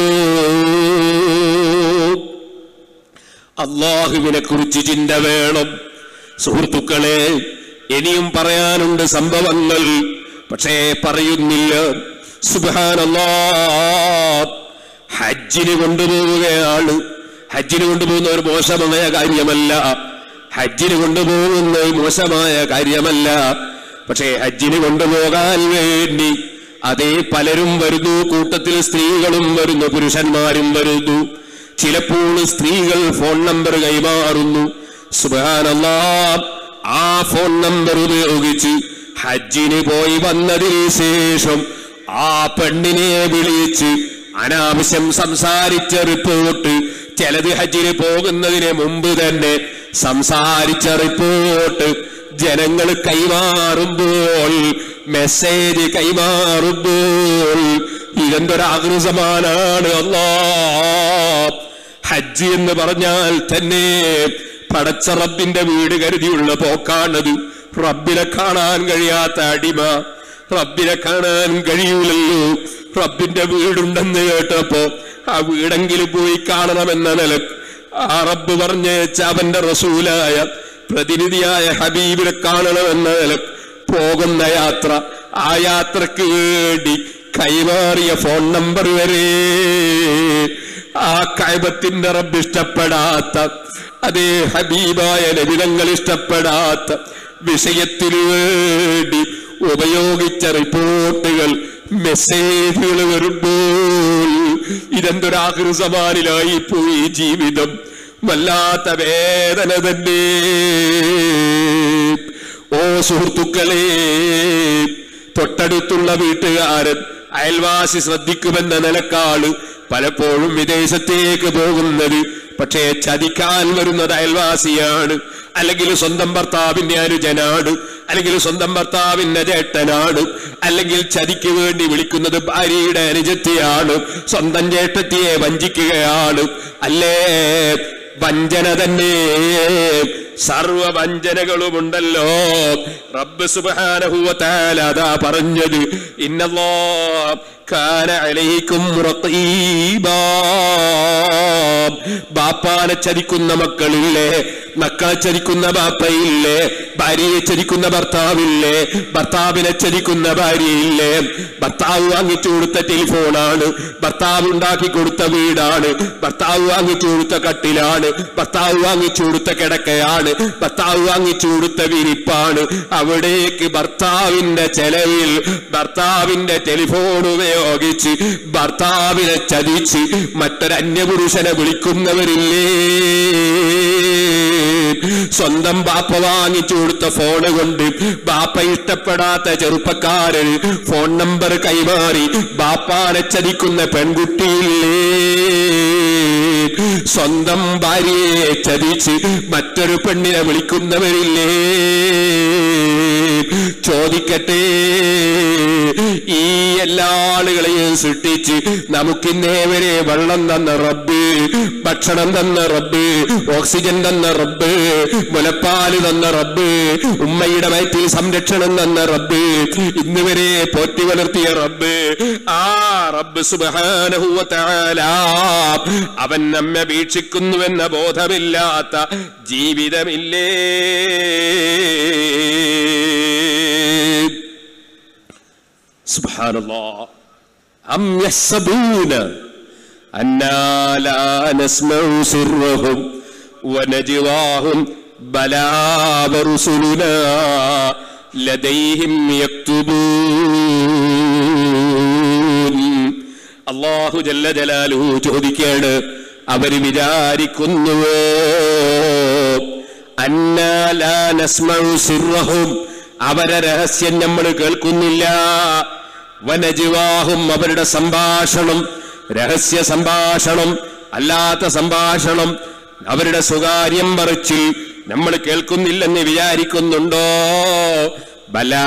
അള്ളാഹുവിനെ കുറിച്ച് ചിന്ത വേണം സുഹൃത്തുക്കളെ ഇനിയും പറയാനുണ്ട് സംഭവങ്ങൾ പക്ഷേ പറയുന്നില്ല സുബാനല്ലാ ഹജ്ജിന് കൊണ്ടുപോവുകയാണ് ഹജ്ജിന് കൊണ്ടുപോകുന്ന ഒരു മോശമായ കാര്യമല്ല ഹജ്ജിന് കൊണ്ടുപോകുന്നത് മോശമായ കാര്യമല്ല പക്ഷേ ഹജ്ജിന് കൊണ്ടുപോകാൻ വേണ്ടി അതേ പലരും വരുന്നു കൂട്ടത്തിൽ സ്ത്രീകളും വരുന്നു പുരുഷന്മാരും വരുന്നു ചിലപ്പോൾ സ്ത്രീകൾ ഫോൺ നമ്പർ കൈമാറുന്നു സുബാനല്ലാ ആ ഫോൺ നമ്പർ ഉപയോഗിച്ച് ഹജ്ജിന് പോയി വന്നതിന് ശേഷം ആ പെണ്ണിനെ വിളിച്ച് അനാവശ്യം സംസാരിച്ച റിപ്പോർട്ട് ചിലത് ഹജ്ജിന് പോകുന്നതിന് മുമ്പ് തന്നെ സംസാരിച്ച റിപ്പോർട്ട് ജനങ്ങൾ കൈമാറുമ്പോൾ മെസ്സേജ് കൈമാറുമ്പോൾ ഇതെന്തൊരാകൃസമാനാണ് അല്ലാ ഹജ്ജ് എന്ന് പറഞ്ഞാൽ തന്നെ പടച്ച റബ്ബിന്റെ വീട് കരുതിയുള്ള പോക്കാണത് റബ്ബിനെ കാണാൻ കഴിയാത്ത അടിമ റബ്ബിനെ കാണാൻ കഴിയൂലല്ലോ റബ്ബിന്റെ വീടുണ്ടെന്ന് കേട്ടപ്പോ ആ വീടെങ്കിലും പോയി കാണണമെന്ന നിലക്ക് ആ റബ്ബ് പറഞ്ഞേച്ച അവന്റെ റസൂലായ പ്രതിനിധിയായ ഹബീബിനെ കാണണമെന്ന നിലക്ക് പോകുന്ന യാത്ര ആ യാത്രക്ക് വേണ്ടി കൈമാറിയ ഫോൺ നമ്പർ വരെ ആ കൈബത്തിന്റെ റബ്ബ് ഇഷ്ടപ്പെടാത്ത അതേ ഹബീബായ ലഭിതങ്ങൾ ഇഷ്ടപ്പെടാത്ത വിഷയത്തിനു വേണ്ടി ഉപയോഗിച്ച റിപ്പോർട്ടുകൾ മെസ്സേജുകൾ വരുമ്പോൾ ഇതെന്തൊരാകൃസമാനിലായി പോയി ജീവിതം വല്ലാത്ത വേദന തന്നെ ഓ സുഹൃത്തുക്കളെ തൊട്ടടുത്തുള്ള വീട്ടുകാരൻ അയൽവാസി ശ്രദ്ധിക്കുമെന്ന നിലക്കാള് പലപ്പോഴും വിദേശത്തേക്ക് പോകുന്നത് പക്ഷേ ചതിക്കാൻ വരുന്നത് അയൽവാസിയാണ് അല്ലെങ്കിൽ സ്വന്തം ഭർത്താവിന്റെ അനുജനാണ് അല്ലെങ്കിൽ സ്വന്തം ഭർത്താവിന്റെ ചേട്ടനാണ് അല്ലെങ്കിൽ ചതിക്ക് വേണ്ടി വിളിക്കുന്നത് ഭാര്യയുടെ അനുജത്തിയാണ് സ്വന്തം ചേട്ടത്തിയെ വഞ്ചിക്കുകയാണ് അല്ലേ വഞ്ചന തന്നെ സർവ വഞ്ചനകളുമുണ്ടല്ലോ റബ്ബ് സുബാനഹുവത്താല അതാ പറഞ്ഞത് ഇന്നല്ലോ കാന അലൈക്കും റഖീബാ ബാപ്പാനെ ചതിക്കുന്ന മക്കളില്ലേ മക്കളെ ചതിക്കുന്ന ബാപ്പയില്ലേ ഭാര്യയെ ചതിക്കുന്ന ഭർത്താവില്ലേ ഭർത്താവിനെ ചതിക്കുന്ന ഭാര്യയില്ലേ ഭർത്താവ് വാങ്ങിച്ചു കൊടുത്ത ടെലിഫോണാണ് ഭർത്താവ് ഉണ്ടാക്കി കൊടുത്ത വീടാണ് ഭർത്താവ് വാങ്ങിച്ചു കൊടുത്ത കട്ടിലാണ് ഭർത്താവ് വാങ്ങിച്ചു കൊടുത്ത കിടക്കയാണ് ഭർത്താവ് വാങ്ങിച്ചു കൊടുത്ത വിരിപ്പാണ് അവിടേക്ക് ഭർത്താവിന്റെ ചെലവിൽ ഭർത്താവിന്റെ ടെലിഫോൺ ഉപയോഗിച്ച് ഭർത്താവിനെ ചതിച്ച് മറ്റൊരു അന്യപുരുഷനെ വിളിക്കുന്നവരില്ലേ സ്വന്തം ബാപ്പ വാങ്ങിച്ചു കൊടുത്ത ഫോണ് കൊണ്ട് ബാപ്പ ഇഷ്ടപ്പെടാത്ത ചെറുപ്പക്കാരൻ ഫോൺ നമ്പർ കൈമാറി ബാപ്പാനെ ചതിക്കുന്ന പെൺകുട്ടിയില്ലേ സ്വന്തം ഭാര്യയെ ചതിച്ച് മറ്റൊരു പെണ്ണിനെ വിളിക്കുന്നവരില്ലേ ചോദിക്കട്ടെ ഈ എല്ലാ ആളുകളെയും സൃഷ്ടിച്ച് നമുക്കിന്നേവരെ വെള്ളം തന്ന റബ്ബ് ഭക്ഷണം തന്ന റബ്ബ് ഓക്സിജൻ തന്ന റബ്ബ് മുലപ്പാല് തന്ന റബ്ബ് ഉമ്മയുടെ വയറ്റിൽ സംരക്ഷണം തന്ന റബ്ബ് ഇന്ന് വരെ പോറ്റി വളർത്തിയ റബ്ബ് ആ റബ്ബ് സുബാനഹുവല അവൻ നമ്മെ വീക്ഷിക്കുന്നുവെന്ന ബോധമില്ലാത്ത ജീവിതമില്ലേ സുബാനല്ലാ أم يحسبون أنا لا نسمع سرهم ونجواهم بلى ورسلنا لديهم يكتبون അള്ളാഹു ജല്ല ജലാലുഹു ചോദിക്കാണ് അവര് വിചാരിക്കുന്നുവോ അന്നാലാ നസ്മഉ സിർറഹും അവരെ രഹസ്യം നമ്മൾ കേൾക്കുന്നില്ല വനജിവാഹും അവരുടെ സംഭാഷണം രഹസ്യ സംഭാഷണം അല്ലാത്ത സംഭാഷണം അവരുടെ സ്വകാര്യം പറിച്ചിൽ നമ്മൾ കേൾക്കുന്നില്ലെന്ന് വിചാരിക്കുന്നുണ്ടോ ബലാ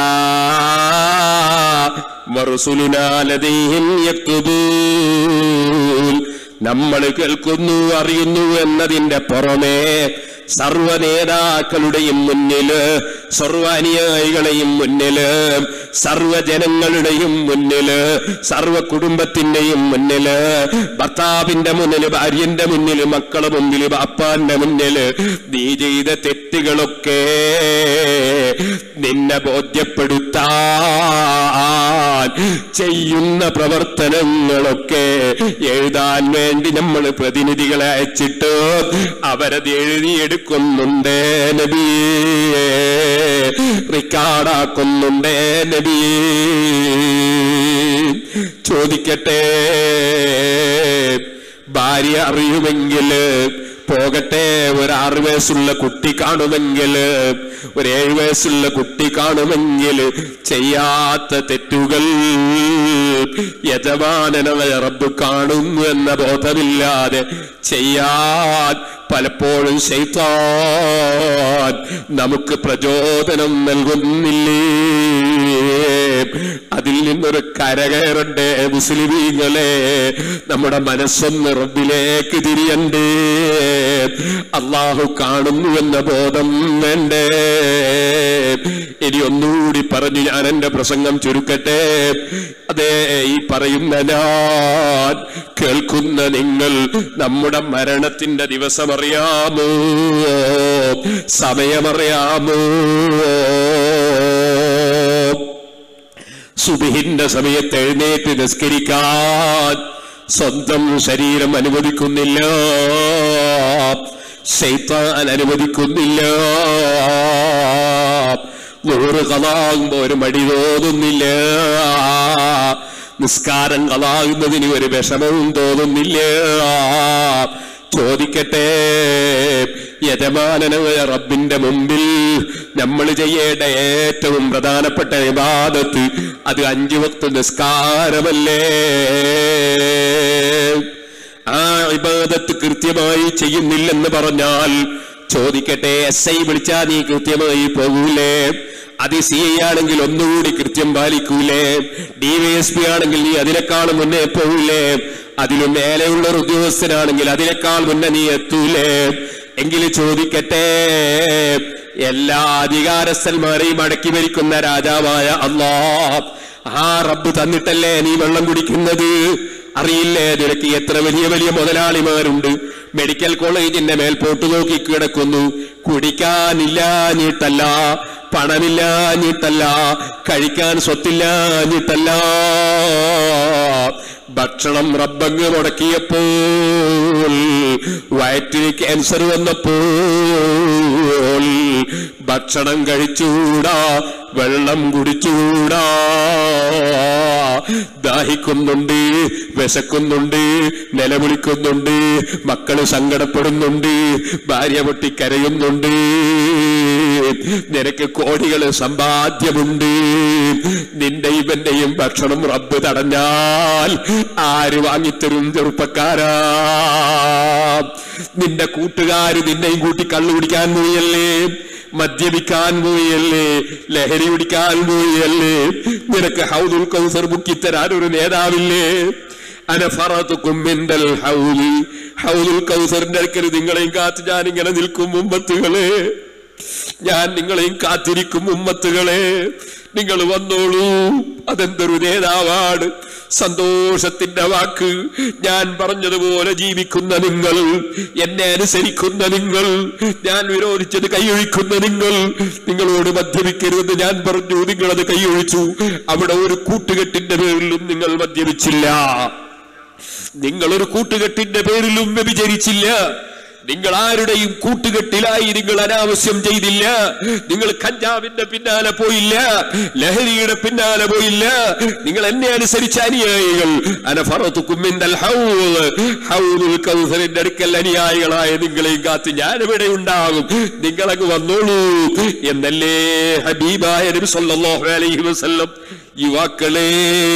വറുസുലുനാലതീഹിം യക്തുബൂൻ നമ്മൾ കേൾക്കുന്നു അറിയുന്നു എന്നതിന്റെ പുറമേ സർവ നേതാക്കളുടെയും മുന്നില് സർവ അനുയായികളെയും മുന്നില് സർവ ജനങ്ങളുടെയും മുന്നില് സർവ കുടുംബത്തിന്റെയും മുന്നില് ഭർത്താവിന്റെ മുന്നില് ഭാര്യന്റെ മുന്നില് മക്കളെ മുന്നില് ബാപ്പാന്റെ മുന്നില് നീ ചെയ്ത തെറ്റുകളൊക്കെ നിന്നെ ബോധ്യപ്പെടുത്താൻ ചെയ്യുന്ന പ്രവർത്തനങ്ങളൊക്കെ എഴുതാൻ വേണ്ടി നമ്മൾ പ്രതിനിധികളെ അയച്ചിട്ട് അവരത് എഴുതിയെടുക്കുന്നുണ്ട് നബിയേ റിക്കാർഡാക്കുന്നുണ്ട് നബിയേ ചോദിക്കട്ടെ ഭാര്യ അറിയുമെങ്കിൽ പോകട്ടെ ഒരു ആറ് വയസ്സുള്ള കുട്ടി കാണുമെങ്കിൽ ഒരു ഏഴ് വയസ്സുള്ള കുട്ടി കാണുമെങ്കിൽ ചെയ്യാത്ത തെറ്റുകൾ യജമാനനവ റബ്ബ് കാണുന്നു എന്ന ബോധമില്ലാതെ ചെയ്യാൻ പലപ്പോഴും ശൈത്താൻ നമുക്ക് പ്രചോദനം നൽകുന്നില്ലേ അതിൽ നിന്നൊരു കരകയറണ്ടേ മുസ്ലിമീങ്ങളെ നമ്മുടെ മനസ്സൊന്ന് റബ്ബിലേക്ക് തിരിയണ്ടേ അള്ളാഹു കാണുന്നു എന്ന ബോധം വേണ്ടേ ഇനി ഒന്നുകൂടി പറഞ്ഞു ഞാൻ എന്റെ പ്രസംഗം ചുരുക്കട്ടെ അതെ ഈ പറയുന്ന ഞാൻ കേൾക്കുന്ന നിങ്ങൾ നമ്മുടെ മരണത്തിന്റെ ദിവസം അറിയാമോ സമയമറിയാമോ സുബിഹിന്റെ സമയത്ത് എഴുന്നേറ്റ് നിസ്കരിക്കാൻ സ്വന്തം ശരീരം അനുവദിക്കുന്നില്ല ശൈത്താൻ അനുവദിക്കുന്നില്ല നൂറ് കലാകുമ്പോ ഒരു മടി തോന്നുന്നില്ല നിസ്കാരം കലാകുന്നതിന് ഒരു വിഷമവും തോന്നുന്നില്ല ചോദിക്കട്ടെ യജമാനനായ റബ്ബിന്റെ മുമ്പിൽ നമ്മൾ ചെയ്യേണ്ട ഏറ്റവും പ്രധാനപ്പെട്ട വിവാദത്ത് അത് അഞ്ചു വക്ത് നിസ്കാരമല്ലേ ആ ഇബാദത്ത് കൃത്യമായി ചെയ്യുന്നില്ലെന്ന് പറഞ്ഞാൽ ചോദിക്കട്ടെ എസ് ഐ വിളിച്ചാ നീ കൃത്യമായി പോകൂലേ അത് സി ഐ ആണെങ്കിൽ ഒന്നുകൂടി കൃത്യം പാലിക്കൂലേ ഡിവൈഎസ്പി ആണെങ്കിൽ നീ അതിനേക്കാൾ മുന്നേ പോകൂലേ അതിലും മേലെയുള്ള ഒരു ഉദ്യോഗസ്ഥനാണെങ്കിൽ അതിനേക്കാൾ മുന്നേ നീ എത്തൂലേ എങ്കിൽ ചോദിക്കട്ടെ എല്ലാ അധികാരസ്ഥന്മാരെയും അടക്കി ഭരിക്കുന്ന രാജാവായ അള്ളാ ആ റബ്ബ് തന്നിട്ടല്ലേ നീ വെള്ളം കുടിക്കുന്നത് അറിയില്ലേ നിനക്ക് എത്ര വലിയ വലിയ മുതലാളിമാരുണ്ട് മെഡിക്കൽ കോളേജിന്റെ മേൽപോട്ട് നോക്കി കിടക്കുന്നു കുടിക്കാനില്ലാഞ്ഞിട്ടല്ല പണമില്ലാഞ്ഞിട്ടല്ല കഴിക്കാൻ സ്വത്തില്ലാഞ്ഞിട്ടല്ല ഭക്ഷണം റബ്ബങ്ങ് മുടക്കിയപ്പോൾ വയറ്റിന് ക്യാൻസർ വന്നപ്പോൾ ഭക്ഷണം കഴിച്ചുകൂടാ വെള്ളം കുടിച്ചുകൂടാ ദാഹിക്കുന്നുണ്ട് വിശക്കുന്നുണ്ട് നിലവിളിക്കുന്നുണ്ട് മക്കള് സങ്കടപ്പെടുന്നുണ്ട് ഭാര്യ പൊട്ടി കരയുന്നുണ്ട് നിനക്ക് കോടികള് സമ്പാദ്യമുണ്ട് നിന്റെയും എന്റെയും ഭക്ഷണം റബ്ബ് തടഞ്ഞാൽ ആര് വാങ്ങിത്തരും ചെറുപ്പക്കാരാ നിന്റെ കൂട്ടുകാര് നിന്നെയും കൂട്ടി കള്ളു കുടിക്കാൻ പോയല്ലേ മദ്യപിക്കാൻ പോയല്ലേ ലഹരി പിടിക്കാൻ പോയല്ലേ നിനക്ക് ഹൗദുൽ കൗസർ മുക്കിത്തരാൻ ഒരു നേതാവില്ലേ അനഫറത്തുക്കും മിന്തൽ ഹൗലി ഹൗദുൽ കൗസറിന്റെ അടുക്കൽ നിങ്ങളെയും കാത്ത് ഞാൻ ഇങ്ങനെ നിൽക്കും മുമ്പത്തുകളെ ഞാൻ നിങ്ങളെയും കാത്തിരിക്കും ഉമ്മത്തുകളെ നിങ്ങൾ വന്നോളൂ അതെന്തൊരു നേതാവാണ് സന്തോഷത്തിന്റെ വാക്ക് ഞാൻ പറഞ്ഞതുപോലെ ജീവിക്കുന്ന നിങ്ങൾ എന്നെ അനുസരിക്കുന്ന നിങ്ങൾ ഞാൻ വിരോധിച്ചത് കൈയൊഴിക്കുന്ന നിങ്ങൾ നിങ്ങളോട് മദ്യപിക്കരുതെന്ന് ഞാൻ പറഞ്ഞു നിങ്ങളത് കൈയൊഴിച്ചു അവിടെ ഒരു കൂട്ടുകെട്ടിന്റെ പേരിലും നിങ്ങൾ മദ്യപിച്ചില്ല നിങ്ങൾ ഒരു കൂട്ടുകെട്ടിന്റെ പേരിലും വ്യഭിചരിച്ചില്ല നിങ്ങൾ ആരുടെയും കൂട്ടുകെട്ടിലായി നിങ്ങൾ അനാവശ്യം ചെയ്തില്ല നിങ്ങൾ കഞ്ചാവിന്റെ പിന്നാലെ പോയില്ല ലഹരിയുടെ പിന്നാലെ പോയില്ല നിങ്ങൾ എന്നെ അനുസരിച്ച അനുയായികൾ അനഫറത്തുക്കുമ്മിന്തൽ ഹൗദുൽ കൗസറിന്റെ അടുക്കൽ അനുയായികളായ നിങ്ങളെയും കാത്ത് ഞാനിവിടെ ഉണ്ടാകും നിങ്ങളങ്ങ് വന്നോളൂ എന്നല്ലേ ഹബീബായ നബി സല്ലല്ലാഹു അലൈഹി വസല്ലം യുവാക്കളെ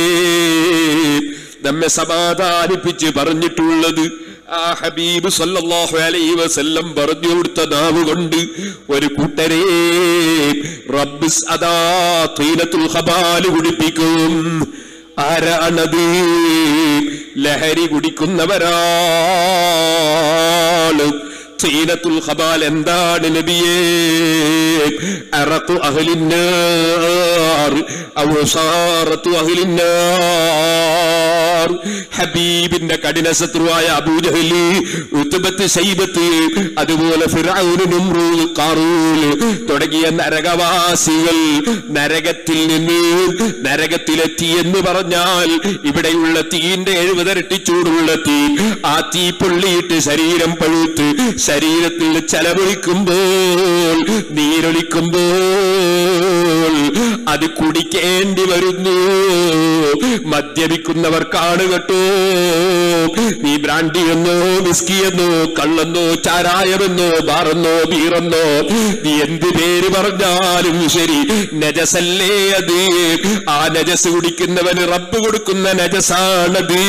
നമ്മെ സമാധാനിപ്പിച്ച് പറഞ്ഞിട്ടുള്ളത് ആ ഹബീബ് സല്ലല്ലാഹു അലൈഹി വസല്ലം പറഞ്ഞു കൊടുത്ത നാവ് കൊണ്ട് ഒരു കൂട്ടരെ റബ്ബിസ് അദാ തീനത്തുൽ ഖബാല് കുടിപ്പിക്കും ആരാണത് ലഹരി കുടിക്കുന്നവരാണ് സീനത്തുൽ ഖബാൽ എന്താണ് നബിയേ അറഖു അഹ്ലിന്നാർ ഔസാറത്തു അഹ്ലിന്നാർ ഹബീബിന്റെ കഠിന ശത്രുവായ അബൂജഹലി ഉത്തുബത്ത് ശൈബത്ത് അതുപോലെ ഫിറഔന് നമ്രൂദ് ഖാറൂൻ തുടങ്ങിയ നരകവാസികൾ നരകത്തിൽ നിന്ന് നരകത്തിലെത്തി എന്ന് പറഞ്ഞാൽ ഇവിടെയുള്ള തീന്റെ എഴുപതരട്ടി ചൂടുള്ള തീ ആ തീ പൊള്ളിയിട്ട് ശരീരം പഴുത്ത് ശരീരത്തിൽ ചലമൊഴിക്കുമ്പോൾ നീരൊലിക്കുമ്പോൾ അത് കുടിക്കേണ്ടി വരുന്നു മദ്യപിക്കുന്നവർക്കാണ് കേട്ടോ നീ ബ്രാൻഡി എന്നോ വിസ്കി എന്നോ കള്ളെന്നോ ചാരായമെന്നോ ബാറെന്നോ ബീറെന്നോ നീ എന്ത് പേര് പറഞ്ഞാലും ശരി നജസല്ലേ അത് ആ നജസ് കുടിക്കുന്നവന് റബ്ബ് കൊടുക്കുന്ന നജസാണത്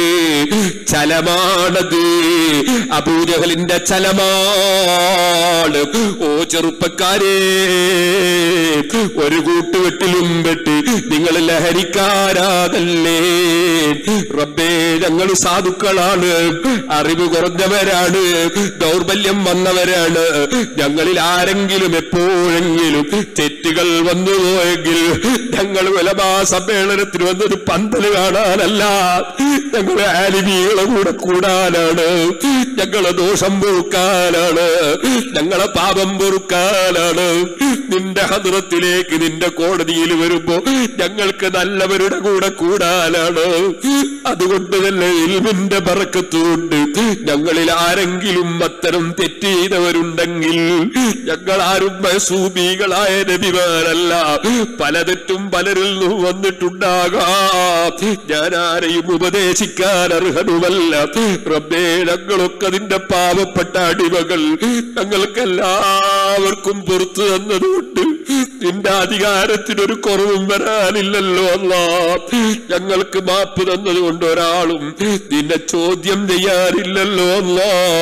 ചലമാണത് അബൂജഹലിന്റെ ചലമാണ് ഓ ചെറുപ്പക്കാരെ ഒരു കൂട്ടുകെട്ടിലും പെട്ട് നിങ്ങൾ ലഹരിക്കാരാകല്ലേ റബ്ബേ ഞങ്ങൾ സാധുക്കളാണ് അറിവ് കുറഞ്ഞവരാണ് ദൗർബല്യം വന്നവരാണ് ഞങ്ങളിൽ ആരെങ്കിലും എപ്പോഴെങ്കിലും തെറ്റുകൾ വന്നു പോയെങ്കിൽ ഞങ്ങൾ വിലമാ സമ്മേളനത്തിന് വന്നൊരു പന്തല് കാണാനല്ല ഞങ്ങൾ ആലിമികളെ കൂടെ കൂടാനാണ് ഞങ്ങളെ ദോഷം പൊറുക്കാനാണ് ഞങ്ങളെ പാപം പൊറുക്കാനാണ് നിന്റെ ഹദ്രത്തിലേക്ക് നിന്റെ കോടതിയിൽ വരുമ്പോ ഞങ്ങൾക്ക് നല്ലവരുടെ കൂടെ കൂടാനാണ് അതുകൊണ്ട് തന്നെ ഇൽമിന്റെ പറക്കത്തുകൊണ്ട് ഞങ്ങളിൽ ആരെങ്കിലും അത്തരം തെറ്റ് ചെയ്തവരുണ്ടെങ്കിൽ ഞങ്ങൾ ആരും മസൂബികളായ നബിമാരല്ല പല തെറ്റും പലരിൽ നിന്നും വന്നിട്ടുണ്ടാകാം ഞാൻ ആരെയും ഉപദേശിക്കാൻ അർഹനുമല്ല റബ്ബേ ഞങ്ങളൊക്കെ അതിന്റെ പാവപ്പെട്ട അടിമകൾ ഞങ്ങൾക്കെല്ലാവർക്കും പുറത്തു തന്നതുകൊണ്ട് നിന്റെ അധികാരത്തിനൊരു കുറവും വരാനില്ലല്ലോ അല്ല ഞങ്ങൾക്ക് മാപ്പ് തന്നതുകൊണ്ട് ഒരാളും നിന്നെ ചോദ്യം ചെയ്യാനില്ലല്ലോ അല്ല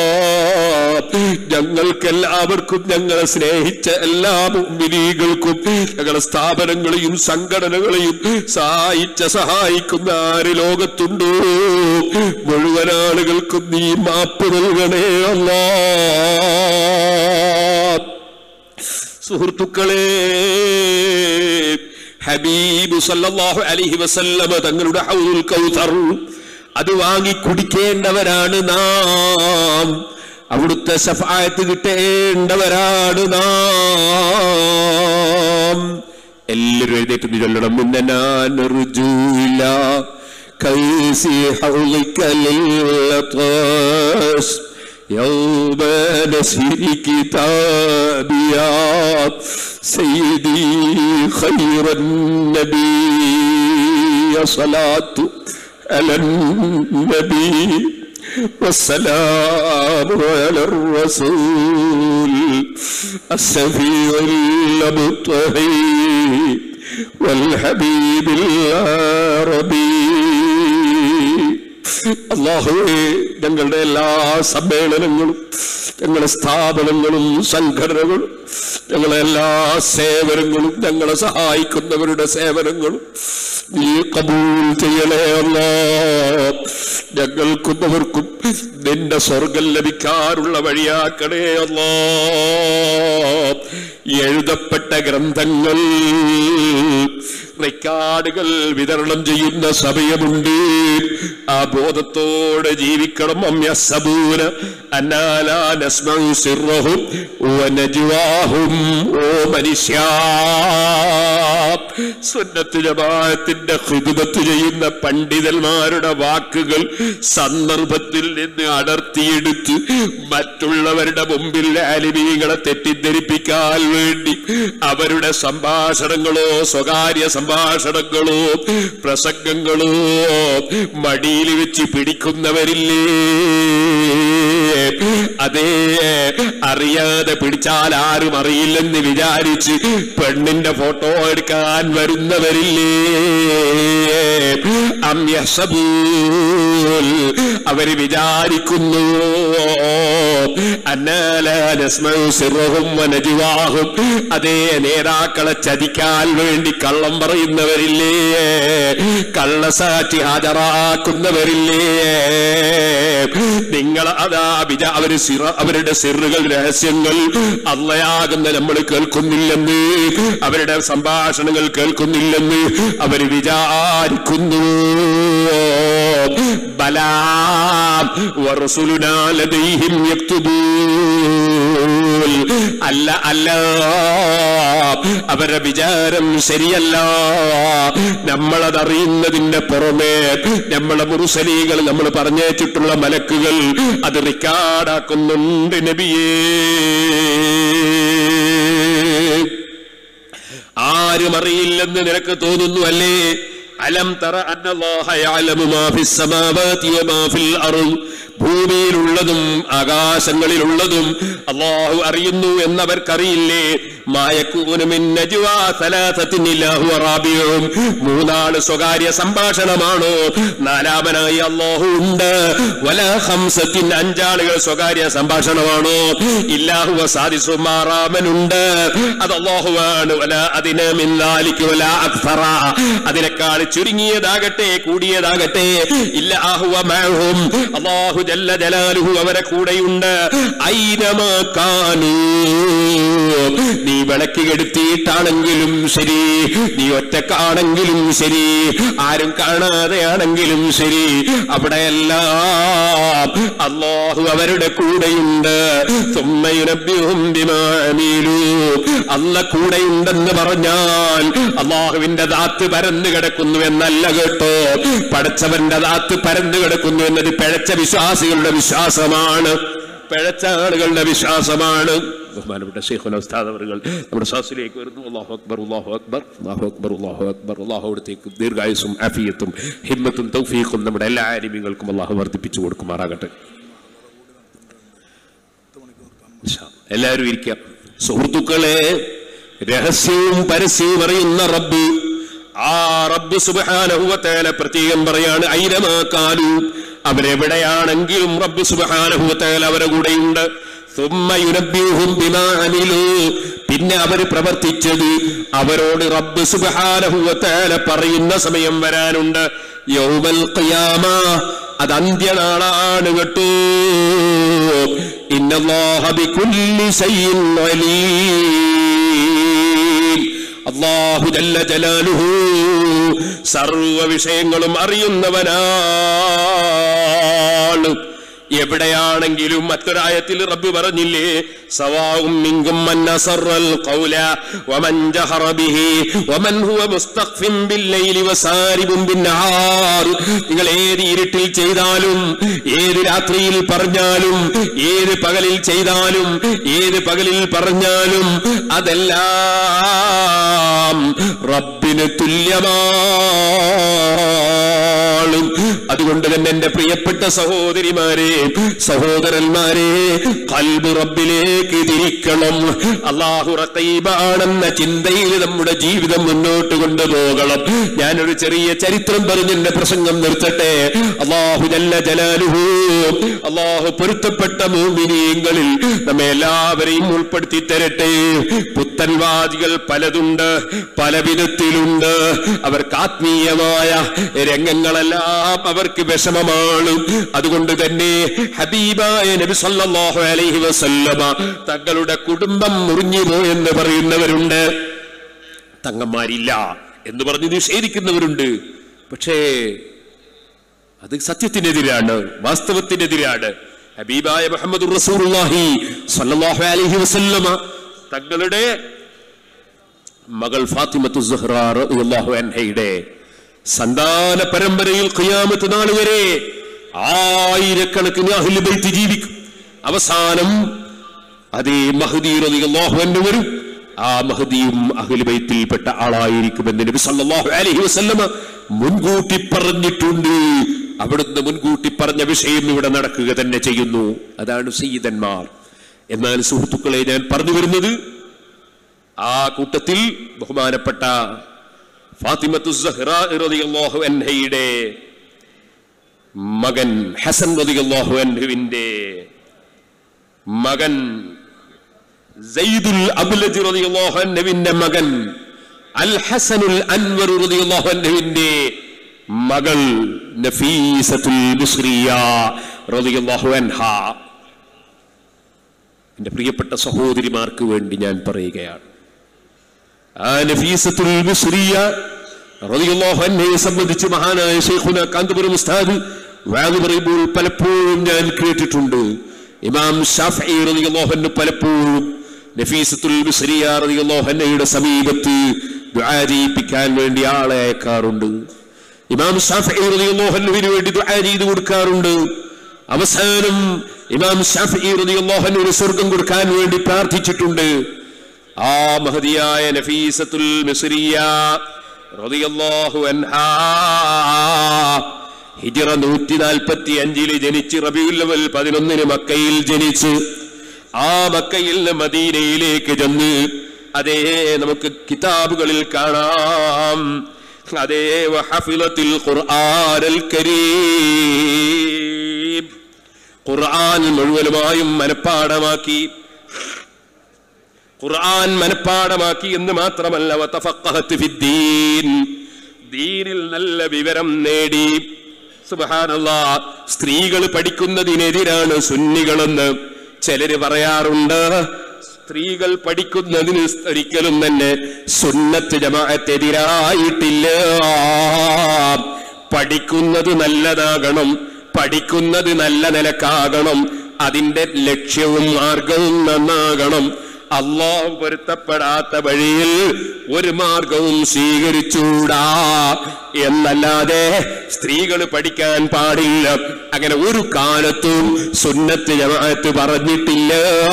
ഞങ്ങൾക്കെല്ലാവർക്കും ഞങ്ങളെ സ്നേഹിച്ച എല്ലാ മുമ്പിനീകൾക്കും ഞങ്ങളുടെ സ്ഥാപനങ്ങളെയും സംഘടനകളെയും സഹായിച്ച സഹായിക്കുന്ന ആര് ലോകത്തുണ്ടോ മുഴുവൻ ആളുകൾക്കും നീ മാപ്പ് നൽകണേ അല്ലാ സുഹൃത്തുക്കളെ ഹബീബ് സല്ലല്ലാഹു അലൈഹി വസല്ലമ തങ്ങളുടെ ഹൗദുൽ കൗസർ അത് വാങ്ങി കുടിക്കേണ്ടവരാണ് നാം അവിടുത്തെ സഫായത്ത് കിട്ടേണ്ടവരാണ് നാം എല്ലാവരും എഴുന്നേറ്റ് നിന്ന് ചൊല്ലണം മുന്നേ ഞാൻ റുജൂല കൈസി ഹൗലിക്കലിൽ يوم نسير كتابي يا سيدي خير النبي صلاة على النبي والسلام على الرسول السفير المطهي والحبيب العربي അള്ളാഹുവേ ഞങ്ങളുടെ എല്ലാ സമ്മേളനങ്ങളും ഞങ്ങളുടെ സ്ഥാപനങ്ങളും സംഘടനകളും ഞങ്ങളെ എല്ലാ സേവനങ്ങളും ഞങ്ങളെ സഹായിക്കുന്നവരുടെ സേവനങ്ങളും നീ കബൂൽ ചെയ്യണേ അല്ലാ ഞങ്ങൾക്കും അവർക്കും നിന്റെ സ്വർഗം ലഭിക്കാനുള്ള വഴിയാക്കണേ അല്ലാ എഴുതപ്പെട്ട ഗ്രന്ഥങ്ങൾ റെക്കാർഡുകൾ വിതരണം ചെയ്യുന്ന സമയമുണ്ട് ആ ബോധത്തോടെ ജീവിക്കണം അമ്യസബൂന അന്നാലാനസ്മഉ സിർറഹും വനജ്വാഹും ഓ മനുഷ്യ സുന്നത്ത് ജമാഅത്തിന്റെ ഖിദ്മത്ത് ചെയ്യുന്ന പണ്ഡിതന്മാരുടെ വാക്കുകൾ സന്ദർഭത്തിൽ നിന്ന് അടർത്തിയെടുത്ത് മറ്റുള്ളവരുടെ മുമ്പിൽ അലിമീകളെ തെറ്റിദ്ധരിപ്പിക്കാൻ വേണ്ടി അവരുടെ സംഭാഷണങ്ങളോ സ്വകാര്യ സംഭാഷണങ്ങളോ പ്രസംഗങ്ങളോ മടിയിൽ വെച്ച് പിടിക്കുന്നവരില്ലേ അതേ അറിയാതെ പിടിച്ചാൽ ആരും അറിയില്ലെന്ന് വിചാരിച്ച് പെണ്ണിന്റെ ഫോട്ടോ എടുക്കാൻ വരുന്നവരില്ലേ അമ്യസബൂൽ അവര് വിചാരിക്കുന്നു അന്നാലും വനജുവാഹും അതേ നേതാക്കളെ ചതിക്കാൻ വേണ്ടി കള്ളം പറയുന്നവരില്ലേ കള്ളസാക്ഷി ഹാജരാക്കുന്നവരില്ലേ നിങ്ങൾ അതാ വിചാരിച്ചു അവര് സിറ അവരുടെ സിറുകൾ രഹസ്യങ്ങൾ അള്ളയാകുന്ന നമ്മൾ കേൾക്കുന്നില്ലെന്ന് അവരുടെ സംഭാഷണങ്ങൾ കേൾക്കുന്നില്ലെന്ന് അവർ വിചാരിക്കുന്നു ബലാ വറസുലുനാ ലദൈഹിം യക്തുബൂൻ അല്ല അല്ല അവരുടെ വിചാരം ശരിയല്ല നമ്മളതറിയുന്നതിന്റെ പുറമെ നമ്മളെ മുറുസലികൾ നമ്മൾ പറഞ്ഞേച്ചിട്ടുള്ള മലക്കുകൾ അത് റിക്കാർഡാക്കുന്നുണ്ട് നബിയേ ആരും അറിയില്ലെന്ന് നിനക്ക് തോന്നുന്നു അല്ലേ അലം തറ അന്നല്ലാഹ യഅലമു മാ ഫിസ് സമാവാതി വമാ ഫിൽ അർദ് ഭൂമിയിലുള്ളതും ആകാശങ്ങളിലുള്ളതും അള്ളാഹു അറിയുന്നു എന്നവർക്കറിയില്ലേ മായക്കൂനു മിൻ നജ്വാ സലാസത്തിൻ ഇല്ലാഹു റാബിയുഹും മൂന്നാള് സ്വകാര്യ സംഭാഷണമാണോ നാലാമനായി അള്ളാഹു ഉണ്ട് വല ഹംസത്തിൻ അഞ്ചാളുകൾ സ്വകാര്യ സംഭാഷണമാണോ ഇല്ലാഹു സാദിസു മാറാമനുണ്ട് അത് അള്ളാഹുവാണ് വല അതിന് മിന്നാലിക്ക് വല അക്സറ അതിനേക്കാൾ ചുരുങ്ങിയതാകട്ടെ കൂടിയതാകട്ടെ ഇല്ലാഹുവ മഅഹും അള്ളാഹു ജല്ല ജലാലുഹു അവരെ കൂടെയുണ്ട് ഐനമാക്കാനൂ നീ വിളക്ക് കെടുത്തിയിട്ടാണെങ്കിലും ശരി നീ ഒറ്റക്കാണെങ്കിലും ശരി ആരും കാണാതെയാണെങ്കിലും ശരി അവിടെയെല്ലാം അള്ളാഹു അവരുടെ കൂടെയുണ്ട് സുമ്മയുനബ്യുഹും ബിമാ അമീലൂ. അല്ല കൂടെയുണ്ടെന്ന് പറഞ്ഞാൽ അള്ളാഹുവിന്റെ ദാത്ത് പരന്നു കിടക്കുന്നു എന്നല്ല കേട്ടോ പടച്ചവന്റെ ദാത്ത് പരന്നു കിടക്കുന്നു എന്നത് പിഴച്ച വിശ്വാസികളുടെ വിശ്വാസമാണ് പിഴച്ച ആളുകളുടെ വിശ്വാസമാണ് ബഹുമാനപ്പെട്ട ഷെയ്ഖുൽ ഉസ്താദ് അവറുകൾ നമ്മുടെ ശ്വാസിലേക്ക് വരുന്നു അള്ളാഹു അക്ബർ അള്ളാഹു അക്ബർ അള്ളാഹു അക്ബർ അള്ളാഹു അക്ബർ അള്ളാഹു അവിടത്തേക്ക് ദീർഘായുസും ആഫിയത്തും ഹിമ്മത്തും തൗഫീഖും നമ്മുടെ എല്ലാ ആരിമ്യങ്ങൾക്കും അള്ളാഹു വർദ്ധിപ്പിച്ചു കൊടുക്കുമാറാകട്ടെ ഇൻഷാ അല്ലാ. എല്ലാവരും ഇരിക്കാം സുഹൃത്തുക്കളെ രഹസ്യവും പരസ്യവും അറിയുന്ന റബ്ബ് ആ റബ്ബ് സുബഹാനഹുവത്തേല പ്രത്യേകം പറയാണ് ഐരമാക്കാലു അവരെവിടെയാണെങ്കിലും റബ്ബ് സുബഹാനഹുവത്തേല അവരെ കൂടെയുണ്ട് സുമ്മ യുനബ്ബിഹും ബിമാ അമിലു പിന്നെ അവർ പ്രവർത്തിച്ചത് അവരോട് റബ്ബ് സുബഹാനഹുവത്തേല പറയുന്ന സമയം വരാനുണ്ട് യൗമൽ ഖിയാമ അത് അന്ത്യനാളാണ് കേട്ടോ ഇന്നല്ലാഹ ബികുല്ലി ശൈഇൻ അലീം അല്ലാഹു ജല്ല ജലാലുഹു സർവ വിഷയങ്ങളും അറിയുന്നവനാണ് എവിടെയാണെങ്കിലും മറ്റൊരായത്തിൽ റബ്ബ് പറഞ്ഞില്ലേ സവാവും മിങ്കും മൻ അസറൽ ഖൗല വമൻ ജഹറ ബിഹി വമൻ ഹുവ മുസ്തഖ്ഫിൻ ബില്ലൈലി വസാരിബുൻ ബിന്നഹാർ നിങ്ങൾ ഏത് ഇരുട്ടിൽ ചെയ്താലും ഏത് രാത്രിയിൽ പറഞ്ഞാലും ഏത് പകലിൽ ചെയ്താലും ഏത് പകലിൽ പറഞ്ഞാലും അതെല്ലാം റബ്ബിന് തുല്യമാണ് അതുകൊണ്ട് തന്നെ എന്റെ പ്രിയപ്പെട്ട സഹോദരിമാരെ സഹോദരന്മാരെ കൽബ് റബ്ബിലേക്ക് തിരിക്കണം അള്ളാഹു റത്തീബാണെന്ന ചിന്തയിൽ നമ്മുടെ ജീവിതം മുന്നോട്ട് കൊണ്ടുപോകണം ഞാനൊരു ചെറിയ ചരിത്രം പറഞ്ഞ് എന്റെ പ്രസംഗം നിർത്തട്ടെ അള്ളാഹു ജല്ല ജലാലുഹു അള്ളാഹു പൊരുത്തപ്പെട്ട മോമിനിയങ്ങളിൽ നമ്മെ എല്ലാവരെയും ഉൾപ്പെടുത്തി തരട്ടെ പുത്തൻവാദികൾ പലതുണ്ട് പല വിധത്തിലുണ്ട് അവർക്ക് ആത്മീയമായ രംഗങ്ങളെല്ലാം അവർക്ക് വിഷമമാണ് അതുകൊണ്ട് തന്നെ ഹബീബായ നബി സല്ലല്ലാഹു അലൈഹി വസല്ലമ തങ്ങളുടെ കുടുംബം മുറിഞ്ഞു പോയെന്ന് പറയുന്നവരുണ്ട് തങ്ങന്മാരില്ല എന്ന് പറഞ്ഞ് നിഷേധിക്കുന്നവരുണ്ട് പക്ഷേ അത് സത്യത്തിനെതിരാണ് വാസ്തവത്തിനെതിരാണ് ഹബീബായ മുഹമ്മദ് റസൂലുള്ളാഹി സ്വല്ലല്ലാഹു അലൈഹി വസല്ലമ തങ്ങളുടെ മകൾ ഫാത്തിമത്തു സുഹ്റ റളിയല്ലാഹു അൻഹയുടെ സന്താന പരമ്പരയിൽ ഖിയാമത്ത് നാൾ വരെ ആയിരക്കണക്കിന് അഹ്ലു ബൈത്ത് ജീവിക്കും അവസാനം അതേ മഹദി റളിയല്ലാഹു അൻഹു വരും ആ മഹദിയും അഹ്ലു ബൈത്തിൽപ്പെട്ട ആളായിരിക്കുമെന്ന് നബി സല്ലല്ലാഹു അലൈഹി വസല്ലമ മുൻകൂട്ടി പറഞ്ഞിട്ടുണ്ട് അവിടുന്ന് മുൻകൂട്ടി പറഞ്ഞ വിഷയം ഇവിടെ നടക്കുക തന്നെ ചെയ്യുന്നു അതാണ് സയ്യിദന്മാർ എന്നാൽ സുഹൃത്തുക്കളെ ഞാൻ പറഞ്ഞു വരുന്നത് ആ കൂട്ടത്തിൽ ബഹുമാനപ്പെട്ട ഫാത്തിമത്തു സഹ്റ റളിയല്ലാഹു അൻഹയുടെ മകൻ ഹസൻ റളിയല്ലാഹു അൻഹുവിന്റെ മകൻ സയ്യിദുൽ അബ്ലജ് റളിയല്ലാഹു അൻഹുവിന്റെ മകൻ അൽ ഹസനുൽ അൻവർ റളിയല്ലാഹു അൻഹുവിന്റെ മകൾ നഫീസത്തുൽ മിസ്രിയ റളിയല്ലാഹു അൻഹ എന്റെ പ്രിയപ്പെട്ട സഹോദരിമാർക്ക് വേണ്ടി ഞാൻ പറയുകയാണ് ആ നഫീസത്തുൽ മിസ്രിയ റളിയല്ലാഹു അൻഹയെ സംബന്ധിച്ച് മഹാനായ ശൈഖുന കാന്തപുരം ഉസ്താദ് വാദ് പറയുമ്പോൾ പലപ്പോഴും ഞാൻ കേട്ടിട്ടുണ്ട് ഇമാം ഷാഫി റളിയല്ലാഹു അൻഹു പലപ്പോഴും നഫീസത്തുൽ മിസ്രിയ റളിയല്ലാഹു അൻഹയുടെ സമീപത്ത് ദുആ ചെയ്യിപ്പിക്കാൻ വേണ്ടി ആളെ അയക്കാറുണ്ട് ഇമാം ഷാഫി റളിയല്ലാഹു അൻഹുവിന് വേണ്ടി ദുആ ചെയ്ത് കൊടുക്കാറുണ്ട് അവസാനം ഇമാം ഷാഫി റളിയല്ലാഹു അൻഹുവിന് സ്വർഗം കൊടുക്കാൻ വേണ്ടി പ്രാർത്ഥിച്ചിട്ടുണ്ട് ആ മഹതിയായ നഫീസത്തുൽ മിസ്രിയ റളിയല്ലാഹു അൻഹാ ഹിജറ നൂറ്റി നാൽപ്പത്തി അഞ്ചില് ജനിച്ച് റബിയുല്ലവൽ പതിനൊന്നിന് മക്കയിൽ ജനിച്ച് ആ മക്കയിൽ നിന്ന് മദീനയിലേക്ക് ചെന്ന് അതേ നമുക്ക് കിതാബുകളിൽ കാണാം അതേ വഹഫിലത്തിൽ ഖുർആനൽ കരീം ഖുർആൻ മുഴുവനുമായും മനഃപ്പാടമാക്കി ഖുർആൻ മനഃപ്പാടമാക്കി എന്ന് മാത്രമല്ല വതഫഖഹത്ത് ഫിദ്ദീൻ ദീനിൽ നല്ല വിവരം നേടി സുബ്ഹാനല്ലാ സ്ത്രീകൾ പഠിക്കുന്നതിനെതിരാണ് സുന്നികളെന്ന് ചിലര് പറയാറുണ്ട് സ്ത്രീകൾ പഠിക്കുന്നതിന് ഒരിക്കലും തന്നെ സുന്നത്ത് ജമാഅത്തെതിരായിട്ടില്ല പഠിക്കുന്നത് നല്ലതാകണം പഠിക്കുന്നത് നല്ല നിലക്കാകണം അതിന്റെ ലക്ഷ്യവും മാർഗവും നന്നാകണം അള്ളാഹു പൊരുത്തപ്പെടാത്ത വഴിയിൽ ഒരു മാർഗവും സ്വീകരിച്ചൂടാ എന്നല്ലാതെ സ്ത്രീകൾ പഠിക്കാൻ പാടില്ല അങ്ങനെ ഒരു കാലത്തും സുന്നത്ത് ജമാഅത്ത് പറഞ്ഞിട്ടില്ല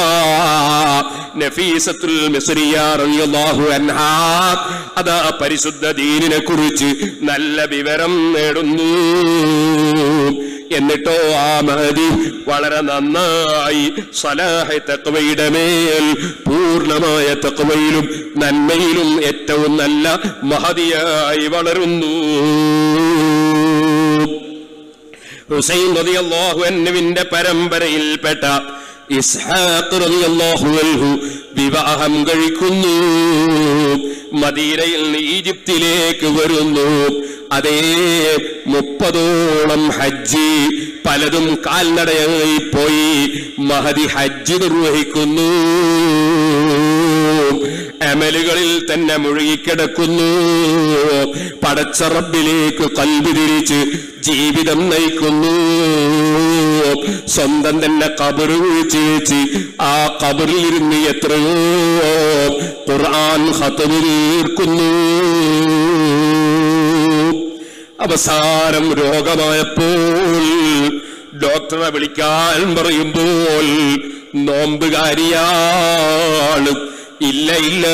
നഫീസത്തുൽ മിസ്രിയ റളിയല്ലാഹു അൻഹാ അതാ പരിശുദ്ധ ദീനിനെ കുറിച്ച് നല്ല വിവരം നേടുന്നു എന്നിട്ടോ ആ മഹദി വളരെ നന്നായി സലാഹി തക്വയുടെ മേൽ പൂർണ്ണമായ തക്വയിലും നന്മയിലും ഏറ്റവും നല്ല മഹതിയായി വളരുന്നു ഹുസൈൻ റളിയല്ലാഹു അൻഹുവിന്റെ പരമ്പരയിൽപ്പെട്ട ഇസ്ഹാഖ് റളിയല്ലാഹു അൻഹു വിവാഹം കഴിക്കുന്നു മദീനയിൽ നിന്ന് ഈജിപ്തിലേക്ക് വരുന്നു അതേ മുപ്പതോളം ഹജ്ജ് പലതും കാൽനടയായി പോയി മഹദി ഹജ്ജ് നിർവഹിക്കുന്നു അമലുകളിൽ തന്നെ മുഴുകിക്കിടക്കുന്നു പടച്ച റബ്ബിലേക്ക് കൽബി തിരിച്ച് ജീവിതം നയിക്കുന്നു സ്വന്തം തന്നെ കബറ് കുഴിച്ച് വെച്ച് ആ കബറിൽ ഇരുന്ന് എത്രയോ ഖുർആൻ ഹത്തമ് തീർക്കുന്നു അവസാനം രോഗമായപ്പോൾ ഡോക്ടറെ വിളിക്കാൻ പറയുമ്പോൾ നോമ്പുകാരിയാണ് ഇല്ല ഇല്ല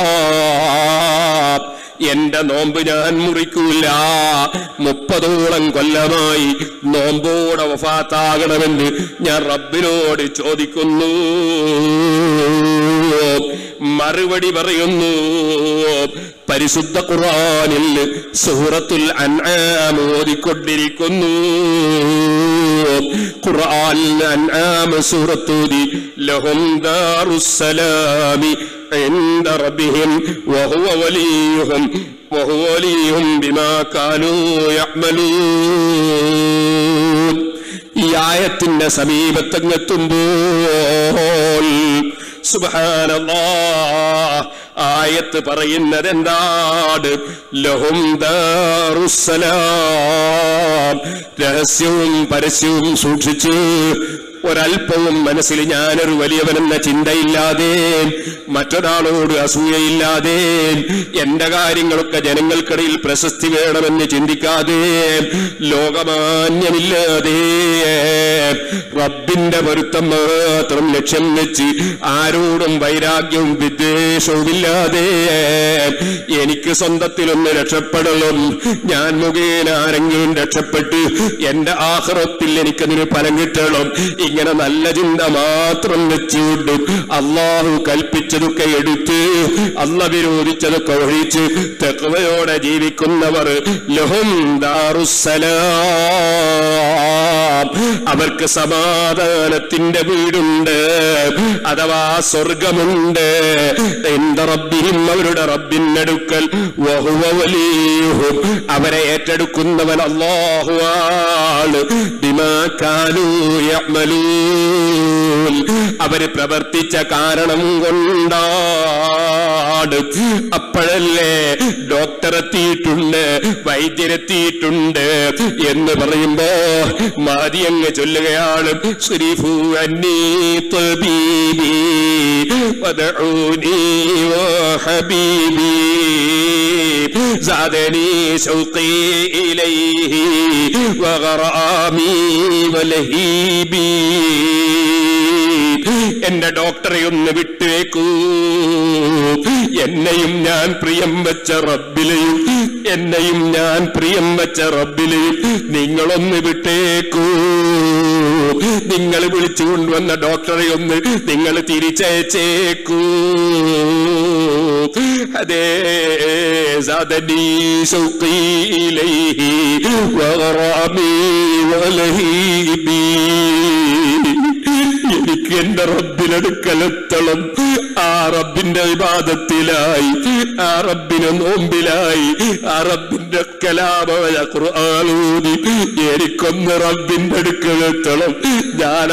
എന്റെ നോമ്പ് ഞാൻ മുറിക്കൂല മുപ്പതോളം കൊല്ലമായി നോമ്പോടെ വഫാത്താകണമെന്ന് ഞാൻ റബ്ബിനോട് ചോദിക്കുന്നു മറുപടി പറയുന്നു പരിശുദ്ധ ഖുർആനിൽ സൂറത്തുൽ അൻആം ഓതിക്കൊണ്ടിരിക്കുന്നു ഖുർആനിൽ അൻആം സൂറത്തൂതി ലഹും ദാറുസ്സലാമി عند ربهم وهو وليهم وهو وليهم بما كانوا يعملون ഈ ആയത്തിന്റെ സമീപത്തെത്തുമ്പോൾ സുബാനല്ലാ ആയത്ത് പറയുന്നത് എന്താണ് ലഹും ദാറുസ്സലാം രഹസ്യവും പരസ്യവും സൂക്ഷിച്ച് ഒരല്പവും മനസ്സിൽ ഞാനൊരു വലിയവനെന്ന ചിന്തയില്ലാതെ മറ്റൊരാളോട് അസൂയയില്ലാതെ എന്റെ കാര്യങ്ങളൊക്കെ ജനങ്ങൾക്കിടയിൽ പ്രശസ്തി വേണമെന്ന് ചിന്തിക്കാതെ ലോകമാന്യമില്ലാതെ റബ്ബിന്റെ പൊരുത്തം മാത്രം ലക്ഷ്യം വെച്ച് ആരോടും വൈരാഗ്യവും വിദ്വേഷവുമില്ലാതെ എനിക്ക് സ്വന്തത്തിലൊന്ന് രക്ഷപ്പെടണം ഞാൻ മുഖേന ആരെങ്കിലും രക്ഷപ്പെട്ട് എന്റെ ആഹ്റത്തിൽ എനിക്കതിന് ഫലം കിട്ടണം ഇങ്ങനെ നല്ല ചിന്ത മാത്രം വെച്ചുകൊണ്ട് അള്ളാഹു കൽപ്പിച്ചതൊക്കെ എടുത്ത് അല്ല വിരോധിച്ചതൊക്കെ ഒഴിച്ച് തെക്കവയോടെ ജീവിക്കുന്നവർ ലഹും ദാറുസലാം അവർക്ക് സമാധാനത്തിന്റെ വീടുണ്ട് അഥവാ സ്വർഗമുണ്ട് എന്റെ റബ്ബിനും അവരുടെ റബ്ബിനടുക്കൽ വഹുവ വലിയുഹും അവരെ ഏറ്റെടുക്കുന്നവൻ അല്ലാഹുവാണ് ബിമാ കാനൂ യഅ്മലൂൻ അവര് പ്രവർത്തിച്ച കാരണം കൊണ്ടാണ് അപ്പോഴല്ലേ ഡോക്ടർ എത്തിയിട്ടുണ്ട് വൈദ്യരെത്തിയിട്ടുണ്ട് എന്ന് പറയുമ്പോ മാതി അങ്ങ് ചൊല്ലുകയാണ് ശ്രീഫു അന്നീ തബീബി വദഊനി വഹബീബി زادني شوقي إليه وغرامي ولهيبي എന്റെ ഡോക്ടറെ ഒന്ന് വിട്ടേക്കൂ എന്നെയും ഞാൻ പ്രിയം വെച്ച റബ്ബിലെയും എന്നെയും ഞാൻ പ്രിയം വെച്ച റബ്ബിലെയും നിങ്ങളൊന്ന് വിട്ടേക്കൂ നിങ്ങൾ വിളിച്ചു കൊണ്ടുവന്ന ഡോക്ടറെ ഒന്ന് നിങ്ങൾ തിരിച്ചയച്ചേക്കൂ അതേ സദനീ ശൗഖീലൈഹി വഗറാമി വലഹീബി എനിക്ക് എന്റെ റബ്ബിനടുക്കലെത്തണം ആ റബ്ബിന്റെ വിവാദത്തിലായി ആ റബ്ബിന് നോമ്പിലായി ആ റബ്ബിന്റെ കലാപമായ ഖുർആാനൂതി എനിക്കൊന്ന് റബ്ബിന്റെ അടുക്കലെത്തണം ഞാൻ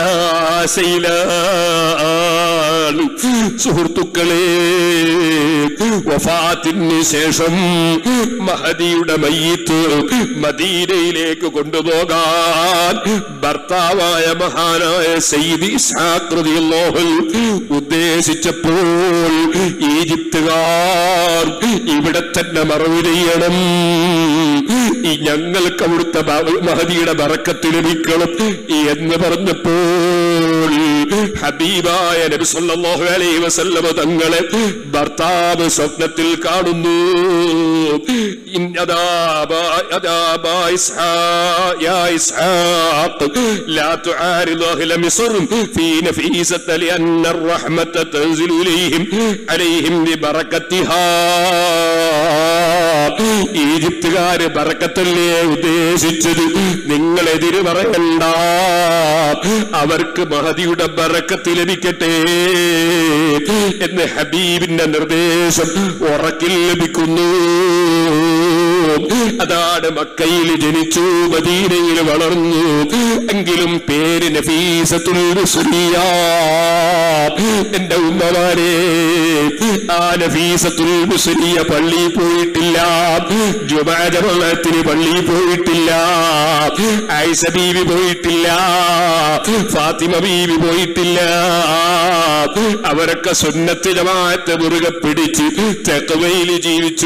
ആശയിലാണ് സുഹൃത്തുക്കളെ വഫാത്തിന് ശേഷം മഹദിയുടെ മയ്യത്ത് മദീനയിലേക്ക് കൊണ്ടുപോകാൻ ഭർത്താവായ മഹാനായ സയ്യിദ് ഇസ്ഹാഖ് റളിയല്ലാഹു അൻഹു ഉദ്ദേശിച്ചപ്പോൾ ഈജിപ്തുകാർ ഇവിടെ തന്നെ മറവ് ചെയ്യണം ഈ ഞങ്ങൾക്ക് അവിടുത്തെ ബ- മഹദിയുടെ ബറക്കത്ത് ലഭിക്കണം എന്ന് പറഞ്ഞപ്പോൾ ഹബീബായ നബി സല്ലല്ലാഹു അലൈഹി വസല്ലമ തങ്ങളെ ഭർത്താവ് സ്വപ്നത്തിൽ കാണുന്നു ഇന്നദാ ബാ- അദാ ബാ ഇസ്ഹാ- യാ ഇസ്ഹാഖ് لا تعارض أهل مصر في نفيسة لأن الرحمة تنزل إليهم عليهم ببركتها ഈജിപ്തുകാര് ബറക്കത്തല്ലേ ഉദ്ദേശിച്ചത് നിങ്ങൾ എതിര് പറയണ്ട അവർക്ക് മഹദിയുടെ ബറക്കത്ത് ലഭിക്കട്ടെ എന്ന് ഹബീബിന്റെ നിർദ്ദേശം ഉറക്കിൽ ലഭിക്കുന്നു അതാണ് മക്കയിൽ ജനിച്ചു മദീനയിൽ വളർന്നു എങ്കിലും പേര് നഫീസത്തുൽ ബുസ്രിയ എന്റെ ഉമ്മമാരെ ആ നഫീസത്തുൽ ബുസ്രിയ പള്ളിയിൽ പോയിട്ടില്ല ജുമാജമത്തിന് പള്ളിയിൽ പോയിട്ടില്ല ഐസ ബീവി പോയിട്ടില്ല ഫാത്തിമ ബീവി പോയിട്ടില്ല അവരൊക്കെ സുന്നത്ത് ജമാഅത്ത് മുറുകെ പിടിച്ച് തെക്കുവയിൽ ജീവിച്ചു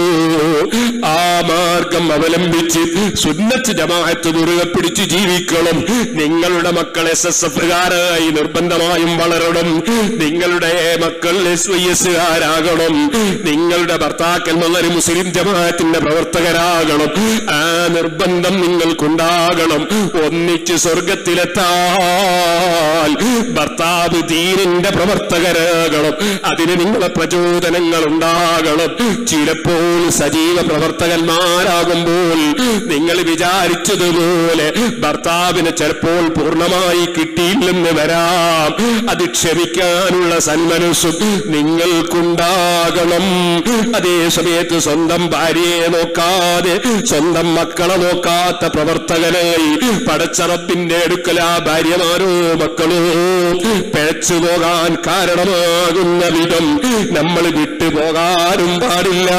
ആ മാർഗം അവലംബിച്ച് സുന്നത്ത് ജമാഅത്ത് മുറുകെ പിടിച്ച് ജീവിക്കണം നിങ്ങളുടെ മക്കൾ എസ് എസ് എഫുകാരായി നിർബന്ധമായും വളരണം നിങ്ങളുടെ മക്കൾ എസ് വൈ എസുകാരാകണം നിങ്ങളുടെ ഭർത്താക്കന്മാർ മുസ്ലിം ജമാഅത്തിന്റെ പ്രവർത്തകരാകണം ആ നിർബന്ധം നിങ്ങൾക്കുണ്ടാകണം ഒന്നിച്ച് സ്വർഗത്തിലെത്താൽ ഭർത്താവ് ദീനിന്റെ പ്രവർത്തകരാകണം അതിന് നിങ്ങളെ പ്രചോദനങ്ങൾ ഉണ്ടാകണം ചിലപ്പോൾ സജീവ പ്രവർത്തകന്മാരാകുമ്പോൾ നിങ്ങൾ വിചാരിച്ചതുപോലെ ഭർത്താവിന് ചിലപ്പോൾ പൂർണ്ണമായി കിട്ടിയില്ലെന്ന് വരാം അത് ക്ഷമിക്കാനുള്ള സന്മനസ്സും നിങ്ങൾക്കുണ്ടാകണം അതേ സമയത്ത് സ്വന്തം ഭാര്യയെ നോക്കാതെ സ്വന്തം മക്കളെ നോക്കാത്ത പ്രവർത്തകനായി പടച്ചറപ്പിന്റെ അടുക്കൽ ആ ഭാര്യമാരോ മക്കളോ പിഴച്ചു പോകാൻ കാരണമാകുന്ന വിധം നമ്മൾ വിട്ടുപോകാനും പാടില്ല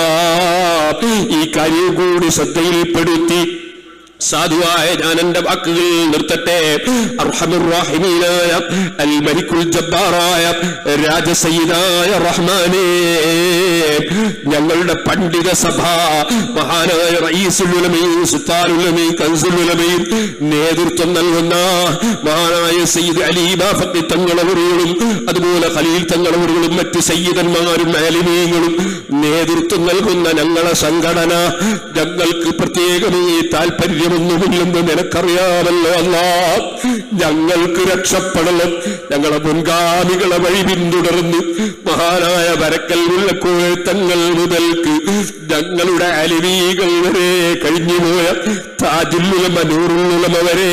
ഈ കാര്യം കൂടി ശ്രദ്ധയിൽപ്പെടുത്തി സാധുവായ ഞാൻ എന്റെ വാക്കുകൾ നിർത്തട്ടെ അർഹമുറാഹിമീനായ അൽ മലിക്കുൽ ജബ്ബാറായ രാജസയ്യിദായ റഹ്മാനേ ഞങ്ങളുടെ പണ്ഡിത സഭ മഹാനായ റയീസുലുലമയും സുത്താലുലമയും കൻസുലുലമയും നേതൃത്വം നൽകുന്ന മഹാനായ സയ്യിദ് അലി ബാഫത്തി തങ്ങളവറുകളും അതുപോലെ ഖലീൽ തങ്ങളവറുകളും മറ്റ് സയ്യിദന്മാരും ആലിമീങ്ങളും നേതൃത്വം നൽകുന്ന ഞങ്ങളെ സംഘടന ഞങ്ങൾക്ക് പ്രത്യേകമായി താല്പര്യമൊന്നുമില്ലെന്ന് നിനക്കറിയാമല്ലോ അല്ല ഞങ്ങൾക്ക് രക്ഷപ്പെടണം ഞങ്ങളെ മുൻഗാമികളെ വഴി പിന്തുടർന്ന് മഹാനായ വരക്കൽ മുല്ലക്കോഴത്തങ്ങൾ മുതൽക്ക് ഞങ്ങളുടെ അലിവീകൾ വരെ കഴിഞ്ഞുപോയ താജുല്ലുലമ നൂറുല്ലുലമ വരെ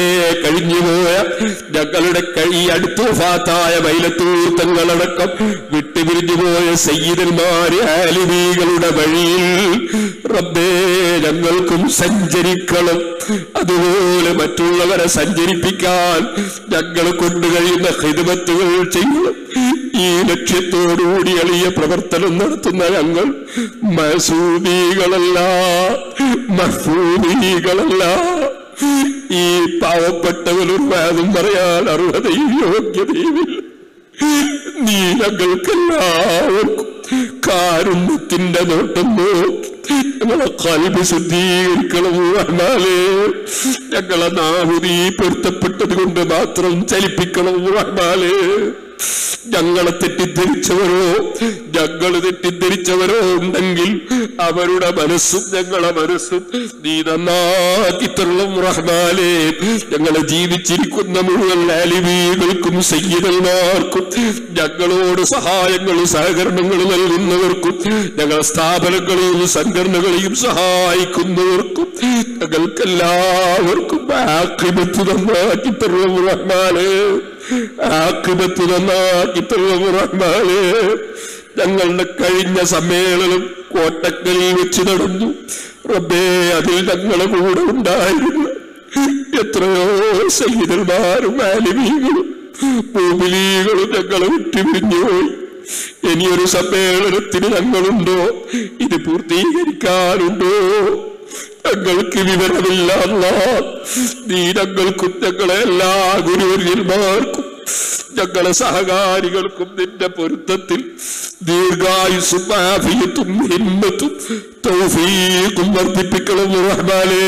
കഴിഞ്ഞുപോയ ഞങ്ങളുടെ കൈ അടുത്ത് ഫാത്തായ വൈലത്തൂർ തങ്ങളടക്കം വിട്ടുപിരിഞ്ഞ വിട്ടുപിരിഞ്ഞു പോയ സയ്യിദന്മാര് ആലിമീകളുടെ വഴിയിൽ റബ്ബേ ഞങ്ങൾക്കും സഞ്ചരിക്കണം അതുപോലെ മറ്റുള്ളവരെ സഞ്ചരിപ്പിക്കാൻ ഞങ്ങൾ കൊണ്ടു കഴിയുന്ന ഹിതമത്തുകൾ ചെയ്യണം ഈ ലക്ഷ്യത്തോടുകൂടി എളിയ പ്രവർത്തനം നടത്തുന്ന ഞങ്ങൾ മസൂബികളല്ല മഹൂബികളല്ല ഈ പാവപ്പെട്ടവനൊരു വാദം പറയാൻ അർഹതയും യോഗ്യതയുമില്ല നീ ഞങ്ങൾക്കെല്ലാവർക്കും കാരുണ്യത്തിന്റെ നോട്ടം നോക്കി ഞങ്ങളെ കൽബ് ശുദ്ധീകരിക്കണം റഹ്മാലേ ഞങ്ങളെ നാഹുദീ പൊരുത്തപ്പെട്ടത് കൊണ്ട് മാത്രം ചലിപ്പിക്കണം റഹ്മാലേ ഞങ്ങളെ തെറ്റിദ്ധരിച്ചവരോ ഞങ്ങൾ തെറ്റിദ്ധരിച്ചവരോ ഉണ്ടെങ്കിൽ അവരുടെ മനസ്സും ഞങ്ങളെ മനസ്സും നീ നന്നാക്കി തരണം റഹ്മാലേ ഞങ്ങളെ ജീവിച്ചിരിക്കുന്ന മുഴുവൻ അലിമീകൾക്കും സയ്യിദന്മാർക്കും ഞങ്ങളോട് സഹായങ്ങളും സഹകരണങ്ങളും നൽകുന്നവർക്കും ഞങ്ങളെ സ്ഥാപനങ്ങളെയും സംഘടനകളെയും സഹായിക്കുന്നവർക്കും ഞങ്ങൾക്കെല്ലാവർക്കും ആക്രിമത്ത് നന്നാക്കി തരണം റഹ്മാലേ ആക്രിമത്ത് നന്നാക്കി തരണം റഹ്മാനേ ഞങ്ങളുടെ കഴിഞ്ഞ സമ്മേളനം കോട്ടക്കലിൽ വെച്ച് നടന്നു റബ്ബേ അതിൽ ഞങ്ങളുടെ കൂടെ ഉണ്ടായിരുന്നു എത്രയോ സൈനികന്മാരും ആലിമീകളും ഭൂമിലീകളും ഞങ്ങളെ വിട്ടുപിരിഞ്ഞുപോയി ഇനിയൊരു സമ്മേളനത്തിന് ഞങ്ങളുണ്ടോ ഇത് പൂർത്തീകരിക്കാനുണ്ടോ ഞങ്ങൾക്ക് വിവരമില്ല അല്ലാ. നീ ഞങ്ങൾക്കും ഞങ്ങളെ എല്ലാ ഗുരുവര്യന്മാർക്കും ഞങ്ങളെ സഹകാരികൾക്കും നിന്റെ പൊരുത്തത്തിൽ ദീർഘായുസും ആഫിയത്തും ഹിമ്മത്തും തൗഫീഖും വർദ്ധിപ്പിക്കണം റഹ്മാനേ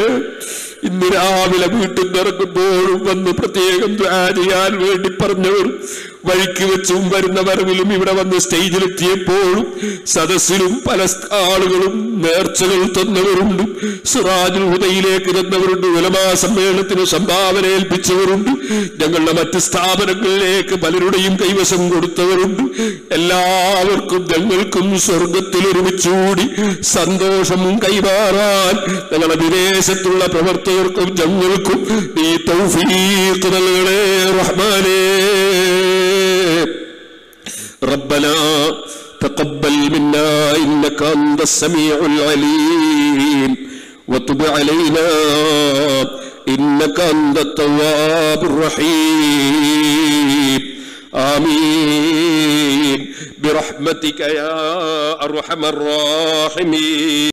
ഇന്ന് രാവിലെ വീട്ടിൽ നിറങ്ങുമ്പോഴും വന്ന് പ്രത്യേകം ദ്വാ ചെയ്യാൻ വേണ്ടി പറഞ്ഞവർ വഴിക്ക് വെച്ചും വരുന്ന വരവിലും ഇവിടെ വന്ന് സ്റ്റേജിലെത്തിയപ്പോഴും സദസ്സിലും പല ആളുകളും നേർച്ചകൾ തന്നവരുണ്ട് സിറാജുൽ ഹുദയിലേക്ക് തന്നവരുണ്ട് ഉലമാ സമ്മേളനത്തിന് സംഭാവന ഏൽപ്പിച്ചവരുണ്ട് ഞങ്ങളുടെ മറ്റ് സ്ഥാപനങ്ങളിലേക്ക് പലരുടെയും കൈവശം കൊടുത്തവരുണ്ട് എല്ലാവർക്കും ഞങ്ങൾക്കും സ്വർഗത്തിൽ ഒരുമിച്ചുകൂടി സന്തോഷം കൈമാറാൻ ഞങ്ങളുടെ വിദേശത്തുള്ള പ്രവർത്തകർക്കും ഞങ്ങൾക്കും നീ തൗഫീഖ് നൽകണേ റഹ്മാനേ ربنا تقبل منا إنك أنت السميع العليم وتب علينا إنك أنت التواب الرحيم آمين برحمتك يا أرحم الراحمين